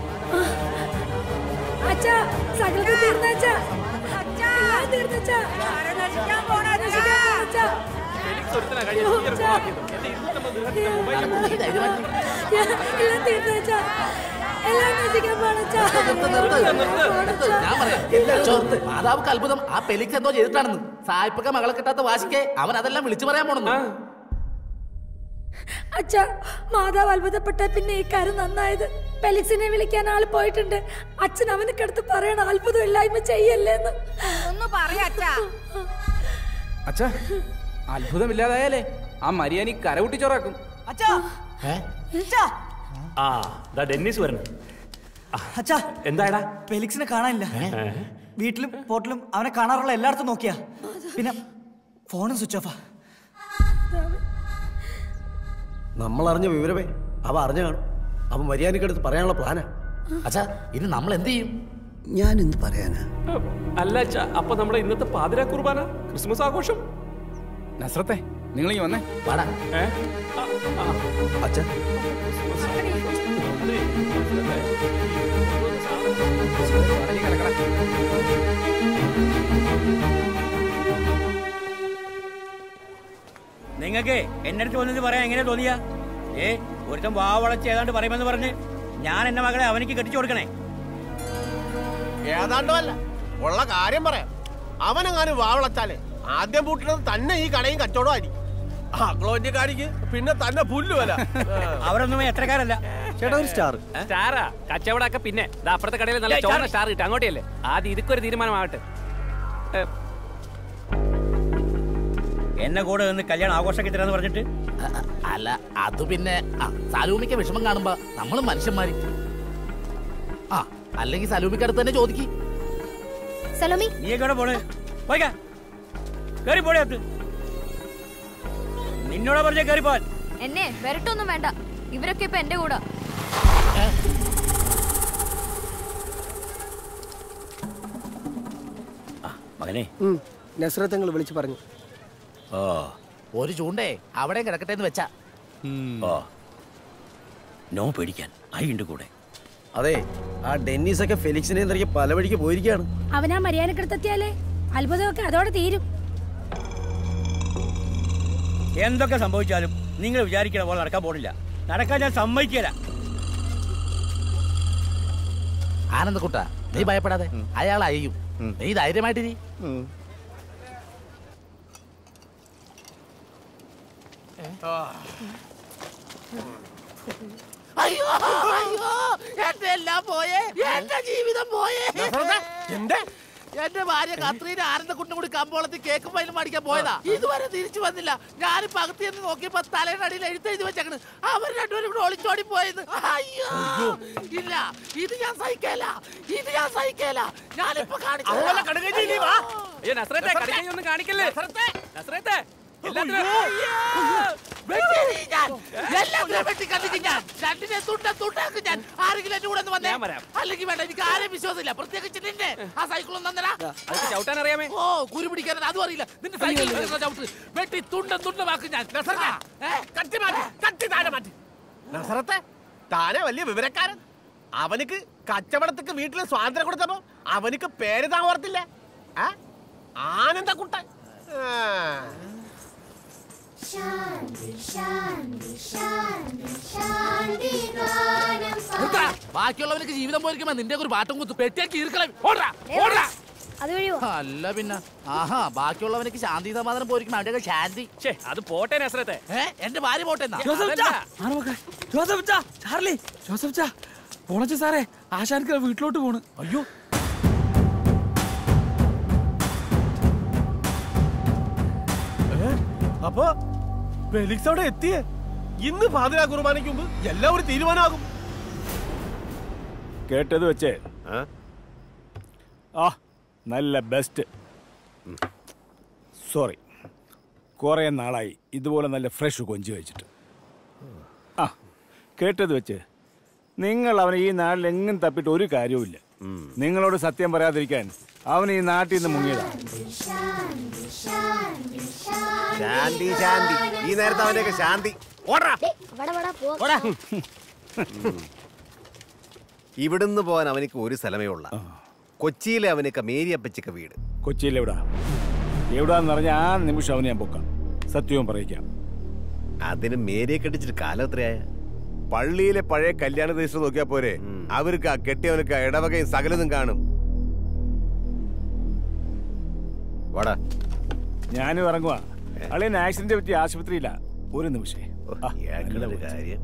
അച്ഛാ സകലതും തീർന്നച്ചാ എല്ലാം തീർന്നച്ചാ നശിക്കാൻ പോണ നശിക്കാൻ പോണച്ചാ ഫെലിക്സ് ഒരുത്തനാ കഴിഞ്ഞ new year കൊളാക്കിയത്. എന്റെ ഇരുന്നൂറ്റമ്പത് ദൃഹത്തിന്റെ mobile എല്ലാം തീർന്നച്ചാ എല്ലാം നശിക്കാൻ പോണച്ചാ ഞാൻ പറയാം എല്ലാ ചോർത്ത് മാതാവുക്ക് അത്ഭുതം ആ പെലിക്സ് എന്തോ ചെയ്തിട്ടാണെന്ന് സായിപ്പൊക്കെ മകളെ കിട്ടാത്ത വാശിക്ക് അവൻ അതെല്ലാം വിളിച്ചു പറയാൻ പോണെന്ന് അച്ഛാ മാതാവ് അത്ഭുതപ്പെട്ട പിന്നെ ഈ കാര്യം നന്നായത് പെലിക്സിനെ വിളിക്കാൻ ആള് പോയിട്ടുണ്ട് അച്ഛൻ അവന് കിടത്ത് പറയണം അത്ഭുതം ഇല്ലായ്മ ചെയ്യല്ലേന്ന് ഒന്ന് പറയാ അച്ഛാ അത്ഭുതമില്ലാതായാലേ ആ മരിയാനി കരകുട്ടിച്ചോറാക്കും അച്ഛാ ആ ദാ ഡെന്നിസ് വരണം അച്ഛാ എന്തായടാ ഫെലിക്സിനെ കാണാനില്ല വീട്ടിലും പോർട്ടിലും അവനെ കാണാറുള്ള എല്ലായിടത്തും നോക്കിയാ പിന്നെ ഫോണും സ്വിച്ച് ഓഫാ നമ്മൾ അറിഞ്ഞ വിവരമേ അവ അറിഞ്ഞു കാണും അവൻ മര്യാദക്കെടുത്ത് പറയാനുള്ള പ്ലാനാ അച്ഛാ ഇനി നമ്മൾ എന്ത് ചെയ്യും ഞാൻ എന്ത് പറയാനാ അല്ല അച്ഛാ അപ്പൊ നമ്മുടെ ഇന്നത്തെ പാതിരാ കുർബാന ക്രിസ്മസ് ആഘോഷം നസ്രത്തെ നിങ്ങൾ ഈ വന്നേ വാടാ അച്ഛൻ നിങ്ങൾക്ക് എന്റെ അടുത്ത് വന്നത് പറയാൻ എങ്ങനെ തോന്നിയാ ഏ ഒരുത്തൻ വാവളച്ച് ഏതാണ്ട് പറയുമെന്ന് പറഞ്ഞ് ഞാൻ എന്റെ മകളെ അവനിക്ക് കെട്ടിച്ചു കൊടുക്കണേ ഏതാണ്ടോ അല്ല ഉള്ള കാര്യം പറയാം അവനെങ്ങാനും വാവളച്ചാലേ ആദ്യം പൂട്ടുന്നത് തന്നെ ഈ കടയും കച്ചവടം ആയിരിക്കും അക്ലോന്യക്കാരിക്ക് പിന്നെ തന്നെ പുല്ലു വല അവരൊന്നും എത്രക്കാരല്ല ചേട്ടാ ഒരു സ്റ്റാർ സ്റ്റാറാ കച്ചവടമൊക്കെ പിന്നെ ദാ അപ്പുറത്തെ കടയിൽ നല്ല ഏയ്, ചോന്ന ചാടി. സ്റ്റാർ കിട്ടും അങ്ങോട്ടല്ലേ ആദ്യം ഇതൊക്കെ തീരുമാനമാകട്ടെ ഏ, എന്നെ കൂടെ നിന്ന് കല്യാണം ആഘോഷമാക്കി തരാന്ന് പറഞ്ഞിട്ട് അല്ല അത് പിന്നെ ആ, സലൂമിക്ക് വിഷമം കാണുമ്പോ നമ്മൾ മനുഷ്യന്മാര് ആ അല്ലെങ്കിൽ സലൂമിക്ക് അടുത്ത് തന്നെ ചോദിക്കും സലോമി നീ എവിടെ പോണ് പോയിക്കാ കേറി പോടെ അകത്ത് നിന്നോടാ പറഞ്ഞ കേറി പോവാൻ എന്നെ വരട്ടൊന്നും വേണ്ട ഇവരൊക്കെ ഇപ്പൊ എന്റെ കൂടെ മകനെ നസ്രത്തങ്ങൾ വിളിച്ചു പറഞ്ഞു ഓ ഒരു ചൂണ്ടേ അവിടെ കിടക്കട്ടെ എന്ന് വെച്ചാ ഓ നോ പേടിക്കാൻ ഐ ഉണ്ട് കൂടെ അതെ ആ ഡെന്നീസ് ഒക്കെ ഫെലിക്സിനെ തിരക്കി പല വഴിക്ക് പോയിരിക്കുകയാണ് അവനാ മര്യാദക്കെടുത്തെത്തിയാലേ അത്ഭുതമൊക്കെ അതോടെ തീരും എന്തൊക്കെ സംഭവിച്ചാലും നിങ്ങൾ വിചാരിക്കണ പോലെ നടക്കാൻ പോണില്ല നടക്കാൻ ഞാൻ സമ്മതിക്കില്ല ആനന്ദക്കുട്ട നീ ഭയപ്പെടാതെ അയാൾ അയ്യും നീ ധൈര്യമായിട്ടിരി അയ്യോ അയ്യോ എന്റെ എല്ലാം പോയേ എന്റെ ജീവിതം പോയേ എന്റെ എന്റെ ഭാര്യ കത്രീന ആനന്ദക്കുണ്ടും കൂടി കമ്പോളത്തിൽ കേക്കും വയലും മേടിക്കാൻ പോയതാ ഇതുവരെ തിരിച്ചു വന്നില്ല ഞാനിപ്പോ അകത്ത് ചെന്ന് നോക്കിയപ്പോ തലയുടെ എഴുത്തെഴുതി വെച്ചേക്കണ് അവർ രണ്ടുപേരും കൂടെ ഒളിച്ചോടി പോയത് അയ്യോ ഇല്ല ഇത് ഞാൻ സഹിക്കല ഇത് ഞാൻ സഹിക്കല ഞാനിപ്പോ കാണിച്ചു അതുപോലെ കടുകഞ്ഞി ഇനി വാ. അയ്യോ നസ്രത്തെ കടുകഞ്ഞി ഒന്നും കാണിക്കല്ലേ നസ്രത്തെ എല്ലാത്തിനും വെട്ടിയെറിയും ഞാൻ. എല്ലാത്തിനെയും വെട്ടിക്കത്തിക്കും ഞാൻ. രണ്ടിനെ തുണ്ട തുണ്ടാക്കും ഞാൻ. ആരെങ്കിലും എന്റെ കൂടെ ഒന്ന് വന്നേ. അല്ലെങ്കിൽ വേണ്ട എനിക്ക് ആരെയും വിശ്വാസമില്ല പ്രത്യേകിച്ച് നിന്നെ ആ സൈക്കിൾ ഒന്ന് തന്നടാ. അതൊക്കെ ചവിട്ടാൻ അറിയാമേ ഓ കുരു പിടിക്കാൻ അതും അറിയില്ല നിന്റെ സൈക്കിൾ ചവിട്ട് വെട്ടി തുണ്ട തുണ്ടമാക്കും ഞാൻ ഏ? കത്തി മാറ്റി കത്തി താഴെ മാറ്റി നസറത്തെ താനെ വലിയ വിവരക്കാരൻ അവനിക്ക് കച്ചവടത്തിക്ക് വീട്ടില് സ്വാതന്ത്ര്യം കൊടുത്തപ്പോ അവനിക്ക് പേര് താൻ ഓർത്തില്ല ആ? ആനന്ദക്കുട്ടൻ ആ. നിർത്തടാ. ബാക്കിയുള്ളവർക്ക് ജീവിതം പോയിരിക്കുമ്പോ നിന്റെ ഒരു പാട്ടും കുത്തു പെട്ടിയാക്കി ഇരിക്കണം ഓടാ ഓടാ അല്ല പിന്നെ ആഹാ ബാക്കിയുള്ളവനക്ക് ശാന്തി സമാധാനം പോയിരിക്കും അവിടെയൊക്കെ ശാന്തി അത് പോട്ടെ നസ്രത്തെ ഏ എന്റെ ഭാര്യ പോട്ടെ എന്നാ? ജോസഫ് ചാ ചാർലി ജോസഫ് ചാ പോണച്ച സാറേ ആശാൻക്ക് വീട്ടിലോട്ട് പോണ് അയ്യോ അപ്പൊ ഫെലിക്സ് അവിടെ എത്തിയേ ഇന്ന് പാതിരാ കുർബാനയ്ക്ക് മുമ്പ് എല്ലാം ഒരു തീരുമാനമാകും കേട്ടത് വെച്ചേ ആ നല്ല ബെസ്റ്റ് സോറി കുറേ നാളായി ഇതുപോലെ നല്ല ഫ്രഷ് കൊഞ്ച് കഴിച്ചിട്ട് ആ കേട്ടത് വെച്ച് നിങ്ങൾ അവനെ ഈ നാട്ടിൽ എങ്ങും തപ്പിട്ട് ഒരു കാര്യവുമില്ല നിങ്ങളോട് സത്യം പറയാതിരിക്കാൻ അവൻ ഈ നാട്ടിൽ നിന്ന് മുങ്ങിയതാണ് ശാന്തി ശാന്തി ഈ നേരത്തെ അവന്റെയൊക്കെ ശാന്തി ഓടാ ഇവിടുന്ന് പോകാൻ അവനിക്ക് ഒരു സ്ഥലമേ ഉള്ള കൊച്ചിയിലെ അവനൊക്കെ മേരിയപ്പച്ചക്ക വീട് കൊച്ചിയിൽ എവിടാ എവിടാന്ന് പറഞ്ഞാൽ ആ നിമിഷം അവനെ ഞാൻ പൊക്കാം സത്യവും പറയിക്കാം അതിന് മേരിയെ കെട്ടിച്ചിട്ട് കാലം എത്രയായ പള്ളിയിലെ പഴയ കല്യാണ രജിസ്റ്റർ നോക്കിയാ പോരെ അവർക്ക് ആ കെട്ടിയവനക്ക് ആ ഇടവകയും സകലതും കാണും വാടാ ഞാനും ഇറങ്ങുവാ അളിയൻ ആക്സിഡന്റ് പറ്റി ആശുപത്രിയില്ല ഒരു നിമിഷേ ഇയാൾക്കുള്ളൊരു കാര്യം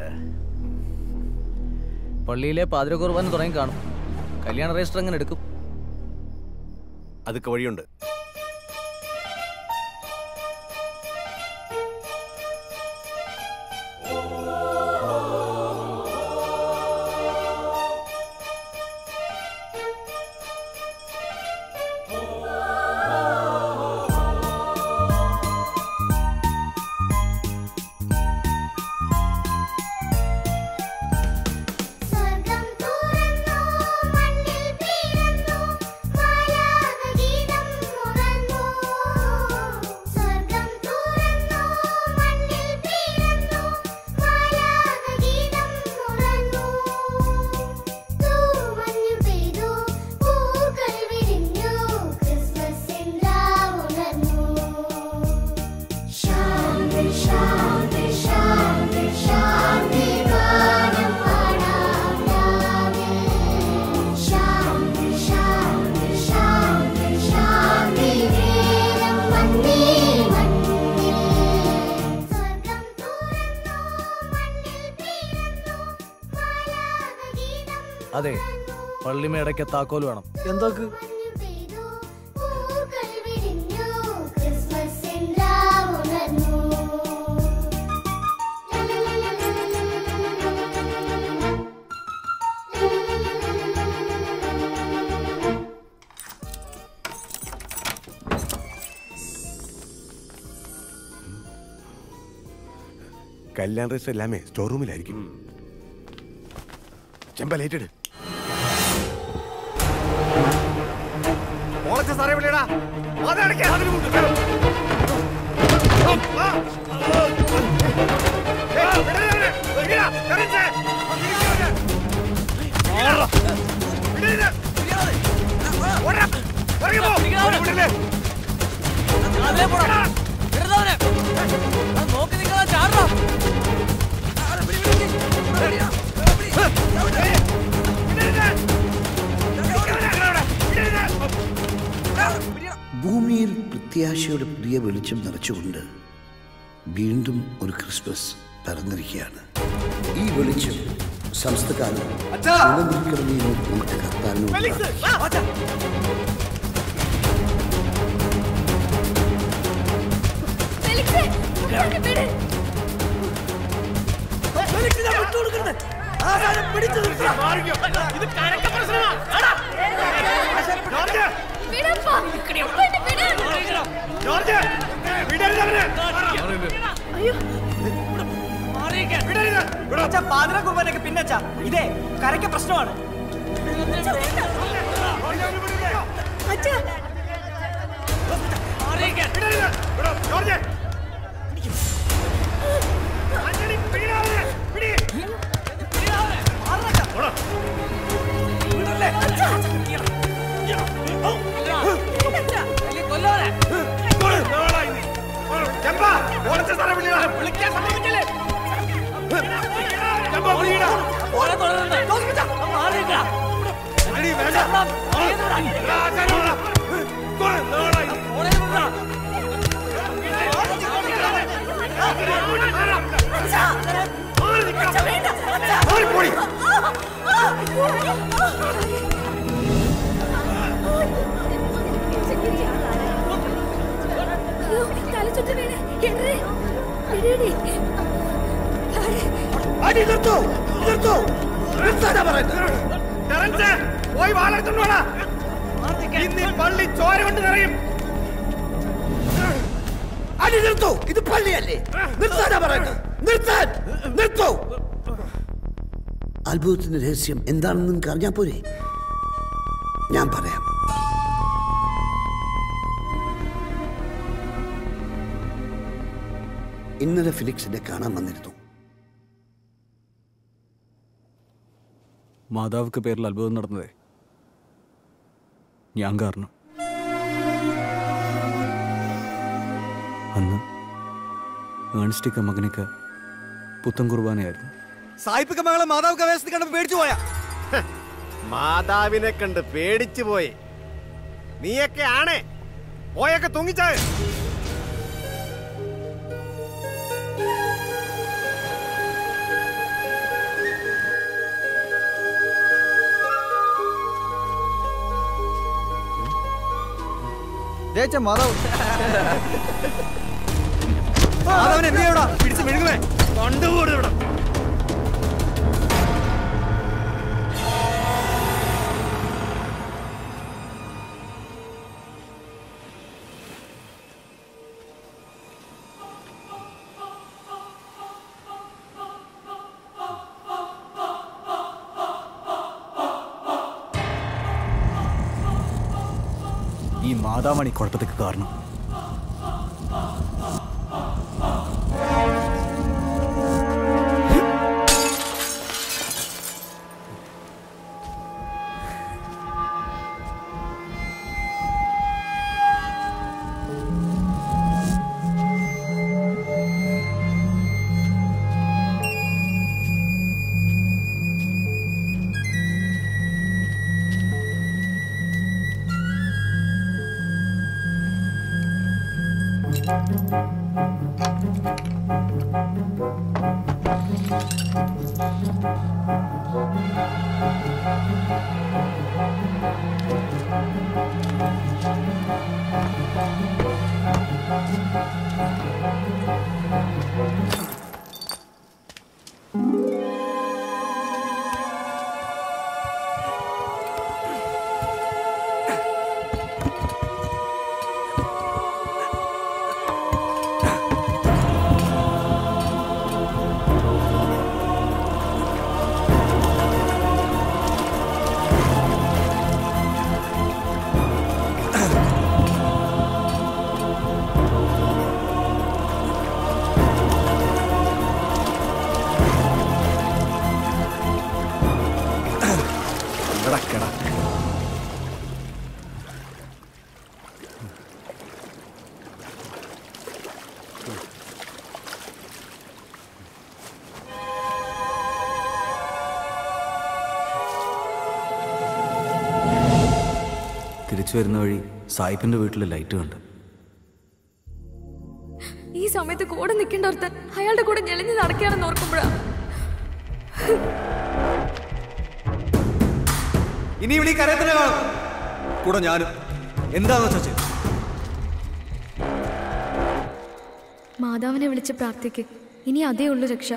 പള്ളിയിലെ പാതിര കുർബാന തുടങ്ങി കാണും കല്യാണ രജിസ്റ്റർ എങ്ങനെ എടുക്കും അതൊക്കെ വഴിയുണ്ട് അതെ പള്ളിമേടയ്ക്ക് താക്കോൽ വേണം എന്താക്ക് കല്യാൺ ഡ്രസ് എല്ലാമേ സ്റ്റോർ റൂമിലായിരിക്കും ചെമ്പ ലേറ്റഡ് ഓളച്ച സാറേ വിളിയടാ അതടക്കേ അതിന് മുമ്പ് നോക്കി നിൽക്കാ ചാടാ ഭൂമിയിൽ പ്രത്യാശയുടെ പുതിയ വെളിച്ചം നിറച്ചുകൊണ്ട് വീണ്ടും ഒരു ക്രിസ്മസ് പിറന്നിരിക്കുകയാണ് ഈ വെളിച്ചം സംസ്ഥകാലം നിലനിൽക്കണമെന്ന് നമുക്ക് കർത്താവിനോട് ഇത് കരക്ക പ്രശ്നമാ ജോർജ് പാതിര കുർബാനൊക്കെ പിന്നച്ചാ ഇതേ കരയ്ക്ക് പ്രശ്നമാണ് ജോർജ് ചെമ്പാ ഓളച്ച സാറേ വിളിയടാ വിളിക്കാൻ സമ്മതിക്കില്ലേ ചെമ്പാ വിളിയടാ ഓളെ തുടരുന്നു മാറിയില്ല എടി വേണ്ട അടി നിർത്തൂ നിർത്തൂ നിർത്താനാ പറയുന്നത് ടെറൻസ് പോയി വാളെടുത്തോണ്ട് വേണ ഇന്ന് ഈ പള്ളി ചോര കൊണ്ട് നിറയും അടി നിർത്തൂ ഇത് പള്ളിയല്ലേ നിർത്താനാ പറയുന്നത് നിർത്താൻ നിർത്തൂ അത്ഭുതത്തിന്റെ രഹസ്യം എന്താണെന്ന് നിങ്ങൾക്ക് അറിഞ്ഞാൽ പോരെ ഞാൻ പറയാം ഇന്നലെ ഫിലിക്സിനെ കാണാൻ വന്നിരുന്നു മാതാവിക്ക് പേരിൽ അത്ഭുതം നടന്നതേ ഞാൻ കാരണം അന്ന് ഏൺസ്റ്റിക്ക മകനിക്ക് പുത്തൻ കുർബാനയായിരുന്നു സായിപ്പിക്ക മകളെ മാതാവ് കവേശത്തിൽ കണ്ടപ്പോൾ പേടിച്ചു പോയാ മാതാവിനെ കണ്ട് പേടിച്ചു പോയി നീയൊക്കെ ആണേ പോയൊക്കെ തൂങ്ങിച്ചാൽ മാതാവ് മാതാവിനെ എന്ത് ചെയ്യടാ പിടിച്ച് മെഴുകുവേ കൊണ്ടുപോടും ഇവിടെ ഈ മാതാമണി കുഴപ്പത്തേക്ക് കാരണം ആ തിരിച്ചു വരുന്ന വഴി സായിപ്പിന്റെ വീട്ടിലെ ലൈറ്റ് കണ്ടു ഈ സമയത്ത് കൂടെ നിൽക്കേണ്ട ഒരുത്തൻ അയാളുടെ കൂടെ ഞെളിഞ്ഞ് നടക്കുകയാണെന്ന് ഓർക്കുമ്പോഴാ ഇനി ഇവിടെ ഈ കരയത്തിനെ കാണും കൂടെ ഞാനും എന്താന്ന് വെച്ചാ ചെയ്യ്. മാതാവിനെ വിളിച്ച് പ്രാർത്ഥിക്ക് ഇനി അതേ ഉള്ളൂ രക്ഷ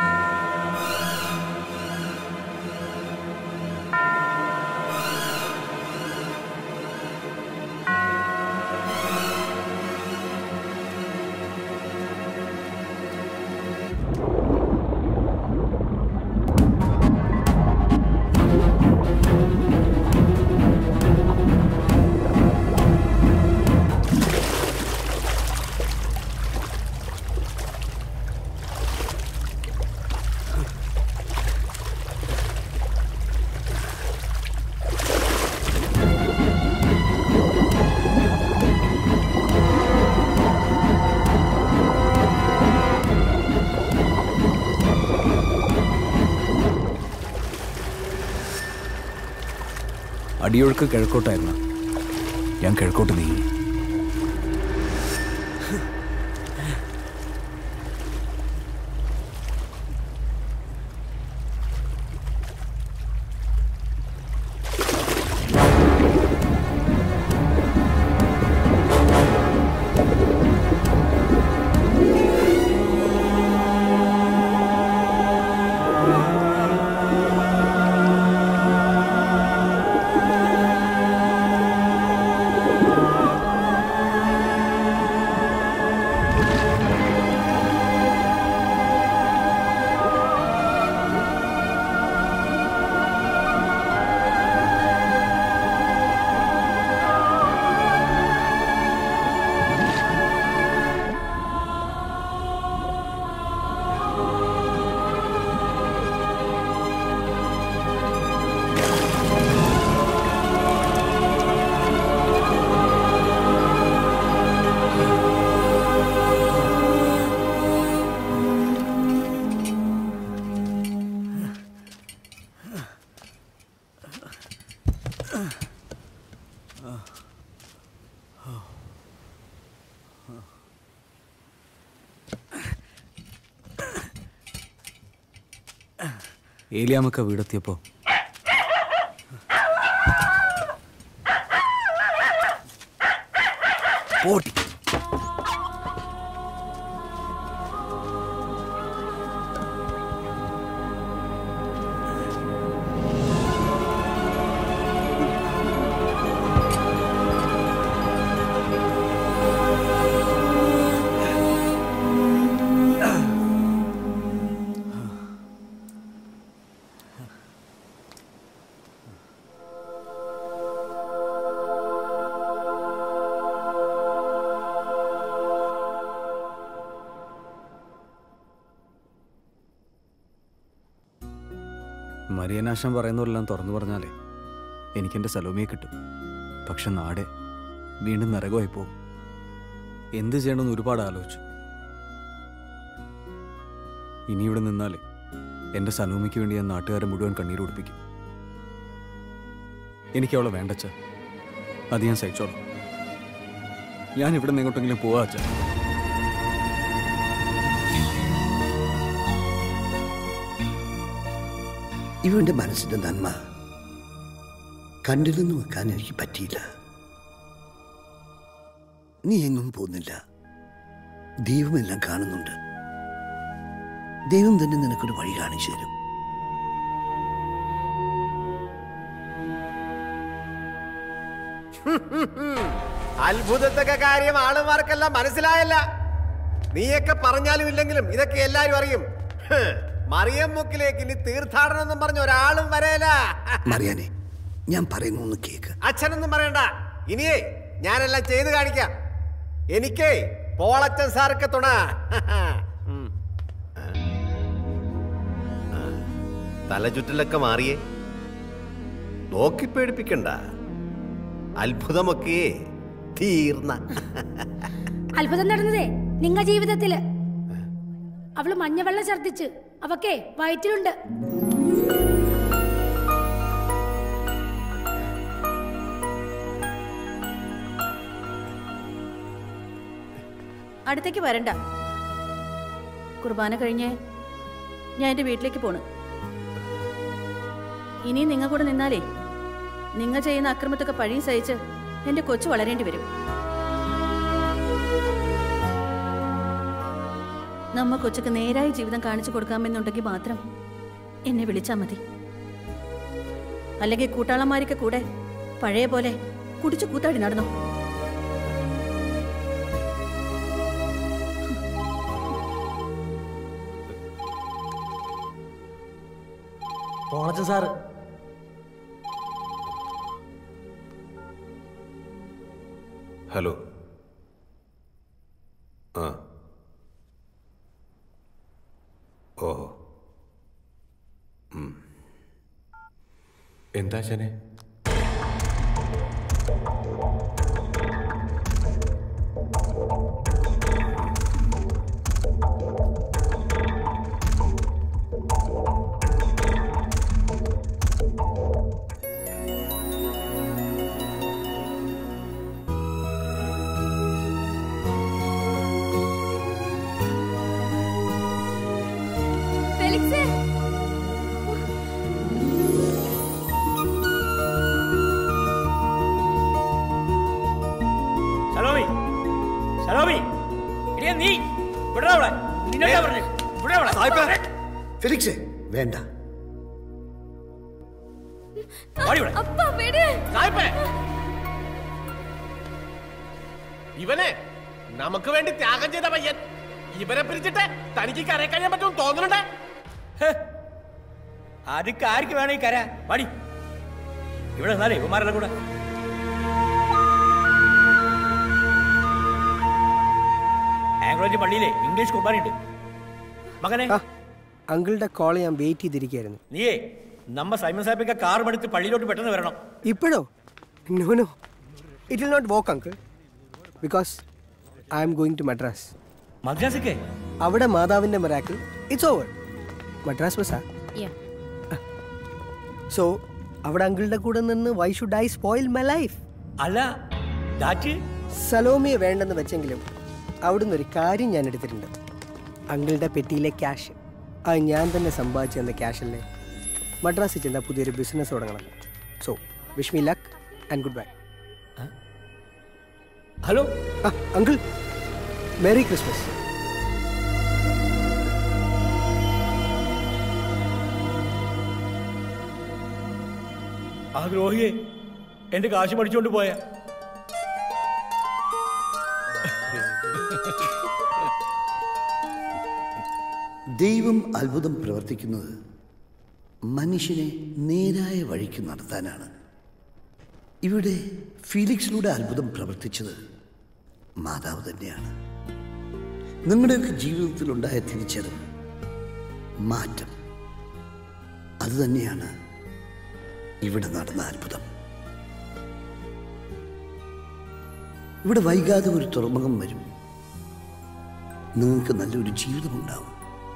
അടിയൊഴുക്ക് കിഴക്കോട്ടായിരുന്നു ഞാൻ കിഴക്കോട്ട് നീങ്ങി ഏലിയാമക്ക വീടെത്തിയപ്പോ പോട്ടി മരിയനാശം പറയുന്നതെല്ലാം തുറന്നു പറഞ്ഞാലേ എനിക്കെൻ്റെ സലോമിയെ കിട്ടും പക്ഷെ നാടെ വീണ്ടും നരകമായി പോകും എന്ത് ചെയ്യണമെന്ന് ഒരുപാട് ആലോചിച്ചു ഇനി ഇവിടെ നിന്നാലേ എൻ്റെ സലോമിക്ക് വേണ്ടി ഞാൻ നാട്ടുകാരെ മുഴുവൻ കണ്ണീര് കുടിപ്പിക്കും എനിക്ക് അവളെ വേണ്ടച്ച അത് ഞാൻ സഹിച്ചോളാം ഞാൻ ഇവിടെ നിന്ന് എങ്ങോട്ടെങ്കിലും പോവാ അച്ഛാ ഇവന്റെ മനസ്സിന്റെ നന്മ കണ്ടിരുന്നു വെക്കാൻ എനിക്ക് പറ്റിയില്ല നീ എങ്ങും പോകുന്നില്ല ദൈവമെല്ലാം കാണുന്നുണ്ട് ദൈവം തന്നെ നിനക്കൊരു വഴി കാണിച്ചു തരും അത്ഭുതത്തൊക്കെ കാര്യം ആളുമാർക്കെല്ലാം മനസ്സിലായല്ല നീയൊക്കെ പറഞ്ഞാലും ഇല്ലെങ്കിലും ഇതൊക്കെ എല്ലാരും അറിയും ഹ്, മറിയം മുക്കിലേക്ക് ഇനി തീർത്ഥാടനം എന്നും പറഞ്ഞ ഒരാളും വരേല മറിയാനെ ഞാൻ പറയുന്നു ഒന്ന് കേക്ക് അച്ഛനൊന്നും പറയണ്ട ഇനിയേ ഞാനെല്ലാം ചെയ്തു കാണിക്കാം എനിക്കേ പോളച്ചൻ സാർക്ക് തുണ ഉം. ആ. തലചുറ്റലൊക്കെ മാറിയേ നോക്കി പേടിപ്പിക്കണ്ട അത്ഭുതമൊക്കെ തീർന്ന അത്ഭുതം നടന്നതേ നിങ്ങ ജീവിതത്തില് അവള് മഞ്ഞവെള്ളം ഛർദിച്ച് അവക്കേ വയറ്റിലുണ്ട് അടുത്തേക്ക് വരണ്ട കുർബാന കഴിഞ്ഞ് ഞാൻ എൻ്റെ വീട്ടിലേക്ക് പോണു ഇനിയും നിങ്ങൾ കൂടെ നിന്നാലേ നിങ്ങൾ ചെയ്യുന്ന അക്രമത്തൊക്കെ പഴി സഹിച്ച് എൻ്റെ കൊച്ചു വളരേണ്ടി വരും നമ്മ കൊച്ചുക്ക് നേരായ ജീവിതം കാണിച്ചു കൊടുക്കാമെന്നുണ്ടെങ്കിൽ മാത്രം എന്നെ വിളിച്ചാൽ മതി അല്ലെങ്കിൽ കൂട്ടാളന്മാരൊക്കെ കൂടെ പഴയ പോലെ കുടിച്ചു കൂത്താടി നടന്നു പോളച്ചൻ സാറ് ഹലോ ആ ഓഹോ ഉം. എന്താ ശനെ ഫെലിക്സ് സലോമി സലോമി ഇടിയ നീ ഇവിടെ അവളെ നിന്നോടാ പറഞ്ഞു ഇവിടെ അവളെ ഫെലിക്സേ വേണ്ട വാടി ഇവിടെ അപ്പാ വിട് ഇവനെ നമുക്ക് വേണ്ടി ത്യാഗം ചെയ്ത പയ്യൻ ഇവരെ പിരിച്ചിട്ട് തനിക്ക് കരയെ കഴിയാൻ പറ്റും തോന്നുന്നുണ്ടേ ആദ്യക്ക് ആർക്ക് വേണേ കര വാടി ഇവിടെ നിന്നാലേ ഇവന്മാരെല്ലാം കൂടെ ആംഗ്ലോജി പള്ളിയിലെ ഇംഗ്ലീഷ് കുർബാനയുണ്ട് മകനെ അങ്കിളുടെ കോൾ ഞാൻ വെയിറ്റ് ചെയ്തിരിക്കുകയായിരുന്നു നീയേ നമ്മ സൈമൺ സാഹിബൊക്കെ കാറും എടുത്ത് പള്ളിയിലോട്ട് പെട്ടെന്ന് വരണം ഇപ്പോഴോ no no it will not work uncle because I am going to Madras മദ്രാസൊക്കെ അവിടെ മാതാവിന്റെ മെറാക്കിൾ ഇറ്റ്സ് ഓവർ മദ്രാസ് ബസ്സാ സോ അവിടെ അങ്കിളുടെ കൂടെ നിന്ന് why should I spoil my life അല്ല ദാറ്റ് സലോമിയെ വേണ്ടെന്ന് വെച്ചെങ്കിലും അവിടുന്ന് ഒരു കാര്യം ഞാൻ എടുത്തിട്ടുണ്ട് അങ്കിളുടെ പെട്ടിയിലെ ക്യാഷ് അത് ഞാൻ തന്നെ സമ്പാദിച്ചു തന്ന ക്യാഷല്ലേ മദ്രാസിൽ ചെന്നാൽ പുതിയൊരു ബിസിനസ് തുടങ്ങണം so wish me luck and goodbye hello uncle merry Christmas ആ ദ്രോഹിയെ എന്റെ കാശ് പഠിച്ചുകൊണ്ട് പോയ ദൈവം അത്ഭുതം പ്രവർത്തിക്കുന്നത് മനുഷ്യനെ നേരായ വഴിക്ക് നടത്താനാണ് ഇവിടെ ഫീലിക്സിലൂടെ അത്ഭുതം പ്രവർത്തിച്ചത് മാതാവ് തന്നെയാണ് നിങ്ങളുടെയൊക്കെ ജീവിതത്തിലുണ്ടായ തിരിച്ചറിവ് മാറ്റം അതുതന്നെയാണ് ഇവിടെ നടന്ന അത്ഭുതം ഇവിടെ വൈകാതെ ഒരു തുറമുഖം വരും നിങ്ങൾക്ക് നല്ലൊരു ജീവിതമുണ്ടാവും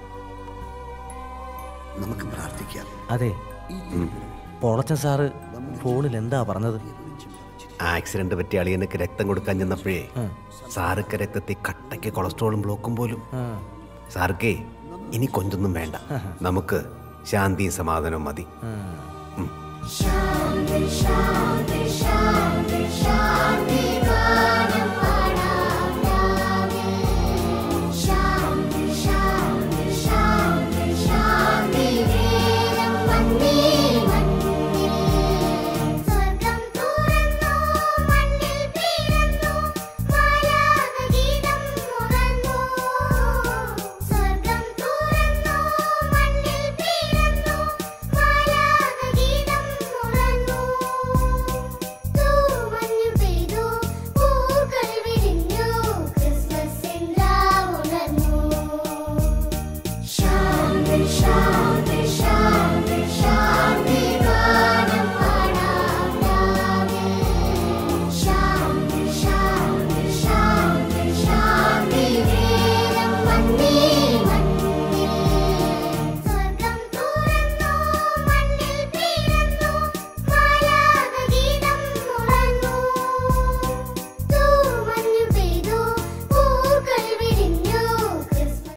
നമുക്ക് പ്രാർത്ഥിക്കാം അതെ പോളച്ചൻ സാറ് ഫോണിൽ എന്താ പറഞ്ഞത് ആക്സിഡന്റ് പറ്റിയ അളിയനക്ക് രക്തം കൊടുക്കാൻ ചെന്നപ്പോഴേ സാർക്ക് രക്തത്തിൽ കട്ടയ്ക്ക് കൊളസ്ട്രോളും ബ്ലോക്കും പോലും സാർക്കേ ഇനി കൊഞ്ചൊന്നും വേണ്ട നമുക്ക് ശാന്തിയും സമാധാനവും മതി ശാന്തി ശാന്തി ശാന്തി